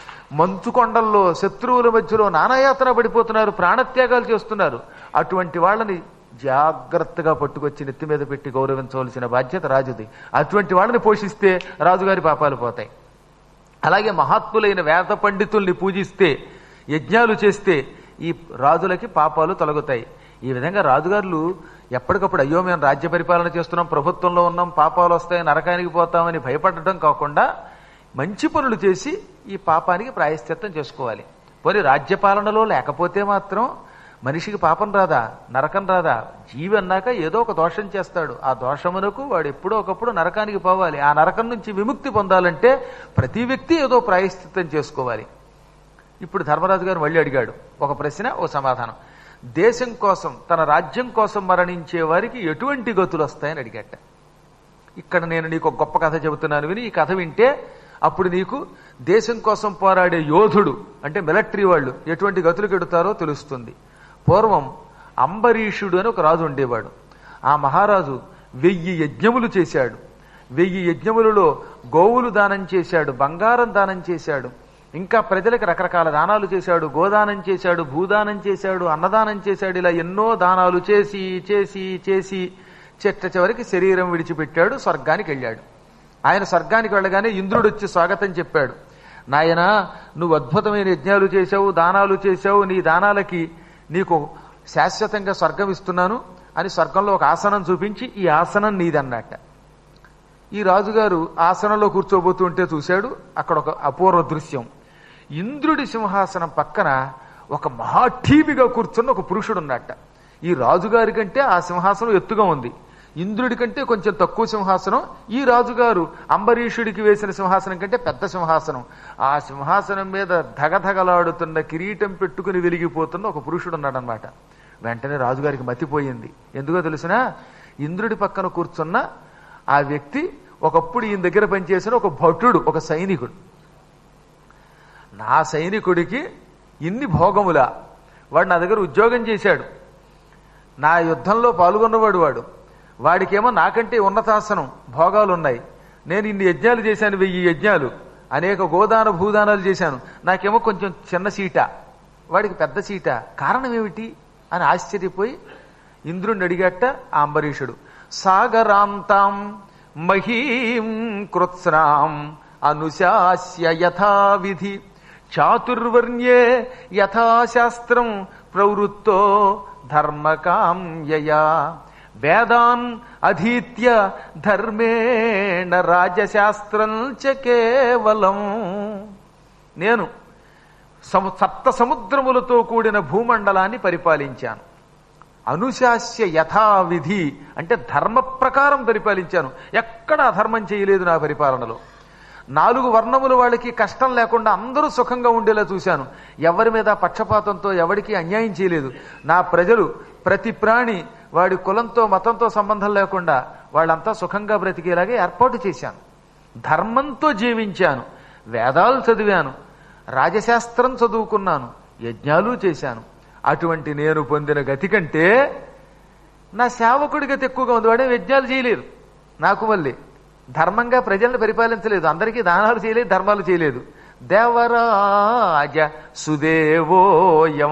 Speaker 1: మంచు కొండల్లో శత్రువుల మధ్యలో నానాయాతన పడిపోతున్నారు ప్రాణత్యాగాలు చేస్తున్నారు అటువంటి వాళ్ళని జాగ్రత్తగా పట్టుకొచ్చి నెత్తి మీద పెట్టి గౌరవించవలసిన బాధ్యత రాజుది అటువంటి వాళ్ళని పోషిస్తే రాజుగారి పాపాలు పోతాయి అలాగే మహాత్ములైన వేద పండితుల్ని పూజిస్తే యజ్ఞాలు చేస్తే ఈ రాజులకి పాపాలు తొలగుతాయి ఈ విధంగా రాజుగారులు ఎప్పటికప్పుడు అయ్యో మేము రాజ్య పరిపాలన చేస్తున్నాం ప్రభుత్వంలో ఉన్నాం పాపాలు వస్తాయి నరకానికి పోతామని భయపడటం కాకుండా మంచి పనులు చేసి ఈ పాపానికి ప్రాయశ్చిత్తం చేసుకోవాలి పోనీ రాజ్యపాలనలో లేకపోతే మాత్రం మనిషికి పాపం రాదా నరకం రాదా జీవి అన్నాక ఏదో ఒక దోషం చేస్తాడు ఆ దోషమునకు వాడు ఎప్పుడో ఒకప్పుడు నరకానికి పోవాలి ఆ నరకం నుంచి విముక్తి పొందాలంటే ప్రతి వ్యక్తి ఏదో ప్రాయశ్చిత్తం చేసుకోవాలి ఇప్పుడు ధర్మరాజు గారు మళ్ళీ అడిగాడు ఒక ప్రశ్న ఒక సమాధానం దేశం కోసం తన రాజ్యం కోసం మరణించే వారికి ఎటువంటి గతులు వస్తాయని అడిగట ఇక్కడ నేను నీకు ఒక గొప్ప కథ చెబుతున్నాను విని ఈ కథ వింటే అప్పుడు నీకు దేశం కోసం పోరాడే యోధుడు అంటే మిలిటరీ వాళ్ళు ఎటువంటి గతులు కెడుతారో తెలుస్తుంది పూర్వం అంబరీషుడు అని ఒక రాజు ఉండేవాడు ఆ మహారాజు వెయ్యి యజ్ఞములు చేశాడు వెయ్యి యజ్ఞములలో గోవులు దానం చేశాడు బంగారం దానం చేశాడు ఇంకా ప్రజలకు రకరకాల దానాలు చేశాడు గోదానం చేశాడు భూదానం చేశాడు అన్నదానం చేశాడు ఇలా ఎన్నో దానాలు చేసి చేసి చేసి చెట్ట చివరికి శరీరం విడిచిపెట్టాడు స్వర్గానికి వెళ్ళాడు ఆయన స్వర్గానికి వెళ్ళగానే ఇంద్రుడు వచ్చి స్వాగతం చెప్పాడు నాయన నువ్వు అద్భుతమైన యజ్ఞాలు చేశావు దానాలు చేశావు నీ దానాలకి నీకు శాశ్వతంగా స్వర్గం ఇస్తున్నాను అని స్వర్గంలో ఒక ఆసనం చూపించి ఈ ఆసనం నీదన్నట్ట ఈ రాజుగారు ఆసనంలో కూర్చోబోతుంటే చూశాడు అక్కడ ఒక అపూర్వ దృశ్యం ఇంద్రుడి సింహాసనం పక్కన ఒక మహాఠీవిగా కూర్చున్న ఒక పురుషుడు ఉన్నట్ట ఈ రాజుగారి కంటే ఆ సింహాసనం ఎత్తుగా ఉంది ఇంద్రుడి కంటే కొంచెం తక్కువ సింహాసనం ఈ రాజుగారు అంబరీషుడికి వేసిన సింహాసనం కంటే పెద్ద సింహాసనం ఆ సింహాసనం మీద ధగధగలాడుతున్న కిరీటం పెట్టుకుని వెలిగిపోతున్న ఒక పురుషుడు ఉన్నాడనమాట వెంటనే రాజుగారికి మతిపోయింది ఎందుకో తెలిసినా ఇంద్రుడి పక్కన కూర్చున్న ఆ వ్యక్తి ఒకప్పుడు ఈయన దగ్గర పనిచేసిన ఒక భటుడు ఒక సైనికుడు నా సైనికుడికి ఇన్ని భోగములా వాడు నా దగ్గర ఉద్యోగం చేశాడు నా యుద్ధంలో పాల్గొన్నవాడు వాడు వాడికేమో నాకంటే ఉన్నతాసనం భోగాలు ఉన్నాయి నేను ఇన్ని యజ్ఞాలు చేశాను వెయ్యి యజ్ఞాలు అనేక గోదాన భూదానాలు చేశాను నాకేమో కొంచెం చిన్న సీట వాడికి పెద్ద సీట కారణం ఏమిటి అని ఆశ్చర్యపోయి ఇంద్రుణ్ణి అడిగట్ట ఆ అంబరీషుడు సాగరాంతాం మహీం కృత్స్నాం అనుశాస్య యథావిధి చాతుర్వర్ణ్యే యథాశాస్త్రం ప్రవృత్తో ధర్మకాంయయా వేదాన్ అధీత్య ధర్మేణ రాజశాస్త్రం చ కేవలం నేను సము సప్త సముద్రములతో కూడిన భూమండలాన్ని పరిపాలించాను అనుశాస్య యథావిధి అంటే ధర్మ ప్రకారం పరిపాలించాను ఎక్కడ అధర్మం చేయలేదు నా పరిపాలనలో నాలుగు వర్ణముల వాళ్ళకి కష్టం లేకుండా అందరూ సుఖంగా ఉండేలా చూశాను ఎవరి మీద పక్షపాతంతో ఎవరికి అన్యాయం చేయలేదు నా ప్రజలు ప్రతి ప్రాణి వాడి కులంతో మతంతో సంబంధం లేకుండా వాళ్ళంతా సుఖంగా బ్రతికేలాగే ఏర్పాటు చేశాను ధర్మంతో జీవించాను వేదాలు చదివాను రాజశాస్త్రం చదువుకున్నాను యజ్ఞాలు చేశాను అటువంటి నేను పొందిన గతి కంటే నా సేవకుడి గతి ఎక్కువగా ఉంది వాడే యజ్ఞాలు చేయలేదు నాకు మళ్ళీ ధర్మంగా ప్రజల్ని పరిపాలించలేదు అందరికీ దానాలు చేయలేదు ధర్మాలు చేయలేదు దేవరాజ సుదేవోయం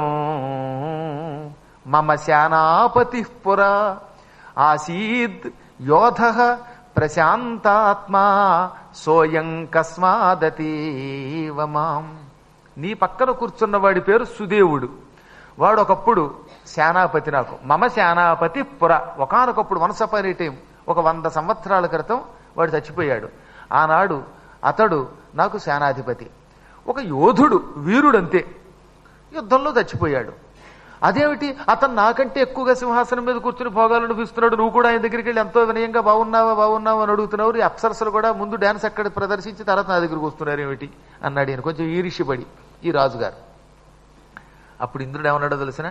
Speaker 1: మమ శానాపతి పురా ఆసీద్ యోధ ప్రశాంతాత్మా సోయం కస్మాదతీవ మాం నీ పక్కన కూర్చున్న వాడి పేరు సుదేవుడు వాడు ఒకప్పుడు సేనాపతి నాకు మమ సేనాపతి పుర ఒకనొకప్పుడు వన్స్ అపాన్ టైం ఒక వంద సంవత్సరాల క్రితం వాడు చచ్చిపోయాడు ఆనాడు అతడు నాకు సేనాధిపతి ఒక యోధుడు వీరుడంతే యుద్ధంలో చచ్చిపోయాడు అదేమిటి అతను నాకంటే ఎక్కువగా సింహాసనం మీద కూర్చుని భోగాలు అనిపిస్తున్నాడు నువ్వు కూడా ఆయన దగ్గరికి వెళ్ళి ఎంతో వినయంగా బాగున్నావా బాగున్నావా అని అడుగుతున్నావు ఈ అప్సరసలు కూడా ముందు డాన్స్ అక్కడ ప్రదర్శించి తర్వాత నా దగ్గరికి వస్తున్నారు ఏమిటి అన్నాడు ఈయన కొంచెం ఈరిష్యపడి ఈ రాజుగారు అప్పుడు ఇంద్రుడు ఏమన్నాడో తెలిసిన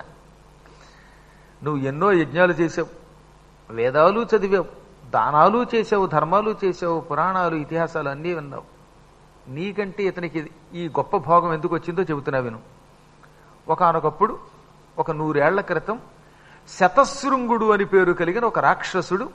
Speaker 1: నువ్వు ఎన్నో యజ్ఞాలు చేసావు వేదాలు చదివావు దానాలు చేసావు ధర్మాలు చేసావు పురాణాలు ఇతిహాసాలు అన్నీ విన్నావు నీకంటే ఇతనికి ఇది- ఈ గొప్ప భోగం ఎందుకు వచ్చిందో చెబుతున్నా విను ఒకనొకప్పుడు ఒక నూరేళ్ల క్రితం శతశృంగుడు అని పేరు కలిగిన ఒక రాక్షసుడు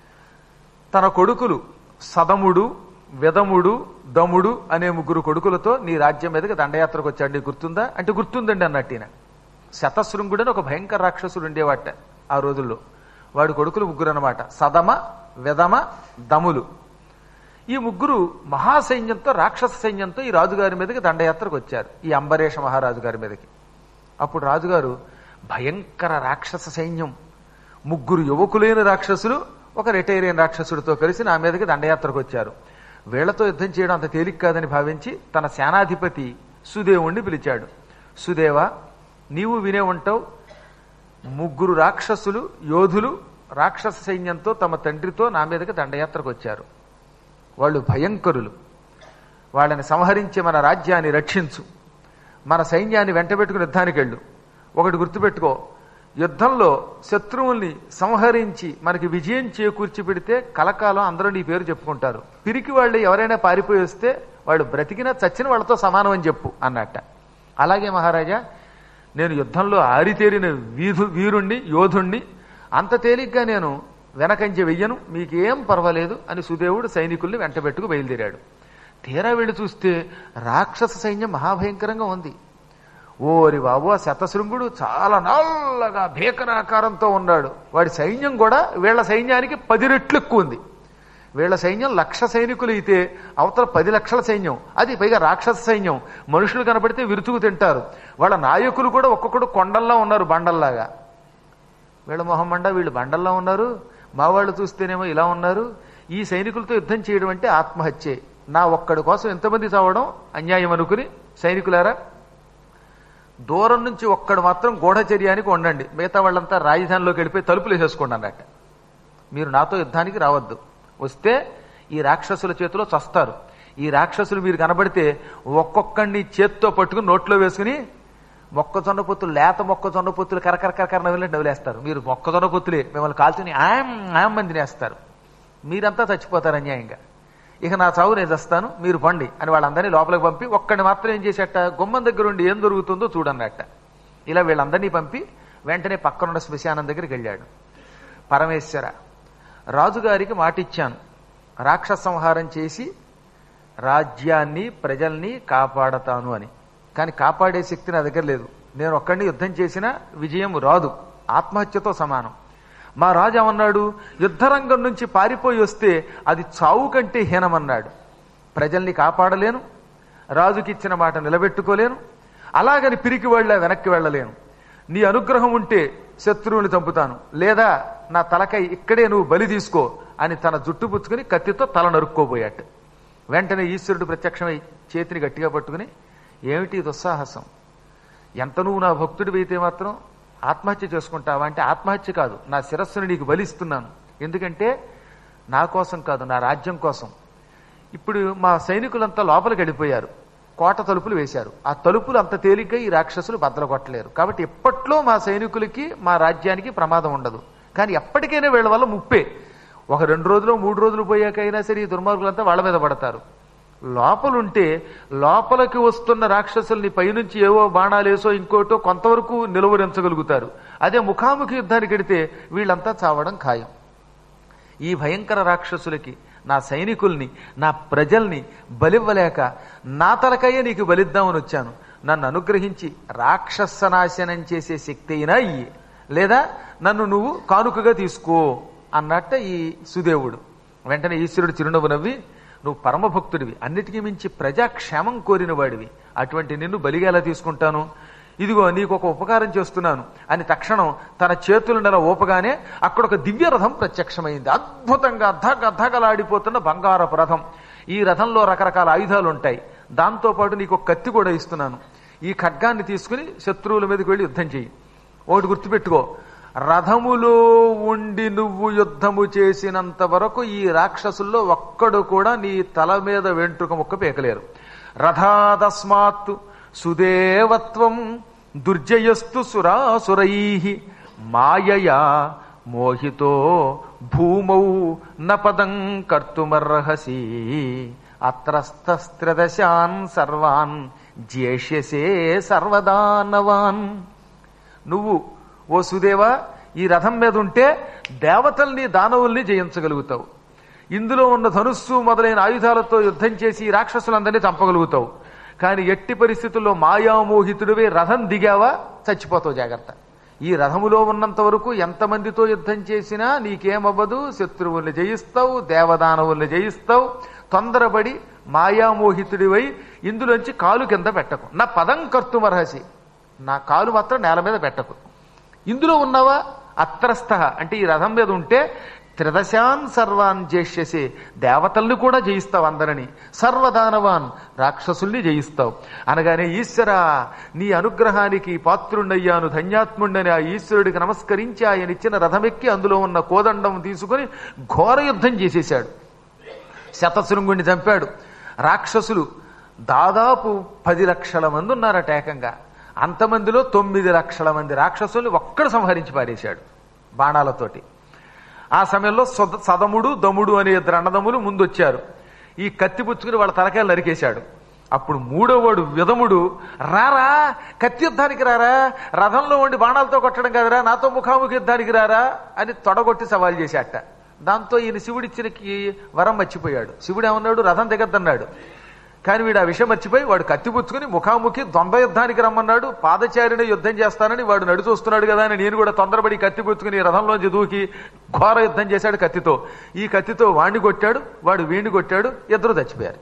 Speaker 1: తన కొడుకులు సదముడు విదముడు దముడు అనే ముగ్గురు కొడుకులతో నీ రాజ్యం మీదకి దండయాత్రకు వచ్చాడు నీకు గుర్తుందా అంటే గుర్తుందండి అన్నట్టు ఈయన శతశృంగుడు అని ఒక భయంకర రాక్షసుడు ఉండేవాట ఆ రోజుల్లో వాడి కొడుకులు ముగ్గురు అనమాట సదమ విదమ దములు ఈ ముగ్గురు మహాసైన్యంతో రాక్షస సైన్యంతో ఈ రాజుగారి మీదకి దండయాత్రకు వచ్చారు ఈ అంబరీష మహారాజు గారి మీదకి అప్పుడు రాజుగారు భయంకర రాక్షస సైన్యం ముగ్గురు యువకులైన రాక్షసులు ఒక రిటైర్ అయిన రాక్షసుడితో కలిసి నా మీదకి దండయాత్రకు వచ్చారు వీళ్లతో యుద్ధం చేయడం అంత తేలిక కాదని భావించి తన సేనాధిపతి సుదేవుణ్ణి పిలిచాడు సుదేవ నీవు వినే ఉంటావు ముగ్గురు రాక్షసులు యోధులు రాక్షస సైన్యంతో తమ తండ్రితో నా మీదకి దండయాత్రకు వచ్చారు వాళ్ళు భయంకరులు వాళ్ళని సంహరించి మన రాజ్యాన్ని రక్షించు మన సైన్యాన్ని వెంటబెట్టుకుని యుద్ధానికి వెళ్ళు ఒకటి గుర్తుపెట్టుకో యుద్ధంలో శత్రువుల్ని సంహరించి మనకి విజయం చేకూర్చి పెడితే కలకాలం అందరూ నీ పేరు చెప్పుకుంటారు పిరికి వాళ్ళు ఎవరైనా పారిపోయి వస్తే వాళ్ళు బ్రతికినా చచ్చిన వాళ్ళతో సమానం అని చెప్పు అన్నట్ట అలాగే మహారాజా నేను యుద్ధంలో ఆరితేరిన వీధు వీరుణ్ణి యోధుణ్ణి అంత తేలిగ్గా నేను వెనకంజ వెయ్యను మీకేం పర్వాలేదు అని సుదేవుడు సైనికుల్ని వెంటబెట్టుకు బయలుదేరాడు తీరా వెళ్ళి చూస్తే రాక్షస సైన్యం మహాభయంకరంగా ఉంది ఓరి బాబు ఆ శతశృంగుడు చాలా నల్లగా భీకరాకారంతో ఉన్నాడు వాడి సైన్యం కూడా వీళ్ళ సైన్యానికి పది రెట్లు ఎక్కువ ఉంది వీళ్ళ సైన్యం లక్ష సైనికులు అయితే అవతల పది లక్షల సైన్యం అది పైగా రాక్షస సైన్యం మనుషులు కనపడితే విరుచుకు తింటారు వాళ్ళ నాయకులు కూడా ఒక్కొక్కడు కొండల్లా ఉన్నారు బండల్లాగా వీళ్ళ మొహం మండ వీళ్ళు బండల్లా ఉన్నారు మా వాళ్ళు చూస్తేనేమో ఇలా ఉన్నారు ఈ సైనికులతో యుద్ధం చేయడం అంటే ఆత్మహత్యే నా ఒక్కడి కోసం ఎంతమంది చావడం అన్యాయం అనుకుని సైనికులారా దూరం నుంచి ఒక్కడు మాత్రం గూఢచర్యానికి ఉండండి మిగతా వాళ్ళంతా రాజధానిలోకి వెళ్ళిపోయి తలుపులు వేసేసుకోండి అన్నట్ట మీరు నాతో యుద్ధానికి రావద్దు వస్తే ఈ రాక్షసుల చేతిలో చస్తారు ఈ రాక్షసులు మీరు కనబడితే ఒక్కొక్కడిని చేత్తో పట్టుకుని నోట్లో వేసుకుని మొక్కజొన్న పొత్తులు లేత మొక్కజొన్న పొత్తులు కరకర కరకర నవ్వులంటే నవ్వులేస్తారు మీరు మొక్కజొన్న పొత్తులే మిమ్మల్ని కాల్చుని ఆయం ఆయం మంది నేస్తారు మీరంతా చచ్చిపోతారు అన్యాయంగా ఇక నా చావు నేను చస్తాను మీరు పండి అని వాళ్ళందరినీ లోపలికి పంపి ఒక్కడిని మాత్రం ఏం చేసేట గుమ్మం దగ్గర ఉండి ఏం దొరుకుతుందో చూడన్నట్ట ఇలా వీళ్ళందరినీ పంపి వెంటనే పక్కనున్న శ్మశానం దగ్గరికి వెళ్ళాడు పరమేశ్వర రాజుగారికి మాటిచ్చాను రాక్షస సంహారం చేసి రాజ్యాన్ని ప్రజల్ని కాపాడతాను అని కానీ కాపాడే శక్తి నా దగ్గర లేదు నేను ఒక్కడిని యుద్ధం చేసినా విజయం రాదు ఆత్మహత్యతో సమానం మా రాజు ఏమన్నాడు యుద్ధరంగం నుంచి పారిపోయి వస్తే అది చావు కంటే హీనమన్నాడు ప్రజల్ని కాపాడలేను రాజుకి ఇచ్చిన మాట నిలబెట్టుకోలేను అలాగని పిరికి వెళ్ళ వెనక్కి వెళ్ళలేను నీ అనుగ్రహం ఉంటే శత్రువుని చంపుతాను లేదా నా తలకై ఇక్కడే నువ్వు బలి తీసుకో అని తన జుట్టు పుచ్చుకుని కత్తితో తల నరుక్కోబోయాట వెంటనే ఈశ్వరుడు ప్రత్యక్షమై చేతిని గట్టిగా పట్టుకుని ఏమిటి ఈ దుస్సాహసం ఎంత నువ్వు నా భక్తుడివైతే మాత్రం ఆత్మహత్య చేసుకుంటావా అంటే ఆత్మహత్య కాదు నా శిరస్సును నీకు బలిస్తున్నాను ఎందుకంటే నా కోసం కాదు నా రాజ్యం కోసం ఇప్పుడు మా సైనికులంతా లోపలికి వెళ్ళిపోయారు కోట తలుపులు వేశారు ఆ తలుపులు అంత తేలిగ్గా ఈ రాక్షసులు భద్రకొట్టలేరు కాబట్టి ఎప్పట్లో మా సైనికులకి మా రాజ్యానికి ప్రమాదం ఉండదు కానీ ఎప్పటికైనా వీళ్ళ వల్ల ముప్పే ఒక రెండు రోజులు మూడు రోజులు పోయాకైనా సరే ఈ దుర్మార్గులంతా వాళ్ళ మీద పడతారు లోపలుంటే లోపలికి వస్తున్న రాక్షసుల్ని పైనుంచి ఏవో బాణాలేసో ఇంకోటో కొంతవరకు నిలువరించగలుగుతారు అదే ముఖాముఖి యుద్ధానికి వెడితే వీళ్ళంతా చావడం ఖాయం ఈ భయంకర రాక్షసులకి నా సైనికుల్ని నా ప్రజల్ని బలివ్వలేక నా తలకయ్యే నీకు బలిద్దామని వచ్చాను నన్ను అనుగ్రహించి రాక్షస నాశనం చేసే శక్తి అయినా ఇయ్యి లేదా నన్ను నువ్వు కానుకగా తీసుకో అన్నట్ట ఈ సుదేవుడు వెంటనే ఈశ్వరుడు చిరునవ్వు నవ్వి నువ్వు పరమభక్తుడివి అన్నిటికీ మించి ప్రజాక్షేమం కోరిన వాడివి అటువంటి నిన్ను బలిగా ఎలా తీసుకుంటాను ఇదిగో నీకు ఒక ఉపకారం చేస్తున్నాను అని తక్షణం తన చేతులు నెల ఊపగానే అక్కడ ఒక దివ్య రథం ప్రత్యక్షమైంది అద్భుతంగా ధగ ధగలాడిపోతున్న బంగారపు రథం ఈ రథంలో రకరకాల ఆయుధాలు ఉంటాయి దాంతో పాటు నీకు ఒక కత్తి కూడా ఇస్తున్నాను ఈ ఖడ్గాన్ని తీసుకుని శత్రువుల మీదకి వెళ్ళి యుద్ధం చెయ్యి ఒకటి గుర్తుపెట్టుకో రథములో ఉండి నువ్వు యుద్ధము చేసినంత వరకు ఈ రాక్షసుల్లో ఒక్కడు కూడా నీ తల మీద వెంట్రుక ముక్క పీకలేరు రథాదస్మాత్ సుదేవత్వం దుర్జయస్తు సురాసురై మాయయా మోహితో భూమౌ న పదం కర్తుమర్హసి అత్రస్తస్త్రదశాన్ సర్వాన్ జ్యేష్యసే సర్వదానవాన్ నువ్వు ఓ సుదేవా ఈ రథం మీద ఉంటే దేవతల్ని దానవుల్ని జయించగలుగుతావు ఇందులో ఉన్న ధనుస్సు మొదలైన ఆయుధాలతో యుద్ధం చేసి రాక్షసులందరినీ చంపగలుగుతావు కానీ ఎట్టి పరిస్థితుల్లో మాయామోహితుడివే రథం దిగావా చచ్చిపోతావు జాగ్రత్త ఈ రథములో ఉన్నంత వరకు ఎంతమందితో యుద్ధం చేసినా నీకేమవ్వదు శత్రువుల్ని జయిస్తావు దేవదానవుల్ని జయిస్తావు తొందరపడి మాయామోహితుడివై ఇందులోంచి కాలు కింద పెట్టకు నా పదం కర్తుమర్హసి నా కాలు మాత్రం నేల మీద పెట్టకు ఇందులో ఉన్నావా అత్రస్థ అంటే ఈ రథం మీద ఉంటే త్రిదశాన్ సర్వాన్ జేష్యసే దేవతల్ని కూడా జయిస్తావు అందరిని సర్వదానవాన్ రాక్షసుల్ని జయిస్తావు అనగానే ఈశ్వర నీ అనుగ్రహానికి పాత్రుండయ్యాను ధన్యాత్ముండని ఆ ఈశ్వరుడికి నమస్కరించి ఆయన ఇచ్చిన రథమెక్కి అందులో ఉన్న కోదండం తీసుకుని ఘోర యుద్ధం చేసేశాడు శతశృంగుణ్ణి చంపాడు రాక్షసులు దాదాపు పది లక్షల మంది ఉన్నారట ఏకంగా అంతమందిలో తొమ్మిది లక్షల మంది రాక్షసుల్ని ఒక్కడు సంహరించి పారేశాడు బాణాలతోటి ఆ సమయంలో సొద- సదముడు దముడు అనే ఇద్దరు అన్నదమ్ములు ముందొచ్చారు ఈ కత్తి పుచ్చుకుని వాళ్ళ తలకాయలు నరికేశాడు అప్పుడు మూడోవాడు విధముడు రారా కత్తి యుద్ధానికి రారా రథంలో ఉండి బాణాలతో కొట్టడం కదరా నాతో ముఖాముఖి యుద్ధానికి రారా అని తొడగొట్టి సవాల్ చేశాట దాంతో ఈయన శివుడిచ్చినకి వరం మర్చిపోయాడు శివుడు ఏమన్నాడు రథం దిగద్దన్నాడు కానీ వీడు ఆ విషయం మర్చిపోయి వాడు కత్తి పుచ్చుకుని ముఖాముఖి ద్వంద్వ యుద్ధానికి రమ్మన్నాడు పాదచారిని యుద్ధం చేస్తానని వాడు నడు చూస్తున్నాడు కదా అని నేను కూడా తొందరపడి కత్తి పుచ్చుకుని రథంలోంచి దూకి ఘోర యుద్ధం చేశాడు కత్తితో ఈ కత్తితో వాణ్ణి కొట్టాడు వాడు వీణ్ణి కొట్టాడు ఇద్దరు చచ్చిపోయారు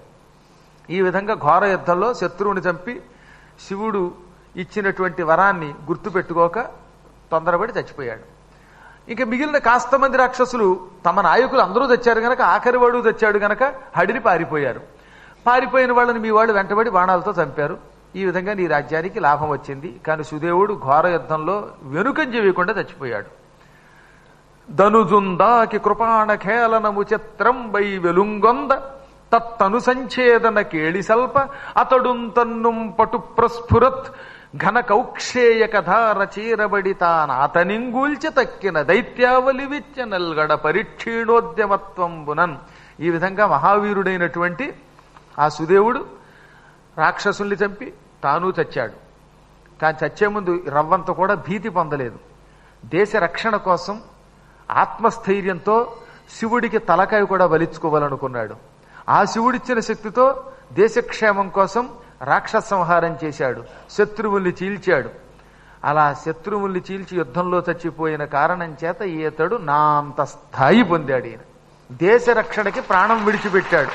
Speaker 1: ఈ విధంగా ఘోర యుద్ధంలో శత్రువుని చంపి శివుడు ఇచ్చినటువంటి వరాన్ని గుర్తుపెట్టుకోక తొందరపడి చచ్చిపోయాడు ఇంకా మిగిలిన కాస్త మంది రాక్షసులు తమ నాయకులు అందరూ తెచ్చారు గనక ఆఖరి వాడు తెచ్చాడు గనక హడిని పారిపోయారు పారిపోయిన వాళ్ళని మీ వాళ్ళు వెంటబడి బాణాలతో చంపారు ఈ విధంగా నీ రాజ్యానికి లాభం వచ్చింది కానీ సుదేవుడు ఘోర యుద్ధంలో వెనుకంజ వేయకుండా చచ్చిపోయాడు ధనుజుందాకి కృపాణ ఖేళనము చిత్రం వై వెలుంగొంద తత్తను సంఛేదన కేళి సల్ప అతడుం తన్నుం పటు ప్రస్ఫురత్ ఘన కౌక్షేయ కథార చీరబడి తానాతనింగూల్చి తక్కిన దైత్యావలి విత్య నల్గడ పరీక్షీణోద్యమత్వంబునన్ ఈ విధంగా మహావీరుడైనటువంటి ఆ సుదేవుడు రాక్షసుల్ని చంపి తాను చచ్చాడు కానీ చచ్చే ముందు రవ్వంత కూడా భీతి పొందలేదు దేశ రక్షణ కోసం ఆత్మస్థైర్యంతో శివుడికి తలకాయ కూడా బలించుకోవాలనుకున్నాడు ఆ శివుడిచ్చిన శక్తితో దేశక్షేమం కోసం రాక్షస సంహారం చేశాడు శత్రువుల్ని చీల్చాడు అలా శత్రువుల్ని చీల్చి యుద్ధంలో చచ్చిపోయిన కారణం చేత ఈతడు నా అంత స్థాయి పొందాడు ఈయన దేశ రక్షణకి ప్రాణం విడిచిపెట్టాడు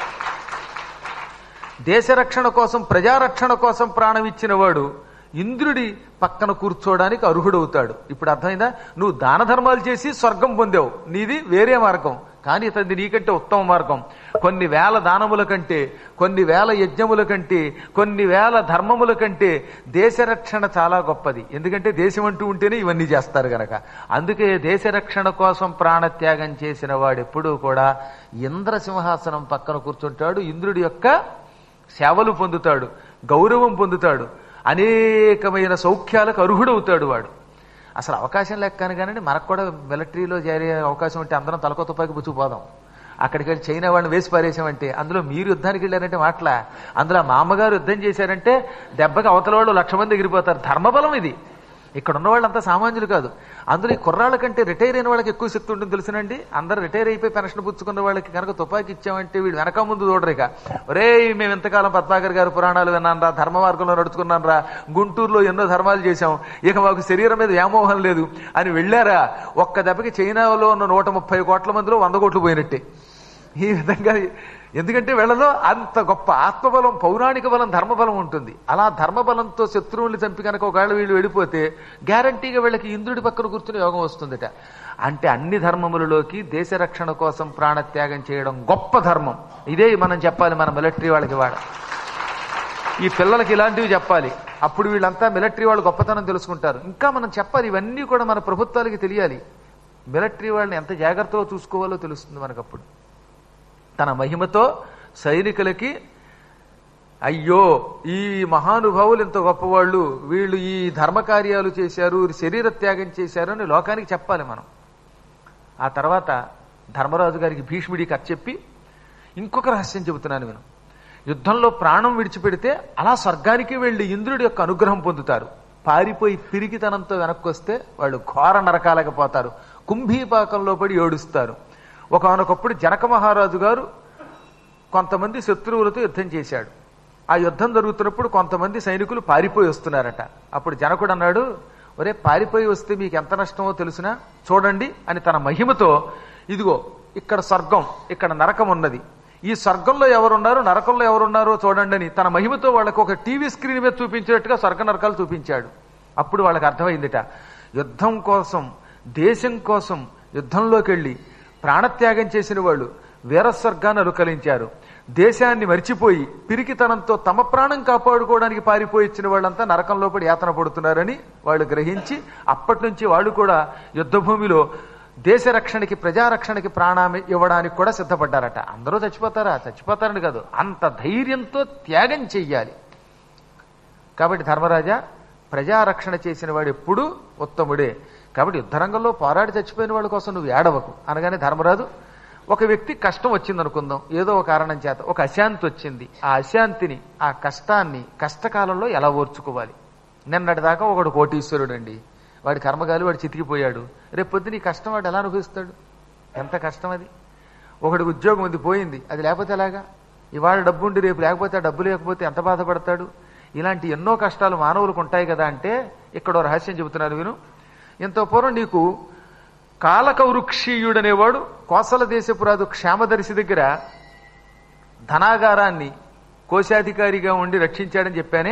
Speaker 1: దేశ రక్షణ కోసం ప్రజారక్షణ కోసం ప్రాణం ఇచ్చిన వాడు ఇంద్రుడి పక్కన కూర్చోవడానికి అర్హుడవుతాడు ఇప్పుడు అర్థమైందా నువ్వు దాన ధర్మాలు చేసి స్వర్గం పొందావు నీది వేరే మార్గం కానీ ఇతది నీకంటే ఉత్తమ మార్గం కొన్ని వేల దానముల కంటే కొన్ని వేల యజ్ఞముల కంటే కొన్ని వేల ధర్మముల కంటే దేశ రక్షణ చాలా గొప్పది ఎందుకంటే దేశం అంటూ ఉంటేనే ఇవన్నీ చేస్తారు గనక అందుకే దేశ రక్షణ కోసం ప్రాణత్యాగం చేసిన వాడు ఎప్పుడూ కూడా ఇంద్ర సింహాసనం పక్కన కూర్చుంటాడు ఇంద్రుడి యొక్క సేవలు పొందుతాడు గౌరవం పొందుతాడు అనేకమైన సౌఖ్యాలకు అర్హుడవుతాడు వాడు అసలు అవకాశం లెక్కను కానీ మనకు కూడా మిలిటరీలో చేరే అవకాశం ఉంటే అందరం తలకో తుపాకి పుచ్చుకుపోదాం అక్కడికి వెళ్ళి చైనా వాళ్ళని వేసి పారేసామంటే అందులో మీరు యుద్ధానికి వెళ్ళారంటే మాటలా అందులో మా అమ్మగారు యుద్ధం చేశారంటే దెబ్బకి అవతల వాళ్ళు లక్ష మంది ఎగిరిపోతారు ధర్మబలం ఇది ఇక్కడ ఉన్న వాళ్ళంతా సామాన్యులు కాదు అందులో ఈ కుర్రాళ్ళ కంటే రిటైర్ అయిన వాళ్ళకి ఎక్కువ శక్తి ఉంటుంది తెలుసునండి అందరు రిటైర్ అయిపోయి పెన్షన్ పుచ్చుకున్న వాళ్ళకి కనుక తుపాకి ఇచ్చామంటే వీడు వెనక ముందు చూడరు ఇక ఒరే మేము ఎంతకాలం పద్మాకర్ గారు పురాణాలు విన్నాను రా ధర్మ మార్గంలో నడుచుకున్నాను రా గుంటూరులో ఎన్నో ధర్మాలు చేశాం ఇక మాకు శరీరం మీద వ్యామోహం లేదు అని వెళ్ళారా ఒక్క దెబ్బకి చైనాలో ఉన్న నూట ముప్పై కోట్ల మందిలో వంద కోట్లు పోయినట్టే ఈ విధంగా ఎందుకంటే వీళ్ళలో అంత గొప్ప ఆత్మబలం పౌరాణిక బలం ధర్మబలం ఉంటుంది అలా ధర్మబలంతో శత్రువుల్ని చంపి కనుక ఒకవేళ వీళ్ళు వెళ్ళిపోతే గ్యారంటీగా వీళ్ళకి ఇంద్రుడి పక్కన కూర్చుని యోగం వస్తుందట అంటే అన్ని ధర్మములలోకి దేశ రక్షణ కోసం ప్రాణత్యాగం చేయడం గొప్ప ధర్మం ఇదే మనం చెప్పాలి మన మిలిటరీ వాళ్ళకి వాడ ఈ పిల్లలకి ఇలాంటివి చెప్పాలి అప్పుడు వీళ్ళంతా మిలిటరీ వాళ్ళు గొప్పతనం తెలుసుకుంటారు ఇంకా మనం చెప్పాలి ఇవన్నీ కూడా మన ప్రభుత్వాలకి తెలియాలి మిలిటరీ వాళ్ళని ఎంత జాగ్రత్తగా చూసుకోవాలో తెలుస్తుంది మనకప్పుడు తన మహిమతో సైనికులకి అయ్యో ఈ మహానుభావులు ఇంత గొప్పవాళ్ళు వీళ్ళు ఈ ధర్మ కార్యాలు చేశారు శరీర త్యాగం చేశారు అని లోకానికి చెప్పాలి మనం ఆ తర్వాత ధర్మరాజు గారికి భీష్ముడి కథ చెప్పి ఇంకొక రహస్యం చెబుతున్నాను నేను యుద్ధంలో ప్రాణం విడిచిపెడితే అలా స్వర్గానికి వెళ్లి ఇంద్రుడి యొక్క అనుగ్రహం పొందుతారు పారిపోయి పిరికితనంతో వెనక్కి వస్తే వాళ్ళు ఘోర నరకాలకు పోతారు కుంభీపాకంలో పడి ఏడుస్తారు ఒకనొకప్పుడు జనక మహారాజు గారు కొంతమంది శత్రువులతో యుద్ధం చేశాడు ఆ యుద్ధం జరుగుతున్నప్పుడు కొంతమంది సైనికులు పారిపోయి వస్తున్నారట అప్పుడు జనకుడు అన్నాడు ఒరే పారిపోయి వస్తే మీకు ఎంత నష్టమో తెలుసునా చూడండి అని తన మహిమతో ఇదిగో ఇక్కడ స్వర్గం ఇక్కడ నరకం ఉన్నది ఈ స్వర్గంలో ఎవరున్నారు నరకంలో ఎవరున్నారో చూడండి అని తన మహిమతో వాళ్ళకు ఒక టీవీ స్క్రీన్ మీద చూపించేట్టుగా స్వర్గ నరకాలు చూపించాడు అప్పుడు వాళ్ళకి అర్థమైందిట యుద్ధం కోసం దేశం కోసం యుద్ధంలోకి వెళ్ళి ప్రాణత్యాగం చేసిన వాళ్ళు వీరస్వర్గాన్ని అనుకరించారు దేశాన్ని మర్చిపోయి పిరికితనంతో తమ ప్రాణం కాపాడుకోవడానికి పారిపోయి ఇచ్చిన వాళ్ళంతా నరకంలో పడి యాతన పడుతున్నారని వాళ్ళు గ్రహించి అప్పటి నుంచి వాళ్ళు కూడా యుద్ధభూమిలో దేశ రక్షణకి ప్రజారక్షణకి ప్రాణాన్ని ఇవ్వడానికి కూడా సిద్ధపడ్డారట అందరూ చచ్చిపోతారా చచ్చిపోతారని కాదు అంత ధైర్యంతో త్యాగం చెయ్యాలి కాబట్టి ధర్మరాజా ప్రజారక్షణ చేసిన వాడు ఎప్పుడూ ఉత్తముడే కాబట్టి యుద్ధరంగంలో పోరాడి చచ్చిపోయిన వాళ్ళ కోసం నువ్వు ఏడవకు అనగానే ధర్మరాజు ఒక వ్యక్తి కష్టం వచ్చింది అనుకుందాం ఏదో ఒక కారణం చేత ఒక అశాంతి వచ్చింది ఆ అశాంతిని ఆ కష్టాన్ని కష్టకాలంలో ఎలా ఓర్చుకోవాలి నిన్నటిదాకా ఒకడు కోటీశ్వరుడు అండి వాడి కర్మగాలి వాడు చితికిపోయాడు రేపు పొద్దున ఈ కష్టం వాడు ఎలా అనుభవిస్తాడు ఎంత కష్టం అది ఒకడికి ఉద్యోగం ఉంది పోయింది అది లేకపోతే ఎలాగా ఇవాళ డబ్బు ఉండి రేపు లేకపోతే ఆ డబ్బు లేకపోతే ఎంత బాధపడతాడు ఇలాంటి ఎన్నో కష్టాలు మానవులకు ఉంటాయి కదా అంటే ఇక్కడ ఓ రహస్యం చెబుతున్నారు విను ఇంత పూర్వం నీకు కాలకవృక్షీయుడనేవాడు కోసల దేశపురాజు క్షేమదర్శి దగ్గర ధనాగారాన్ని కోశాధికారిగా ఉండి రక్షించాడని చెప్పానే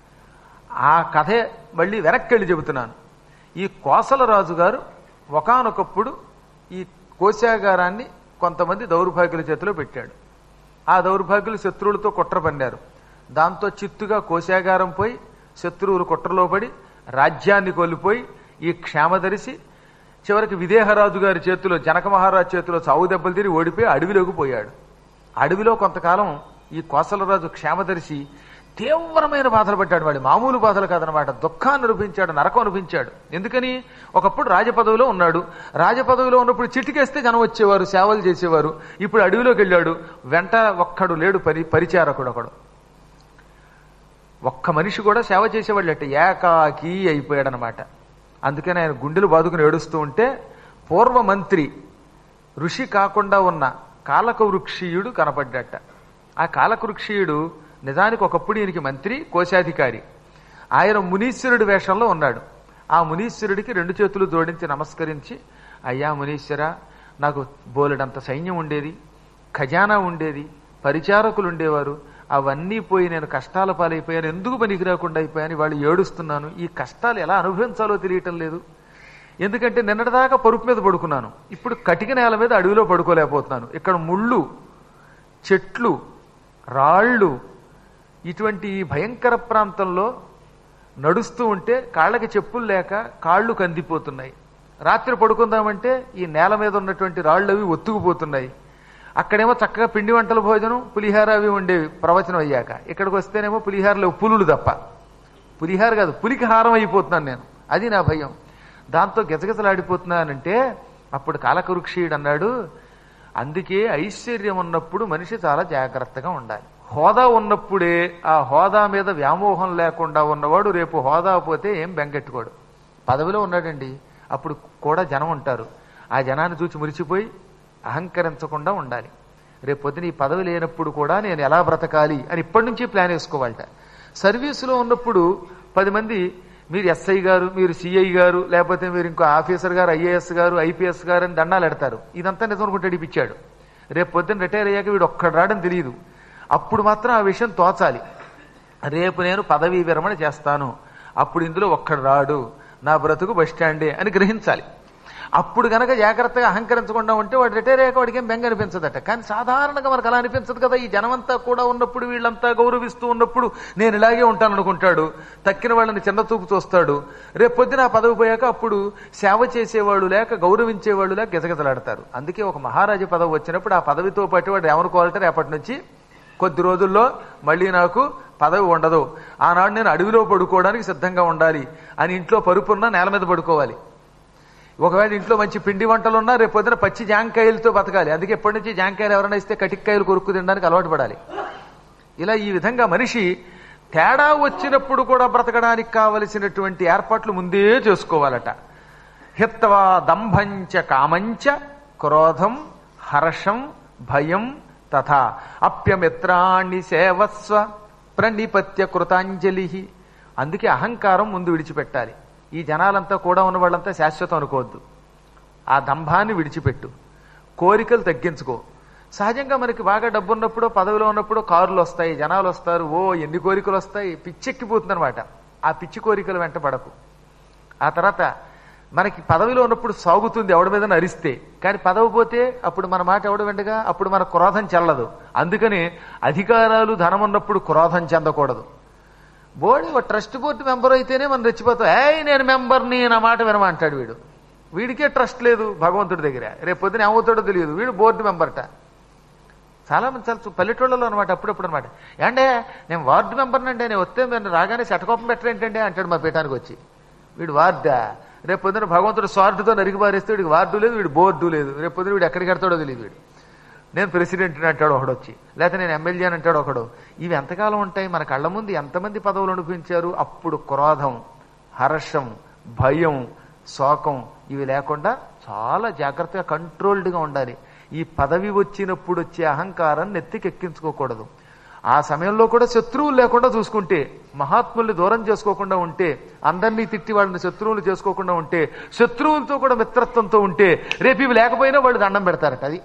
Speaker 1: ఆ కథే మళ్ళీ వెనక్కి వెళ్ళి చెబుతున్నాను ఈ కోసల రాజు గారు ఒకనొకప్పుడు ఈ కోశాగారాన్ని కొంతమంది దౌర్భాగ్యుల చేతిలో పెట్టాడు ఆ దౌర్భాగ్యులు శత్రువులతో కుట్ర పన్నారు దాంతో చిత్తుగా కోశాగారం పోయి శత్రువులు కుట్రలో పడి రాజ్యాన్ని కోల్పోయి ఈ క్షేమదరిసి చివరికి విదేహరాజు గారి చేతిలో జనక మహారాజు చేతిలో చావు దెబ్బలు తిరిగి ఓడిపోయి అడవిలోకి పోయాడు అడవిలో కొంతకాలం ఈ కోసలరాజు క్షేమదర్శి తీవ్రమైన బాధలు పడ్డాడు వాడి మామూలు బాధలు కాదనమాట దుఃఖాన్ని అనిపించాడు నరకం అనిపించాడు ఎందుకని ఒకప్పుడు రాజపదవిలో ఉన్నాడు రాజపదవిలో ఉన్నప్పుడు చిటికేస్తే జనం వచ్చేవారు సేవలు చేసేవారు ఇప్పుడు అడవిలోకి వెళ్ళాడు వెంట ఒక్కడు లేడు పరి పరిచారకుడు ఒకడు ఒక్క మనిషి కూడా సేవ చేసేవాళ్ళట ఏకాకి అయిపోయాడనమాట అందుకని ఆయన గుండెలు బాదుకుని ఏడుస్తూ ఉంటే పూర్వ మంత్రి ఋషి కాకుండా ఉన్న కాలకవృక్షీయుడు కనపడ్డట ఆ కాలకవృక్షీయుడు నిజానికి ఒకప్పుడు ఈయనకి మంత్రి కోశాధికారి ఆయన మునీశ్వరుడి వేషంలో ఉన్నాడు ఆ మునీశ్వరుడికి రెండు చేతులు జోడించి నమస్కరించి అయ్యా మునీశ్వర నాకు బోలెడంత సైన్యం ఉండేది ఖజానా ఉండేది పరిచారకులు ఉండేవారు అవన్నీ పోయి నేను కష్టాల పాలైపోయాను ఎందుకు పనికి రాకుండా అయిపోయాను వాళ్ళు ఏడుస్తున్నాను ఈ కష్టాలు ఎలా అనుభవించాలో తెలియటం లేదు ఎందుకంటే నిన్నటిదాకా పరుపు మీద పడుకున్నాను ఇప్పుడు కటిక నేల మీద అడవిలో పడుకోలేకపోతున్నాను ఇక్కడ ముళ్ళు చెట్లు రాళ్ళు ఇటువంటి ఈ భయంకర ప్రాంతంలో నడుస్తూ ఉంటే కాళ్ళకి చెప్పులు లేక కాళ్ళు కందిపోతున్నాయి రాత్రి పడుకుందామంటే ఈ నేల మీద ఉన్నటువంటి రాళ్ళు అవి ఒత్తుకుపోతున్నాయి అక్కడేమో చక్కగా పిండి వంటల భోజనం పులిహార అవి ఉండేవి ప్రవచనం అయ్యాక ఇక్కడికి వస్తేనేమో పులిహారలో పులులు తప్ప పులిహార కాదు పులికి హారం అయిపోతున్నాను నేను అది నా భయం దాంతో గిజగిజలాడిపోతున్నానంటే అప్పుడు కాలకరుక్షీయుడు అన్నాడు అందుకే ఐశ్వర్యం ఉన్నప్పుడు మనిషి చాలా జాగ్రత్తగా ఉండాలి హోదా ఉన్నప్పుడే ఆ హోదా మీద వ్యామోహం లేకుండా ఉన్నవాడు రేపు హోదా పోతే ఏం బెంగెట్టుకోడు పదవిలో ఉన్నాడండి అప్పుడు కూడా జనం ఉంటారు ఆ జనాన్ని చూచి మురిచిపోయి అహంకరించకుండా ఉండాలి రేపు పొద్దున ఈ పదవి లేనప్పుడు కూడా నేను ఎలా బ్రతకాలి అని ఇప్పటి నుంచి ప్లాన్ వేసుకోవాలట సర్వీసులో ఉన్నప్పుడు పది మంది మీరు ఎస్ఐ గారు మీరు సిఐ గారు లేకపోతే మీరు ఇంకో ఆఫీసర్ గారు ఐఏఎస్ గారు ఐపీఎస్ గారు అని దండాలు ఎడతారు ఇదంతా నిజం అనుకుంటే ఇడిపించాడు రేపు పొద్దున్న రిటైర్ అయ్యాక వీడు ఒక్కడు రావడం తెలియదు అప్పుడు మాత్రం ఆ విషయం తోచాలి రేపు నేను పదవీ విరమణ చేస్తాను అప్పుడు ఇందులో ఒక్కడు రాడు నా బ్రతుకు బస్టాండే అని గ్రహించాలి అప్పుడు గనక జాగ్రత్తగా అహంకరించకుండా ఉంటే వాడు రిటైర్ అయ్యాక వాడికి ఏం బెంగ అనిపించదట కానీ సాధారణంగా మనకు అలా అనిపించదు కదా ఈ జనమంతా కూడా ఉన్నప్పుడు వీళ్ళంతా గౌరవిస్తూ ఉన్నప్పుడు నేను ఇలాగే ఉంటాను అనుకుంటాడు తక్కిన వాళ్ళని చిన్న చూపు చూస్తాడు రేపు పొద్దున ఆ పదవి పోయాక అప్పుడు సేవ చేసేవాళ్ళు లేక గౌరవించేవాళ్ళు లేక గిజగిజలాడతారు అందుకే ఒక మహారాజు పదవి వచ్చినప్పుడు ఆ పదవితో పాటు వాడు ఏమనుకోవాలంటే రేపటి నుంచి కొద్ది రోజుల్లో మళ్ళీ నాకు పదవి ఉండదు ఆనాడు నేను అడవిలో పడుకోవడానికి సిద్ధంగా ఉండాలి అని ఇంట్లో పరుపున్నా నేల మీద పడుకోవాలి ఒకవేళ ఇంట్లో మంచి పిండి వంటలు ఉన్నా రేపు పొద్దున పచ్చి జాంకాయలతో బతకాలి అందుకే ఎప్పటి నుంచి జాంకాయలు ఎవరైనా ఇస్తే కటిక్కాయలు కొరుక్కు తినడానికి అలవాటు పడాలి ఇలా ఈ విధంగా మనిషి తేడా వచ్చినప్పుడు కూడా బ్రతకడానికి కావలసినటువంటి ఏర్పాట్లు ముందే చేసుకోవాలట హిత్వా దంభంచ కామంచ క్రోధం హర్షం భయం తథా అప్యమిత్రాణి సేవస్వ ప్రణిపత్య కృతాంజలి అందుకే అహంకారం ముందు విడిచిపెట్టాలి ఈ జనాలంతా కూడా ఉన్న వాళ్ళంతా శాశ్వతం అనుకోవద్దు ఆ దంభాన్ని విడిచిపెట్టు కోరికలు తగ్గించుకో సహజంగా మనకి బాగా డబ్బు ఉన్నప్పుడు పదవిలో ఉన్నప్పుడు కారులు వస్తాయి జనాలు వస్తారు ఓ ఎన్ని కోరికలు వస్తాయి పిచ్చెక్కిపోతుంది అనమాట ఆ పిచ్చి కోరికలు వెంట పడకు ఆ తర్వాత మనకి పదవిలో ఉన్నప్పుడు సాగుతుంది ఎవడి మీద అరిస్తే కానీ పదవి పోతే అప్పుడు మన మాట ఎవడు వెంటగా అప్పుడు మన క్రోధం చెల్లదు అందుకని అధికారాలు ధనం ఉన్నప్పుడు క్రోధం చెందకూడదు బోర్డు ఒక ట్రస్ట్ బోర్డు మెంబర్ అయితేనే మనం రెచ్చిపోతాం ఏయ్ నేను మెంబర్ని నా మాట వినమంటాడు వీడు వీడికే ట్రస్ట్ లేదు భగవంతుడి దగ్గర రేపు పొద్దున ఏమవుతాడో తెలియదు వీడు బోర్డు మెంబర్ట చాలా మంది చాలా చూ- పల్లెటూళ్ళలో అనమాట అప్పుడప్పుడు అనమాట ఏంటే నేను వార్డు మెంబర్ని అంటే నేను వస్తే నేను రాగానే శటకోపం పెట్టరేంటంటే అంటాడు మా పీఠానికి వచ్చి వీడు వార్డా రేపు పొద్దున భగవంతుడు స్వార్థతో నరికి పారేస్తే వీడికి వార్డు లేదు వీడు బోర్డు లేదు రేపు పొద్దున వీడు ఎక్కడికి వెళ్తాడో తెలియదు వీడు నేను ప్రెసిడెంట్ అంటాడు ఒకడు వచ్చి లేకపోతే నేను ఎమ్మెల్యే అని అంటాడు ఒకడు ఇవి ఎంతకాలం ఉంటాయి మన కళ్ళ ముందు ఎంతమంది పదవులు అనిపించారు అప్పుడు క్రోధం హర్షం భయం శోకం ఇవి లేకుండా చాలా జాగ్రత్తగా కంట్రోల్డ్గా ఉండాలి ఈ పదవి వచ్చినప్పుడు వచ్చే అహంకారం నెత్తికెక్కించుకోకూడదు ఆ సమయంలో కూడా శత్రువులు లేకుండా చూసుకుంటే మహాత్ముల్ని దూరం చేసుకోకుండా ఉంటే అందరినీ తిట్టి వాళ్ళని శత్రువులు చేసుకోకుండా ఉంటే శత్రువులతో కూడా మిత్రత్వంతో ఉంటే రేపు ఇవి లేకపోయినా వాళ్ళు దండం పెడతారట అది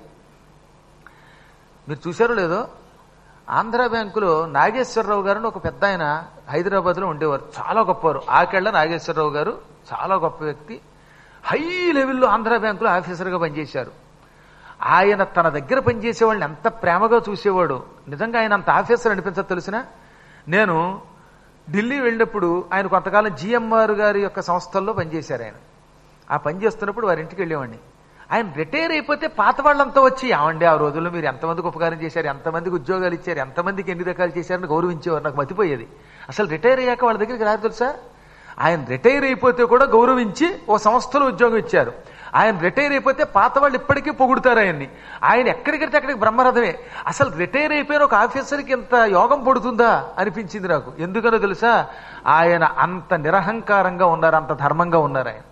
Speaker 1: మీరు చూశారో లేదో ఆంధ్ర బ్యాంకులో నాగేశ్వరరావు గారు అని ఒక పెద్ద ఆయన హైదరాబాద్లో ఉండేవారు చాలా గొప్పవారు ఆకెళ్ళ నాగేశ్వరరావు గారు చాలా గొప్ప వ్యక్తి హై లెవెల్లో ఆంధ్ర బ్యాంకులో ఆఫీసర్గా పనిచేశారు ఆయన తన దగ్గర పనిచేసే వాళ్ళని ఎంత ప్రేమగా చూసేవాడు నిజంగా ఆయన అంత ఆఫీసర్ అనిపించదు తెలిసిన నేను ఢిల్లీ వెళ్ళినప్పుడు ఆయన కొంతకాలం జిఎంఆర్ గారి యొక్క సంస్థల్లో పనిచేశారు ఆయన ఆ పని చేస్తున్నప్పుడు వారి ఇంటికి వెళ్ళేవాడిని ఆయన రిటైర్ అయిపోతే పాత వాళ్ళంతా వచ్చి ఏమండి ఆ రోజుల్లో మీరు ఎంతమందికి ఉపకారం చేశారు ఎంతమందికి ఉద్యోగాలు ఇచ్చారు ఎంతమందికి ఎన్ని రకాలు చేశారని గౌరవించేవారు నాకు మతిపోయేది అసలు రిటైర్ అయ్యాక వాళ్ళ దగ్గరికి రారు తెలుసా ఆయన రిటైర్ అయిపోతే కూడా గౌరవించి ఓ సంస్థలో ఉద్యోగం ఇచ్చారు ఆయన రిటైర్ అయిపోతే పాత వాళ్ళు ఇప్పటికీ పొగుడుతారు ఆయన్ని ఆయన ఎక్కడికెడితే అక్కడికి బ్రహ్మరథమే అసలు రిటైర్ అయిపోయిన ఒక ఆఫీసర్కి ఇంత యోగం పడుతుందా అనిపించింది నాకు ఎందుకనో తెలుసా ఆయన అంత నిరహంకారంగా ఉన్నారు అంత ధర్మంగా ఉన్నారు ఆయన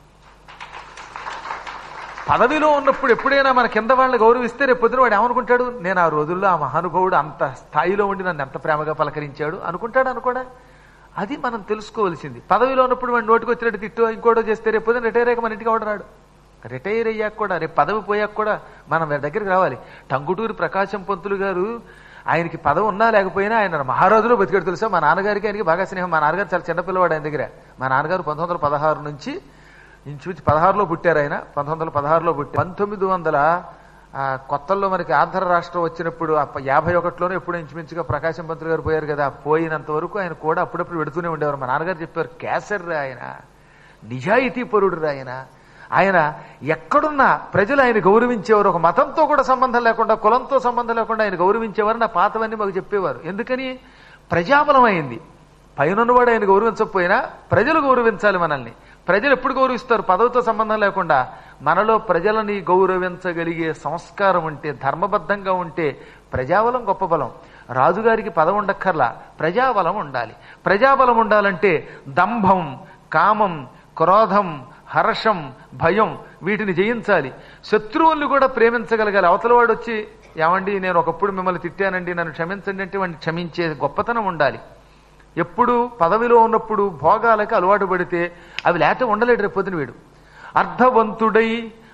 Speaker 1: పదవిలో ఉన్నప్పుడు ఎప్పుడైనా మన కింద వాళ్ళని గౌరవిస్తే రేపు పొద్దున వాడు ఏమనుకుంటాడు నేను ఆ రోజుల్లో ఆ మహానుభావుడు అంత స్థాయిలో ఉండి నన్ను ఎంత ప్రేమగా పలకరించాడు అనుకుంటాడు అనుకోడా అది మనం తెలుసుకోవాల్సింది పదవిలో ఉన్నప్పుడు వాడు నోటికి వచ్చినట్టు తిట్టు ఇంకోటో చేస్తే రేపు పొద్దున రిటైర్ అయ్యాక మన ఇంటికి ఎవడు రాడు రిటైర్ అయ్యాక కూడా రేపు పదవి పోయాక కూడా మనం వీళ్ళ దగ్గరికి రావాలి టంగుటూరి ప్రకాశం పంతులు గారు ఆయనకి పదవి ఉన్నా లేకపోయినా ఆయన మహారాజులో బతికాడు తెలుసా మా నాన్నగారికి ఆయనకి బాగా స్నేహం మా నాన్నగారు చాలా చిన్నపిల్లవాడు ఆయన దగ్గర మా నాన్నగారు పంతొమ్మిది వందల పదహారు నుంచి ఇంచుమించు పదహారులో పుట్టారు ఆయన పంతొమ్మిది వందల పదహారులో పుట్టి పంతొమ్మిది వందల ఆ, కొత్తల్లో మనకి ఆంధ్ర రాష్ట్రం వచ్చినప్పుడు ఆ ప- యాభై ఒకటిలోనే ఎప్పుడు ఇంచుమించుగా ప్రకాశం పంతులు గారు పోయారు కదా పోయినంత వరకు ఆయన కూడా అప్పుడప్పుడు పెడుతూనే ఉండేవారు మా నాన్నగారు చెప్పారు కేసర్ ఆయన నిజాయితీ పరుడు ఆయన ఆయన ఎక్కడున్నా ప్రజలు ఆయన గౌరవించేవారు ఒక మతంతో కూడా సంబంధం లేకుండా కులంతో సంబంధం లేకుండా ఆయన గౌరవించేవారు నా పాతవన్నీ మాకు చెప్పేవారు ఎందుకని ప్రజాబలం అయింది పైనవాడు ఆయన గౌరవించకపోయినా ప్రజలు గౌరవించాలి మనల్ని ప్రజలు ఎప్పుడు గౌరవిస్తారు పదవితో సంబంధం లేకుండా మనలో ప్రజలని గౌరవించగలిగే సంస్కారం ఉంటే ధర్మబద్ధంగా ఉంటే ప్రజాబలం గొప్ప బలం రాజుగారికి పదవి ఉండక్కర్లా ప్రజాబలం ఉండాలి ప్రజాబలం ఉండాలంటే దంభం కామం క్రోధం హర్షం భయం వీటిని జయించాలి శత్రువుల్ని కూడా ప్రేమించగలగాలి అవతలవాడు వచ్చి ఏమండి నేను ఒకప్పుడు మిమ్మల్ని తిట్టానండి నన్ను క్షమించండి అంటే వాడిని క్షమించే గొప్పతనం ఉండాలి ఎప్పుడు పదవిలో ఉన్నప్పుడు భోగాలకు అలవాటు పడితే అవి లేక ఉండలేడు రేపు పొద్దున వీడు అర్ధవంతుడై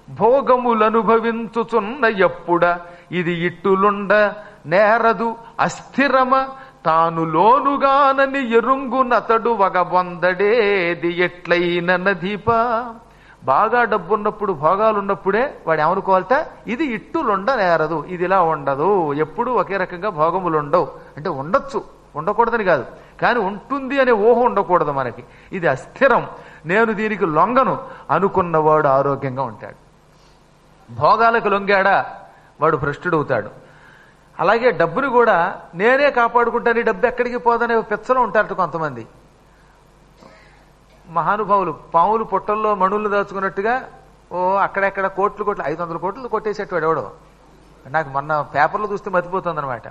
Speaker 1: భోగములనుభవించుచున్న ఎప్పుడ ఇది ఇట్టులుండ నేరదు అస్థిరమ తాను లోనుగానని ఎరుంగునతడు వగబొందడేది ఎట్లయిన నదీప బాగా డబ్బున్నప్పుడు భోగాలున్నప్పుడే వాడు ఏమనుకోవాలట ఇది ఇట్టులుండ నేరదు ఇది ఇలా ఉండదు ఎప్పుడు ఒకే రకంగా భోగములు ఉండవు అంటే ఉండొచ్చు ఉండకూడదని కాదు కానీ ఉంటుంది అనే ఊహ ఉండకూడదు మనకి ఇది అస్థిరం నేను దీనికి లొంగను అనుకున్నవాడు ఆరోగ్యంగా ఉంటాడు భోగాలకు లొంగాడా వాడు భ్రష్టుడవుతాడు అలాగే డబ్బుని కూడా నేనే కాపాడుకుంటాను ఈ డబ్బు ఎక్కడికి పోదనే పెచ్చలో ఉంటారట కొంతమంది మహానుభావులు పాములు పొట్టల్లో మణులు దాచుకున్నట్టుగా ఓ అక్కడెక్కడ కోట్లు కోట్లు ఐదు వందల కోట్లు కొట్టేసేటవాడు ఎవడో నాకు మొన్న పేపర్లో చూస్తే మతిపోతుంది అనమాట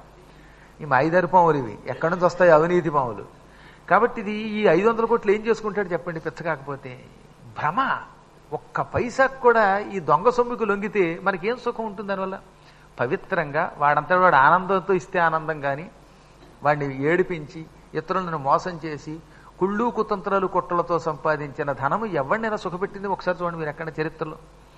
Speaker 1: ఈ ఐదారు పాములు ఇవి ఎక్కడి నుంచి వస్తాయి అవినీతి పాములు కాబట్టి ఇది ఈ ఐదు వందల కోట్లు ఏం చేసుకుంటాడు చెప్పండి పిచ్చ కాకపోతే భ్రమ ఒక్క పైసాకు కూడా ఈ దొంగ సొమ్ముకు లొంగితే మనకేం సుఖం ఉంటుంది దానివల్ల పవిత్రంగా వాడంతా వాడు ఆనందంతో ఇస్తే ఆనందం కానీ వాడిని ఏడిపించి ఇతరులను మోసం చేసి కుళ్ళు కుతంత్రాలు కుట్రలతో సంపాదించిన ధనము ఎవరినైనా సుఖపెట్టింది ఒకసారి చూడండి మీరు ఎక్కడ చరిత్రలో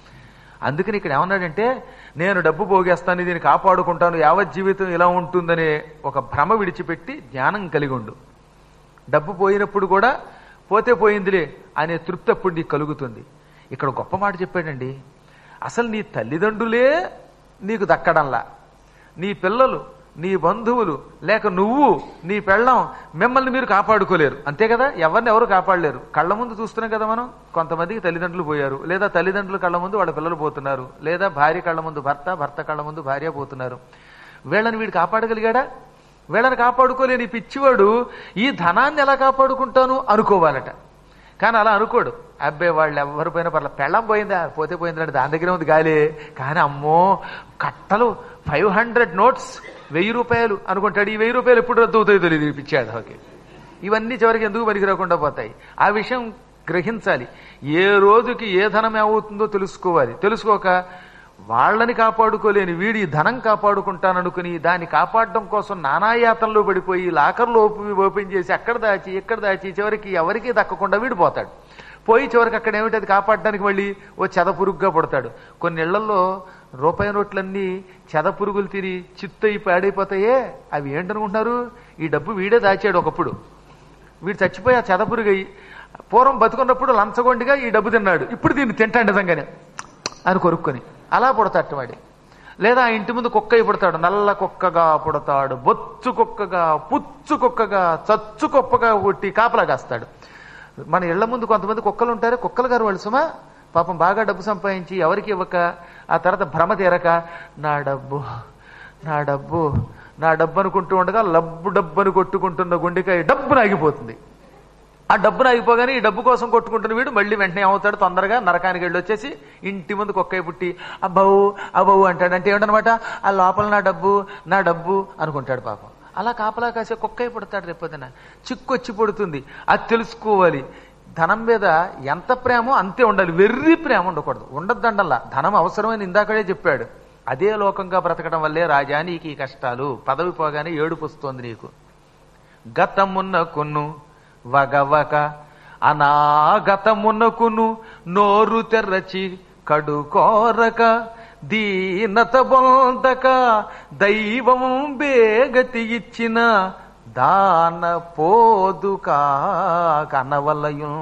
Speaker 1: అందుకని ఇక్కడ ఏమన్నాడంటే నేను డబ్బు పోగేస్తాను దీన్ని కాపాడుకుంటాను యావత్ జీవితం ఇలా ఉంటుందనే ఒక భ్రమ విడిచిపెట్టి జ్ఞానం కలిగి ఉండు డబ్బు పోయినప్పుడు కూడా పోతే పోయిందిలే అనే తృప్తి అప్పుడు నీకు కలుగుతుంది ఇక్కడ గొప్ప మాట చెప్పాడండి అసలు నీ తల్లిదండ్రులే నీకు దక్కడంలా నీ పిల్లలు నీ బంధువులు లేక నువ్వు నీ పెళ్ళం మిమ్మల్ని మీరు కాపాడుకోలేరు అంతే కదా ఎవరిని ఎవరు కాపాడలేరు కళ్ళ ముందు చూస్తున్నాం కదా మనం కొంతమందికి తల్లిదండ్రులు పోయారు లేదా తల్లిదండ్రులు కళ్ళ ముందు వాళ్ళ పిల్లలు పోతున్నారు లేదా భార్య కళ్ళ ముందు భర్త భర్త కళ్ళ ముందు భార్య పోతున్నారు వీళ్ళని వీడు కాపాడగలిగాడా వీళ్ళని కాపాడుకోలేని ఈ పిచ్చివాడు ఈ ధనాన్ని ఎలా కాపాడుకుంటాను అనుకోవాలట కానీ అలా అనుకోడు అబ్బాయి వాళ్ళు ఎవరు పోయినా పర్లేదు పెళ్ళం పోయిందా పోతే పోయిందంటే దాని దగ్గర ఉంది గాలి కానీ అమ్మో కట్టలు ఫైవ్ హండ్రెడ్ నోట్స్ వెయ్యి రూపాయలు అనుకుంటాడు ఈ వెయ్యి రూపాయలు ఎప్పుడు రద్దు అవుతాయో తెలియదు ఈ పిచ్చాడు ఓకే ఇవన్నీ చివరికి ఎందుకు పనికి రాకుండా పోతాయి ఆ విషయం గ్రహించాలి ఏ రోజుకి ఏ ధనం ఏమవుతుందో తెలుసుకోవాలి తెలుసుకోక వాళ్ళని కాపాడుకోలేని వీడి ధనం కాపాడుకుంటాననుకుని దాన్ని కాపాడడం కోసం నానాయాతంలో పడిపోయి లాకర్లో ఓపెన్ ఓపెన్ చేసి అక్కడ దాచి ఇక్కడ దాచి చివరికి ఎవరికీ దక్కకుండా వీడిపోతాడు పోయి చివరికి అక్కడ ఏమిటి అది కాపాడడానికి మళ్ళీ ఓ చెదపురుగుగా పడతాడు కొన్ని ఇళ్లలో రూపాయి నోట్లన్నీ చెదపురుగులు తిని చిత్తయి పాడైపోతాయే అవి ఏంటనుకుంటున్నారు ఈ డబ్బు వీడే దాచాడు ఒకప్పుడు వీడు చచ్చిపోయి ఆ చెదపురుగై పూర్వం బతుకున్నప్పుడు లంచగొండిగా ఈ డబ్బు తిన్నాడు ఇప్పుడు దీన్ని తింటాడు నిజంగానే అని కొరుక్కొని అలా పుడతాడు వాడి లేదా ఆ ఇంటి ముందు కుక్క అయి పుడతాడు నల్ల కుక్కగా పుడతాడు బొచ్చు కుక్కగా పుచ్చు కుక్కగా చచ్చు కుప్పగా పుట్టి కాపలా కాస్తాడు మన ఇళ్ల ముందు కొంతమంది కుక్కలు ఉంటారు కుక్కలు గారు వాళ్ళు సుమా పాపం బాగా డబ్బు సంపాదించి ఎవరికి ఇవ్వక ఆ తర్వాత భ్రమ తీరక నా డబ్బు నా డబ్బు నా డబ్బు అనుకుంటూ ఉండగా లబ్బు డబ్బును కొట్టుకుంటున్న గుండెకాయ డబ్బును ఆగిపోతుంది ఆ డబ్బును ఆగిపోగానే ఈ డబ్బు కోసం కొట్టుకుంటున్న వీడు మళ్ళీ వెంటనే అవుతాడు తొందరగా నరకానికి వెళ్ళి వచ్చేసి ఇంటి ముందు కుక్కయ్య పుట్టి అబ్బవు అబ్బవు అంటాడు అంటే ఏమిటనమాట ఆ లోపల నా డబ్బు నా డబ్బు అనుకుంటాడు పాపం అలా కాపలా కాసే కుక్కయ్య పుడతాడు రేపొద్దున చిక్కొచ్చి పుడుతుంది అది తెలుసుకోవాలి ధనం మీద ఎంత ప్రేమో అంతే ఉండాలి వెర్రి ప్రేమ ఉండకూడదు ఉండద్దండల్లా ధనం అవసరమని ఇందాకడే చెప్పాడు అదే లోకంగా బ్రతకడం వల్లే రాజా నీకు ఈ కష్టాలు పదవి పోగానే ఏడుపు వస్తోంది నీకు గతమున్న కొన్ను వగవక అనాగతమునకును నోరు తెరచి కడు కోరక దీనత బొందక దైవం బేగతి ఇచ్చిన దాన పోదుకా కనవలయం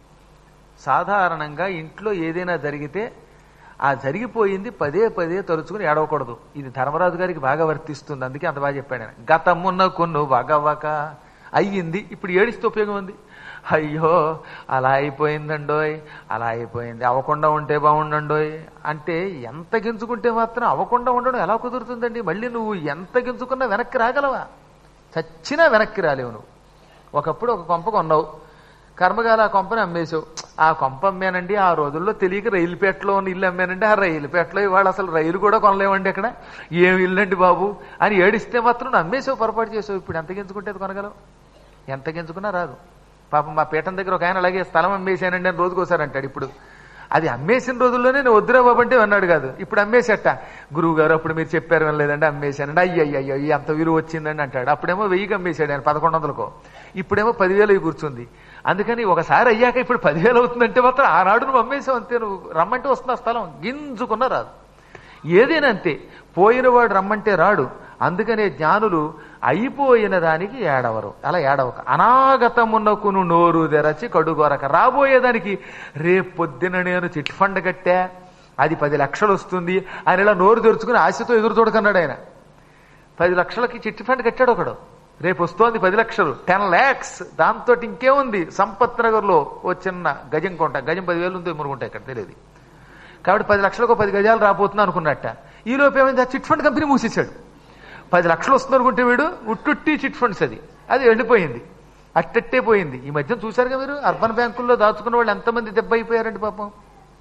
Speaker 1: సాధారణంగా ఇంట్లో ఏదైనా జరిగితే ఆ జరిగిపోయింది పదే పదే తలుచుకుని ఏడవకూడదు ఇది ధర్మరాజు గారికి బాగా వర్తిస్తుంది అందుకే అంత బాగా చెప్పాడు ఆయన గతమున్న కొన్ను వగవక అయ్యింది ఇప్పుడు ఏడిస్తే ఉపయోగం ఉంది అయ్యో అలా అయిపోయిందండోయ్ అలా అయిపోయింది అవ్వకుండా ఉంటే బాగుండండోయ్ అంటే ఎంత గింజుకుంటే మాత్రం అవ్వకుండా ఉండడం ఎలా కుదురుతుందండి మళ్ళీ నువ్వు ఎంత గింజుకున్నా వెనక్కి రాగలవా చచ్చినా వెనక్కి రాలేవు నువ్వు ఒకప్పుడు ఒక కొంప కొన్నావు కర్మగాల ఆ కొంపని అమ్మేశావు ఆ కొంప అమ్మానండి ఆ రోజుల్లో తెలియక రైలుపేటలో ఉన్న ఇల్లు అమ్మానండి ఆ రైలుపేటలో ఇవాళ అసలు రైలు కూడా కొనలేమండి అక్కడ ఏం ఇల్లు అండి బాబు అని ఏడిస్తే మాత్రం నువ్వు అమ్మేసావు పొరపాటు చేసావు ఇప్పుడు ఎంత గింజుకుంటే అది కొనగలవు ఎంత గింజుకున్నా రాదు పాపం మా పీఠం దగ్గర ఒక ఆయన అలాగే స్థలం అమ్మేశానండి అని రోజుకోసారి అంటాడు ఇప్పుడు అది అమ్మేసిన రోజుల్లోనే నేను వద్దురా బాబు అంటే అన్నాడు కాదు ఇప్పుడు అమ్మేసేట గురువు గారు అప్పుడు మీరు చెప్పారు లేదండి అమ్మేశానండి అయ్యి అయ్యి అయ్యో ఈ అంత విలువ వచ్చిందండి అంటాడు అప్పుడేమో వెయ్యికి అమ్మేశాడు ఆయన పదకొండు వందలకో ఇప్పుడేమో పదివేలు అయి కూర్చుంది అందుకని ఒకసారి అయ్యాక ఇప్పుడు పదివేలు అవుతుందంటే మాత్రం ఆనాడు నువ్వు అమ్మేసావు అంతే నువ్వు రమ్మంటే వస్తున్న స్థలం గింజుకున్న రాదు ఏదైనా అంతే పోయినవాడు రమ్మంటే రాడు అందుకనే జ్ఞానులు అయిపోయిన దానికి ఏడవరు అలా ఏడవక అనాగతమునకును నోరు తెరచి కడుగొరక రాబోయేదానికి రేపొద్దున నేను చిట్ ఫండ్ కట్టా అది పది లక్షలు వస్తుంది ఆయన ఇలా నోరు తెరుచుకుని ఆశతో ఎదురు చూడకన్నాడు ఆయన పది లక్షలకి చిట్ ఫండ్ కట్టాడు ఒకడు రేపు వస్తోంది పది లక్షలు టెన్ ల్యాక్స్ దాంతో ఇంకేముంది సంపత్ నగర్లో ఓ చిన్న గజం కొంట గజం పదివేలు ఉందో మురుగుంటా ఇక్కడ తెలియదు కాబట్టి పది లక్షలకు పది గజాలు రాబోతున్నా అనుకున్నట్ట ఈ లోపు ఏమైంది ఆ చిట్ ఫండ్ కంపెనీ మూసేశాడు పది లక్షలు వస్తుంది అనుకుంటే వీడు ఉట్టుట్టి చిట్ ఫండ్స్ అది అది వెళ్ళిపోయింది అట్టట్టే పోయింది ఈ మధ్య చూశారుగా మీరు అర్బన్ బ్యాంకుల్లో దాచుకున్న వాళ్ళు ఎంతమంది దెబ్బ అయిపోయారండి పాపం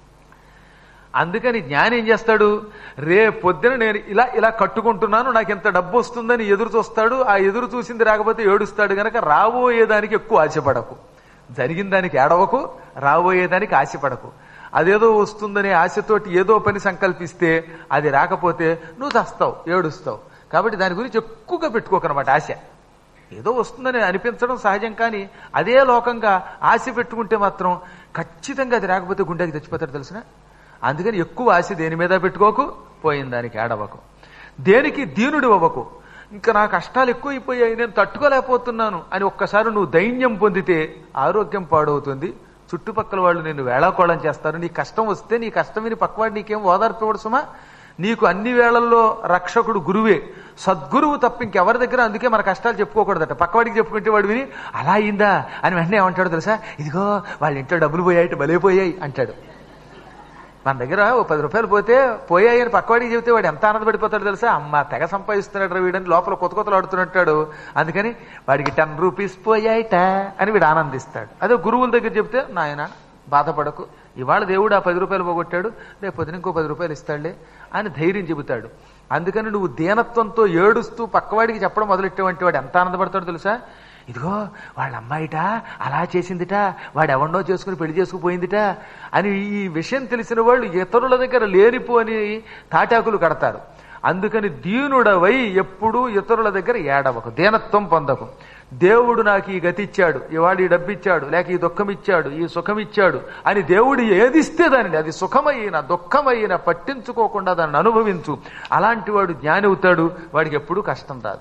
Speaker 1: అందుకని జ్ఞాని ఏం చేస్తాడు రే పొద్దున నేను ఇలా ఇలా కట్టుకుంటున్నాను నాకు ఎంత డబ్బు వస్తుందని ఎదురు చూస్తాడు ఆ ఎదురు చూసింది రాకపోతే ఏడుస్తాడు గనక రాబోయేదానికి ఎక్కువ ఆశపడకు జరిగిన దానికి ఏడవకు రాబోయేదానికి ఆశపడకు అదేదో వస్తుందనే ఆశతోటి ఏదో పని సంకల్పిస్తే అది రాకపోతే నువ్వు చస్తావు ఏడుస్తావు కాబట్టి దాని గురించి ఎక్కువగా పెట్టుకోకనమాట ఆశ ఏదో వస్తుందని అనిపించడం సహజం కానీ అదే లోకంగా ఆశ పెట్టుకుంటే మాత్రం ఖచ్చితంగా అది రాకపోతే గుండెకి తెచ్చిపోతాడు తెలిసిన అందుకని ఎక్కువ ఆశ దేని మీద పెట్టుకోకు పోయిన దానికి ఏడవకు దేనికి దీనుడు అవ్వకు ఇంకా నా కష్టాలు ఎక్కువైపోయాయి నేను తట్టుకోలేకపోతున్నాను అని ఒక్కసారి నువ్వు దైన్యం పొందితే ఆరోగ్యం పాడవుతుంది చుట్టుపక్కల వాళ్ళు నిన్ను వేళాకోళం చేస్తారు నీ కష్టం వస్తే నీ కష్టం విని పక్కవాడు నీకేం ఓదార్పేవాడు సుమా నీకు అన్ని వేళల్లో రక్షకుడు గురువే సద్గురువు తప్ప ఇంకెవరి దగ్గర అందుకే మన కష్టాలు చెప్పుకోకూడదట పక్కవాడికి చెప్పుకుంటే వాడు విని అలా అయిందా అని వెంటనే ఏమంటాడు తెలుసా ఇదిగో వాళ్ళ ఇంట్లో డబ్బులు పోయాయి భలే పోయాయి అంటాడు మన దగ్గర ఓ పది రూపాయలు పోతే పోయాయి అని పక్కవాడికి చెబితే వాడు ఎంత ఆనందపడిపోతాడు తెలుసా అమ్మ తెగ సంపాదిస్తున్నాడు రా వీడని లోపల కొత్త కొత్తలు ఆడుతున్నట్టాడు అందుకని వాడికి టెన్ రూపీస్ పోయాయిట అని వీడు ఆనందిస్తాడు అదే గురువుల దగ్గర చెప్తే నాయన బాధపడకు ఇవాళ దేవుడు ఆ పది రూపాయలు పోగొట్టాడు రేపు పొద్దున ఇంకో పది రూపాయలు ఇస్తాడులే అని ధైర్యం చెబుతాడు అందుకని నువ్వు దీనత్వంతో ఏడుస్తూ పక్కవాడికి చెప్పడం మొదలెట్టేవంటి వాడు ఎంత ఆనందపడతాడో తెలుసా ఇదిగో వాళ్ళ అమ్మాయిట అలా చేసిందిట వాడు ఎవరినో చేసుకుని పెళ్లి చేసుకుపోయిందిట అని ఈ విషయం తెలిసిన వాళ్ళు ఇతరుల దగ్గర లేనిపోని తాటాకులు కడతారు అందుకని దీనుడవై ఎప్పుడూ ఇతరుల దగ్గర ఏడవకు దీనత్వం పొందకు దేవుడు నాకు ఈ గతి ఇచ్చాడు ఇవాళ ఈ డబ్బు ఇచ్చాడు లేక ఈ దుఃఖం ఇచ్చాడు ఈ సుఖం ఇచ్చాడు అని దేవుడు ఏదిస్తే దానిని అది సుఖమైన దుఃఖమైన పట్టించుకోకుండా దాన్ని అనుభవించు అలాంటి వాడు జ్ఞాని అవుతాడు వాడికి ఎప్పుడూ కష్టం రాదు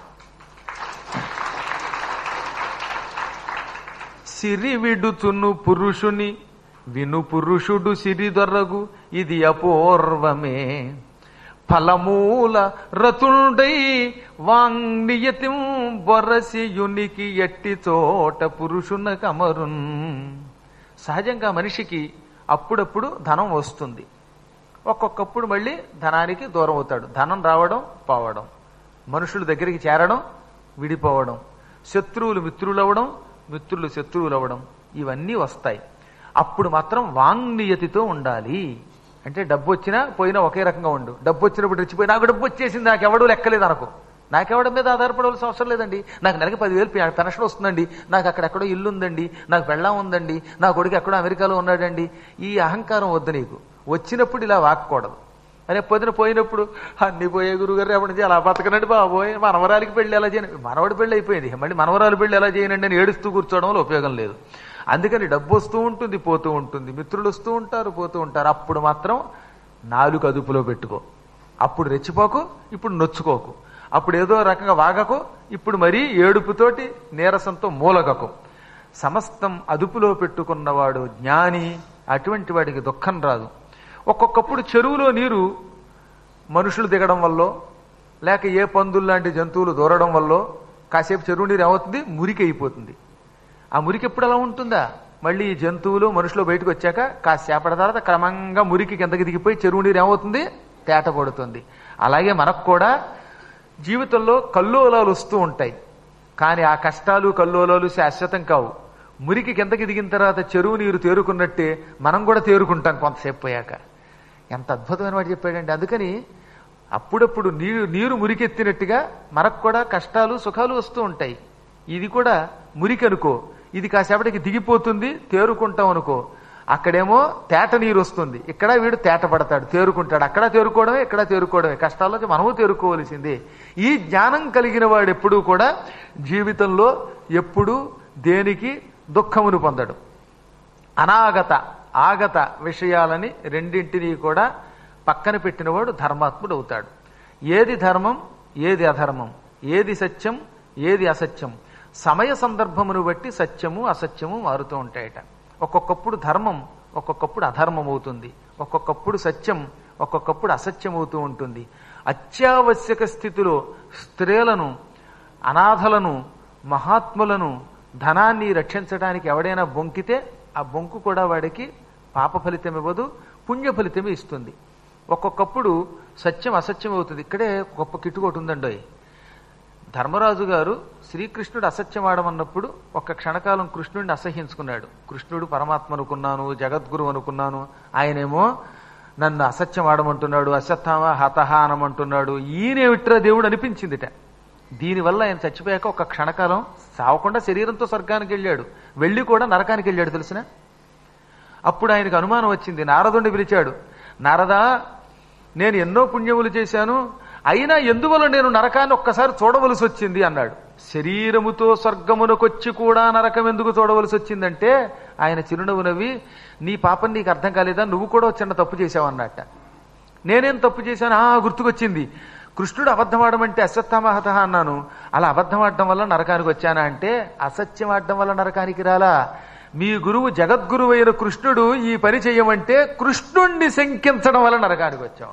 Speaker 1: సిరి విడుచును పురుషుని విను పురుషుడు సిరి దొరగు ఇది అపూర్వమే ఫలమూల రతుండై వాంగ్నియతి బొరసియునికి ఎట్టి చోట పురుషున కమరున్ సహజంగా మనిషికి అప్పుడప్పుడు ధనం వస్తుంది ఒక్కొక్కప్పుడు మళ్ళీ ధనానికి దూరం అవుతాడు ధనం రావడం పోవడం మనుషుల దగ్గరికి చేరడం విడిపోవడం శత్రువులు మిత్రులు అవ్వడం మిత్రులు శత్రువులు అవ్వడం ఇవన్నీ వస్తాయి అప్పుడు మాత్రం వాంగ్నియతితో ఉండాలి అంటే డబ్బు వచ్చినా పోయినా ఒకే రకంగా ఉండు డబ్బు వచ్చినప్పుడు రెచ్చిపోయి నాకు డబ్బు వచ్చేసింది నాకు ఎవడూ లెక్కలేదు అనుకో నాకెవడం మీద ఆధారపడవలసిన అవసరం లేదండి నాకు నెలకి పదివేలు పె- పెన్షన్ వస్తుందండి నాకు అక్కడెక్కడో ఇల్లు ఉందండి నాకు పెళ్ళం ఉందండి నా కొడుకు ఎక్కడో అమెరికాలో ఉన్నాడండి ఈ అహంకారం వద్దు నీకు వచ్చినప్పుడు ఇలా వాక్కూడదు అరే పొద్దున పోయినప్పుడు అన్ని పోయే గురుగారు ఎప్పటి నుంచి అలా బతకనండి బాబోయ్ మనవరాలికి పెళ్లి ఎలా చేయను మనవడి పెళ్లి అయిపోయింది మళ్ళీ మనవరాలు పెళ్లి ఎలా చేయనండి అని ఏడుస్తూ కూర్చోవడం వల్ల ఉపయోగం లేదు అందుకని డబ్బు వస్తూ ఉంటుంది పోతూ ఉంటుంది మిత్రులు వస్తూ ఉంటారు పోతూ ఉంటారు అప్పుడు మాత్రం నాలుగు అదుపులో పెట్టుకో అప్పుడు రెచ్చిపోకు ఇప్పుడు నొచ్చుకోకు అప్పుడు ఏదో రకంగా వాగకు ఇప్పుడు మరీ ఏడుపుతోటి నీరసంతో మూలగకు సమస్తం అదుపులో పెట్టుకున్నవాడు జ్ఞాని అటువంటి వాడికి దుఃఖం రాదు ఒక్కొక్కప్పుడు చెరువులో నీరు మనుషులు దిగడం వల్ల లేక ఏ పందులు లాంటి జంతువులు దూరడం వల్ల కాసేపు చెరువు నీరు ఏమవుతుంది మురికి అయిపోతుంది ఆ మురికి ఎప్పుడు అలా ఉంటుందా మళ్ళీ ఈ జంతువులు మనుషులు బయటకు వచ్చాక కాసేపటి తర్వాత క్రమంగా మురికి కిందకి దిగిపోయి చెరువు నీరు ఏమవుతుంది తేట పడుతుంది అలాగే మనకు కూడా జీవితంలో కల్లోలాలు వస్తూ ఉంటాయి కానీ ఆ కష్టాలు కల్లోలాలు శాశ్వతం కావు మురికి కిందకి దిగిన తర్వాత చెరువు నీరు తేరుకున్నట్టే మనం కూడా తేరుకుంటాం కొంతసేపు పోయాక ఎంత అద్భుతమైన వాడు చెప్పాడండి అందుకని అప్పుడప్పుడు నీరు నీరు మురికెత్తినట్టుగా మనకు కూడా కష్టాలు సుఖాలు వస్తూ ఉంటాయి ఇది కూడా మురికి అనుకో ఇది కాసేపటికి దిగిపోతుంది తేరుకుంటాం అనుకో అక్కడేమో తేట నీరు వస్తుంది ఇక్కడ వీడు తేట పడతాడు తేరుకుంటాడు అక్కడ తేరుకోవడమే ఇక్కడ తేరుకోవడమే కష్టాల్లోకి మనము తేరుకోవలసిందే ఈ జ్ఞానం కలిగిన వాడు ఎప్పుడూ కూడా జీవితంలో ఎప్పుడూ దేనికి దుఃఖమును పొందడు అనాగత ఆగత విషయాలని రెండింటినీ కూడా పక్కన పెట్టినవాడు ధర్మాత్ముడు అవుతాడు ఏది ధర్మం ఏది అధర్మం ఏది సత్యం ఏది అసత్యం సమయ సందర్భమును బట్టి సత్యము అసత్యము మారుతూ ఉంటాయట ఒక్కొక్కప్పుడు ధర్మం ఒక్కొక్కప్పుడు అధర్మం అవుతుంది ఒక్కొక్కప్పుడు సత్యం ఒక్కొక్కప్పుడు అసత్యం అవుతూ ఉంటుంది అత్యావశ్యక స్థితిలో స్త్రీలను అనాథలను మహాత్ములను ధనాన్ని రక్షించడానికి ఎవడైనా బొంకితే ఆ బొంకు కూడా వాడికి పాప ఫలితం ఇవ్వదు పుణ్య ఫలితమే ఇస్తుంది ఒక్కొక్కప్పుడు సత్యం అసత్యం అవుతుంది ఇక్కడే గొప్ప కిట్టుకోటి ఉందండి ధర్మరాజు గారు శ్రీకృష్ణుడు అసత్యమాడమన్నప్పుడు ఒక్క క్షణకాలం కృష్ణుడిని అసహ్యించుకున్నాడు కృష్ణుడు పరమాత్మ అనుకున్నాను జగద్గురు అనుకున్నాను ఆయనేమో నన్ను అసత్యం ఆడమంటున్నాడు అశ్వత్థామ హతహ అనమంటున్నాడు ఈయనేమిట్రా దేవుడు అనిపించిందిట దీనివల్ల ఆయన చచ్చిపోయాక ఒక క్షణకాలం సావకుండా శరీరంతో స్వర్గానికి వెళ్ళాడు వెళ్ళి కూడా నరకానికి వెళ్ళాడు తెలిసిన అప్పుడు ఆయనకు అనుమానం వచ్చింది నారదుడిని పిలిచాడు నారదా నేను ఎన్నో పుణ్యములు చేశాను అయినా ఎందువల్ల నేను నరకాన్ని ఒక్కసారి చూడవలసి వచ్చింది అన్నాడు శరీరముతో స్వర్గమునకొచ్చి కూడా నరకం ఎందుకు చూడవలసి వచ్చిందంటే ఆయన చిరునవ్వు నవ్వి నీ పాపం నీకు అర్థం కాలేదా నువ్వు కూడా ఒక చిన్న తప్పు చేశావు అన్నట్ట నేనేం తప్పు చేశాను ఆ గుర్తుకొచ్చింది కృష్ణుడు అబద్ధం ఆడమంటే అశ్వత్థామహత అన్నాను అలా అబద్ధం ఆడడం వల్ల నరకానికి వచ్చానా అంటే అసత్యం ఆడడం వల్ల నరకానికి రాలా మీ గురువు జగద్గురువు అయిన కృష్ణుడు ఈ పని చేయమంటే కృష్ణుణ్ణి శంకించడం వల్ల నరకానికి వచ్చాం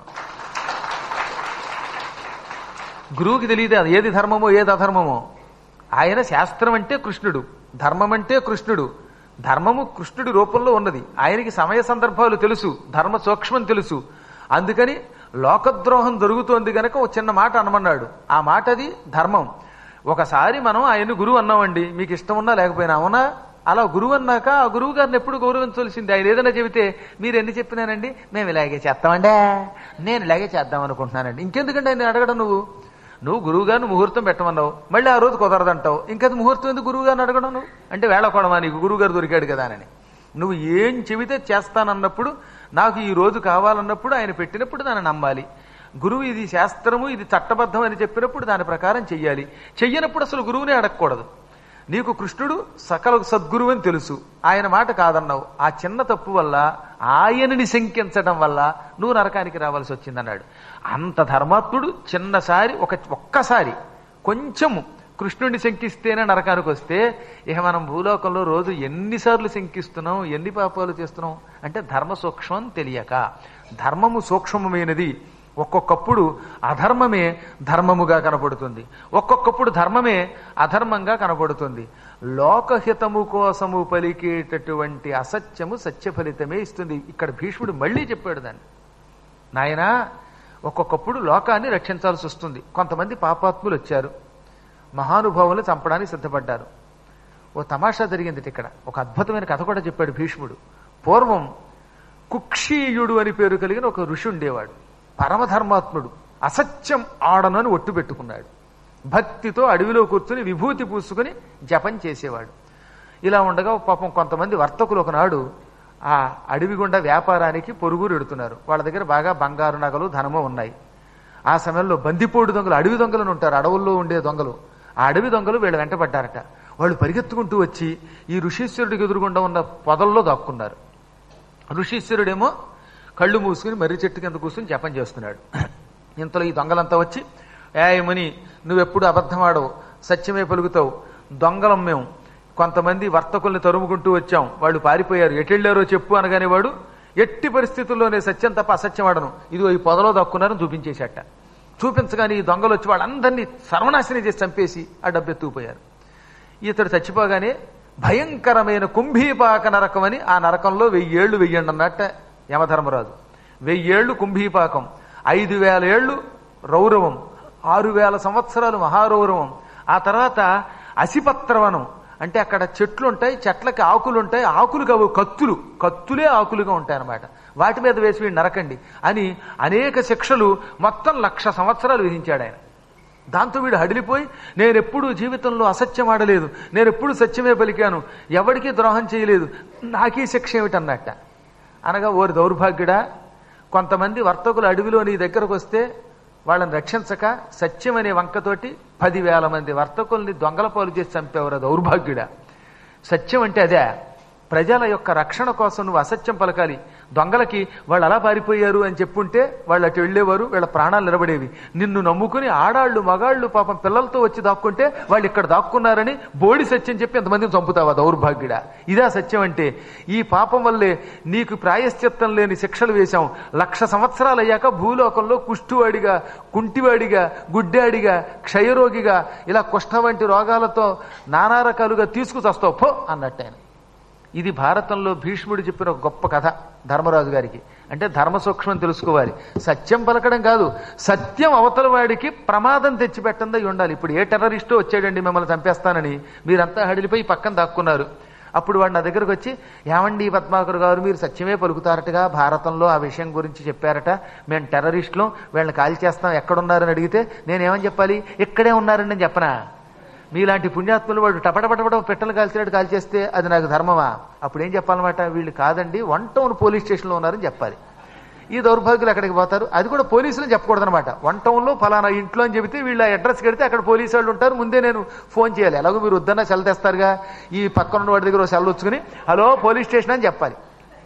Speaker 1: గురువుకి తెలియదు అది ఏది ధర్మమో ఏది అధర్మమో ఆయన శాస్త్రం అంటే కృష్ణుడు ధర్మం అంటే కృష్ణుడు ధర్మము కృష్ణుడి రూపంలో ఉన్నది ఆయనకి సమయ సందర్భాలు తెలుసు ధర్మ సూక్ష్మం తెలుసు అందుకని లోకద్రోహం జరుగుతోంది గనక ఒక చిన్న మాట అనమన్నాడు ఆ మాట అది ధర్మం ఒకసారి మనం ఆయన్ని గురువు అన్నామండి మీకు ఇష్టం ఉన్నా లేకపోయినా అవునా అలా గురువు అన్నాక ఆ గురువు గారిని ఎప్పుడు గౌరవించవలసింది ఆయన ఏదైనా చెబితే మీరు ఎన్ని చెప్పినానండి మేము ఇలాగే చేస్తామండే నేను ఇలాగే చేద్దాం అనుకుంటున్నానండి ఇంకెందుకంటే ఆయన అడగడం నువ్వు నువ్వు గురువు గారిని ముహూర్తం పెట్టమన్నావు మళ్ళీ ఆ రోజు కుదరదంటావు ఇంకది ముహూర్తం ఎందుకు గురువు గారిని అడగడం నువ్వు అంటే వేళ కొడమా నీకు గురువు గారు దొరికాడు కదా అని నువ్వు ఏం చెబితే చేస్తానన్నప్పుడు నాకు ఈ రోజు కావాలన్నప్పుడు ఆయన పెట్టినప్పుడు దాన్ని నమ్మాలి గురువు ఇది శాస్త్రము ఇది చట్టబద్ధం అని చెప్పినప్పుడు దాని ప్రకారం చెయ్యాలి చెయ్యనప్పుడు అసలు గురువునే అడగకూడదు నీకు కృష్ణుడు సకల సద్గురువు అని తెలుసు ఆయన మాట కాదన్నావు ఆ చిన్న తప్పు వల్ల ఆయనని శంకించడం వల్ల నువ్వు నరకానికి రావాల్సి వచ్చిందన్నాడు అంత ధర్మాత్ముడు చిన్నసారి ఒక ఒక్కసారి కొంచెము కృష్ణుడిని శంకిస్తేనే నరకానికి వస్తే ఇక మనం భూలోకంలో రోజు ఎన్నిసార్లు శంకిస్తున్నాం ఎన్ని పాపాలు చేస్తున్నాం అంటే ధర్మ సూక్ష్మం తెలియక ధర్మము సూక్ష్మమైనది ఒక్కొక్కప్పుడు అధర్మమే ధర్మముగా కనపడుతుంది ఒక్కొక్కప్పుడు ధర్మమే అధర్మంగా కనపడుతుంది లోకహితము కోసము పలికేటటువంటి అసత్యము సత్య ఫలితమే ఇస్తుంది ఇక్కడ భీష్ముడు మళ్ళీ చెప్పాడు దాన్ని నాయనా ఒక్కొక్కప్పుడు లోకాన్ని రక్షించాల్సి వస్తుంది కొంతమంది పాపాత్ములు వచ్చారు మహానుభావులు చంపడానికి సిద్ధపడ్డారు ఓ తమాషా జరిగింది ఇక్కడ ఒక అద్భుతమైన కథ కూడా చెప్పాడు భీష్ముడు పూర్వం కుక్షీయుడు అని పేరు కలిగిన ఒక ఋషి ఉండేవాడు పరమధర్మాత్ముడు అసత్యం ఆడను అని ఒట్టు పెట్టుకున్నాడు భక్తితో అడవిలో కూర్చుని విభూతి పూసుకుని జపం చేసేవాడు ఇలా ఉండగా పాపం కొంతమంది వర్తకులు ఒకనాడు ఆ అడవి గుండా వ్యాపారానికి పొరుగురు ఎడుతున్నారు వాళ్ళ దగ్గర బాగా బంగారు నగలు ధనము ఉన్నాయి ఆ సమయంలో బందిపోడు దొంగలు అడవి దొంగలను ఉంటారు అడవుల్లో ఉండే దొంగలు ఆ అడవి దొంగలు వీళ్ళు వెంటబడ్డారట వాళ్ళు పరిగెత్తుకుంటూ వచ్చి ఈ ఋషీశ్వరుడికి ఎదురుగుండా ఉన్న పొదల్లో దాక్కున్నారు ఋషీశ్వరుడేమో కళ్ళు మూసుకుని మర్రి చెట్టు కింద కూర్చుని జపం చేస్తున్నాడు ఇంతలో ఈ దొంగలంతా వచ్చి ఏమని నువ్వెప్పుడు అబద్ధమాడవు సత్యమే పలుకుతావు దొంగలం మేము కొంతమంది వర్తకుల్ని తరుముకుంటూ వచ్చాం వాళ్ళు పారిపోయారు ఎటెళ్ళారో చెప్పు అనగానే వాడు ఎట్టి పరిస్థితుల్లోనే సత్యం తప్ప అసత్యం ఆడను ఇదిగో ఈ పొదలో దక్కున్నారని చూపించేశాట చూపించగానే ఈ దొంగలు వచ్చి వాళ్ళందరినీ సర్వనాశనం చేసి చంపేసి ఆ డబ్బు ఎత్తుకుపోయారు ఇతడు చచ్చిపోగానే భయంకరమైన కుంభీపాక నరకం అని ఆ నరకంలో వెయ్యేళ్లు వెయ్యండి అన్నట్ట యమధర్మరాజు వెయ్యేళ్లు కుంభీపాకం ఐదు వేల ఏళ్ళు రౌరవం ఆరు వేల సంవత్సరాలు మహారౌరవం ఆ తర్వాత అసిపత్రవనం అంటే అక్కడ చెట్లు ఉంటాయి చెట్లకి ఆకులు ఉంటాయి ఆకులు కావు కత్తులు కత్తులే ఆకులుగా ఉంటాయి అన్నమాట వాటి మీద వేసి వీడు నరకండి అని అనేక శిక్షలు మొత్తం లక్ష సంవత్సరాలు విధించాడు ఆయన దాంతో వీడు హడిలిపోయి నేను ఎప్పుడు జీవితంలో అసత్యం ఆడలేదు నేను ఎప్పుడు సత్యమే పలికాను ఎవరికీ ద్రోహం చేయలేదు నాకీ శిక్ష ఏమిటన్నట్ట అనగా ఓరి దౌర్భాగ్యుడా కొంతమంది వర్తకులు అడవిలో నీ దగ్గరకు వస్తే వాళ్ళని రక్షించక సత్యం అనే వంకతోటి పదివేల మంది వర్తకుల్ని దొంగల పాలు చేసి చంపేవారు దౌర్భాగ్యుడా సత్యం అంటే అదే ప్రజల యొక్క రక్షణ కోసం నువ్వు అసత్యం పలకాలి దొంగలకి వాళ్ళు అలా పారిపోయారు అని చెప్పుంటే వాళ్ళు అటు వెళ్ళేవారు వీళ్ళ ప్రాణాలు నిలబడేవి నిన్ను నమ్ముకుని ఆడాళ్ళు మగాళ్ళు పాపం పిల్లలతో వచ్చి దాక్కుంటే వాళ్ళు ఇక్కడ దాక్కున్నారని బోడి సత్యం చెప్పి ఎంతమందిని చంపుతావా దౌర్భాగ్యుడా ఇదా సత్యం అంటే ఈ పాపం వల్లే నీకు ప్రాయశ్చిత్తం లేని శిక్షలు వేశాం లక్ష సంవత్సరాలు అయ్యాక భూలోకంలో కుష్టువాడిగా కుంటివాడిగా గుడ్డాడిగా క్షయరోగిగా ఇలా కుష్ఠ వంటి రోగాలతో నానా రకాలుగా తీసుకుచస్తావు పో అన్నట్టు ఆయన ఇది భారతంలో భీష్ముడు చెప్పిన ఒక గొప్ప కథ ధర్మరాజు గారికి అంటే ధర్మ సూక్ష్మం తెలుసుకోవాలి సత్యం పలకడం కాదు సత్యం అవతల వాడికి ప్రమాదం తెచ్చిపెట్టందై ఉండాలి ఇప్పుడు ఏ టెర్రరిస్టో వచ్చాడండి మిమ్మల్ని చంపేస్తానని మీరంతా హడిలిపోయి పక్కన దాక్కున్నారు అప్పుడు వాడు నా దగ్గరకు వచ్చి ఏమండి పద్మాకర్ గారు మీరు సత్యమే పలుకుతారటగా భారతంలో ఆ విషయం గురించి చెప్పారట మేము టెర్రరిస్టులు వీళ్ళని కాల్ చేస్తాం ఎక్కడున్నారని అడిగితే నేనేమని చెప్పాలి ఇక్కడే ఉన్నారని నేను చెప్పనా మీలాంటి పుణ్యాత్ములు వాడు టపటపటపట పెట్టలు కాల్చినట్టు కాల్చేస్తే అది నాకు ధర్మమా అప్పుడు ఏం చెప్పాలన్నమాట వీళ్ళు కాదండి వన్ టౌన్ పోలీస్ స్టేషన్లో ఉన్నారని చెప్పాలి ఈ దౌర్భాగ్యులు అక్కడికి పోతారు అది కూడా పోలీసులు చెప్పకూడదు అనమాట వన్ టౌన్లో ఫలానా ఇంట్లో అని చెబితే వీళ్ళ అడ్రస్ కడితే అక్కడ పోలీసు వాళ్ళు ఉంటారు ముందే నేను ఫోన్ చేయాలి ఎలాగో మీరు వద్దన్నా సెల్ తెస్తారుగా ఈ పక్కన ఉన్న వాడి దగ్గర సెల్ వచ్చుకుని హలో పోలీస్ స్టేషన్ అని చెప్పాలి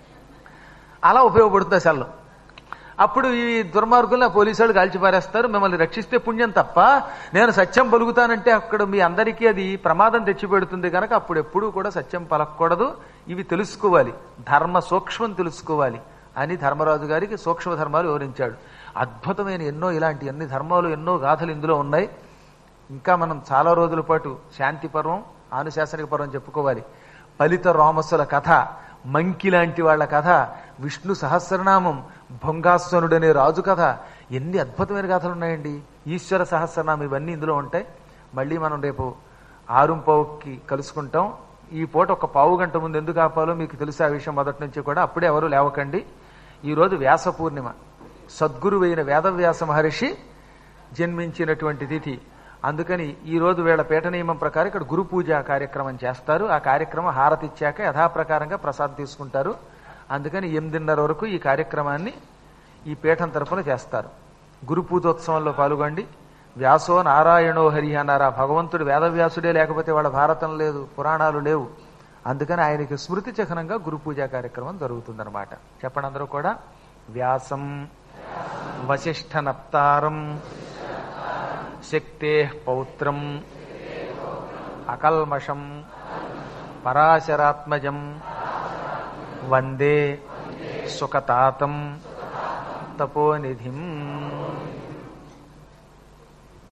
Speaker 1: అలా ఉపయోగపడుతుంది సెల్ అప్పుడు ఈ దుర్మార్గులను పోలీసు వాళ్ళు కాల్చిపారేస్తారు మిమ్మల్ని రక్షిస్తే పుణ్యం తప్ప నేను సత్యం పలుకుతానంటే అక్కడ మీ అందరికీ అది ప్రమాదం తెచ్చిపెడుతుంది కనుక అప్పుడు ఎప్పుడూ కూడా సత్యం పలకూడదు ఇవి తెలుసుకోవాలి ధర్మ సూక్ష్మం తెలుసుకోవాలి అని ధర్మరాజు గారికి సూక్ష్మ ధర్మాలు వివరించాడు అద్భుతమైన ఎన్నో ఇలాంటి అన్ని ధర్మాలు ఎన్నో గాథలు ఇందులో ఉన్నాయి ఇంకా మనం చాలా రోజుల పాటు శాంతి పర్వం ఆనుశాసనిక పర్వం చెప్పుకోవాలి ఫలిత రామసుల కథ మంకి లాంటి వాళ్ళ కథ విష్ణు సహస్రనామం భొంగాస్వనుడనే రాజు కథ ఎన్ని అద్భుతమైన కథలు ఉన్నాయండి ఈశ్వర సహస్రనామం ఇవన్నీ ఇందులో ఉంటాయి మళ్ళీ మనం రేపు ఆరుంపావుకి కలుసుకుంటాం ఈ పూట ఒక పావు గంట ముందు ఎందుకు ఆపాలో మీకు తెలిసే ఆ విషయం మొదటి నుంచి కూడా అప్పుడే ఎవరు లేవకండి ఈరోజు వ్యాస పూర్ణిమ సద్గురువైన వేదవ్యాస మహర్షి జన్మించినటువంటి తిథి అందుకని ఈ రోజు వీళ్ళ పీఠ నియమం ప్రకారం ఇక్కడ గురు పూజ కార్యక్రమం చేస్తారు ఆ కార్యక్రమం హారతి ఇచ్చాక యథాప్రకారంగా ప్రసాదం తీసుకుంటారు అందుకని ఎనిమిదిన్నర వరకు ఈ కార్యక్రమాన్ని ఈ పీఠం తరపున చేస్తారు గురు పూజోత్సవంలో పాల్గొండి వ్యాసో నారాయణో హరి అన్నారు ఆ భగవంతుడు వేదవ్యాసుడే లేకపోతే వాళ్ళ భారతం లేదు పురాణాలు లేవు అందుకని ఆయనకి స్మృతి చిహ్నంగా గురు పూజ కార్యక్రమం జరుగుతుందన్నమాట చెప్పండి అందరూ కూడా వ్యాసం వశిష్ఠ నప్తారం శక్తే పౌత్రం అకల్మషం పరాశరాత్మజం వందే సుఖతాతం తపోనిధిం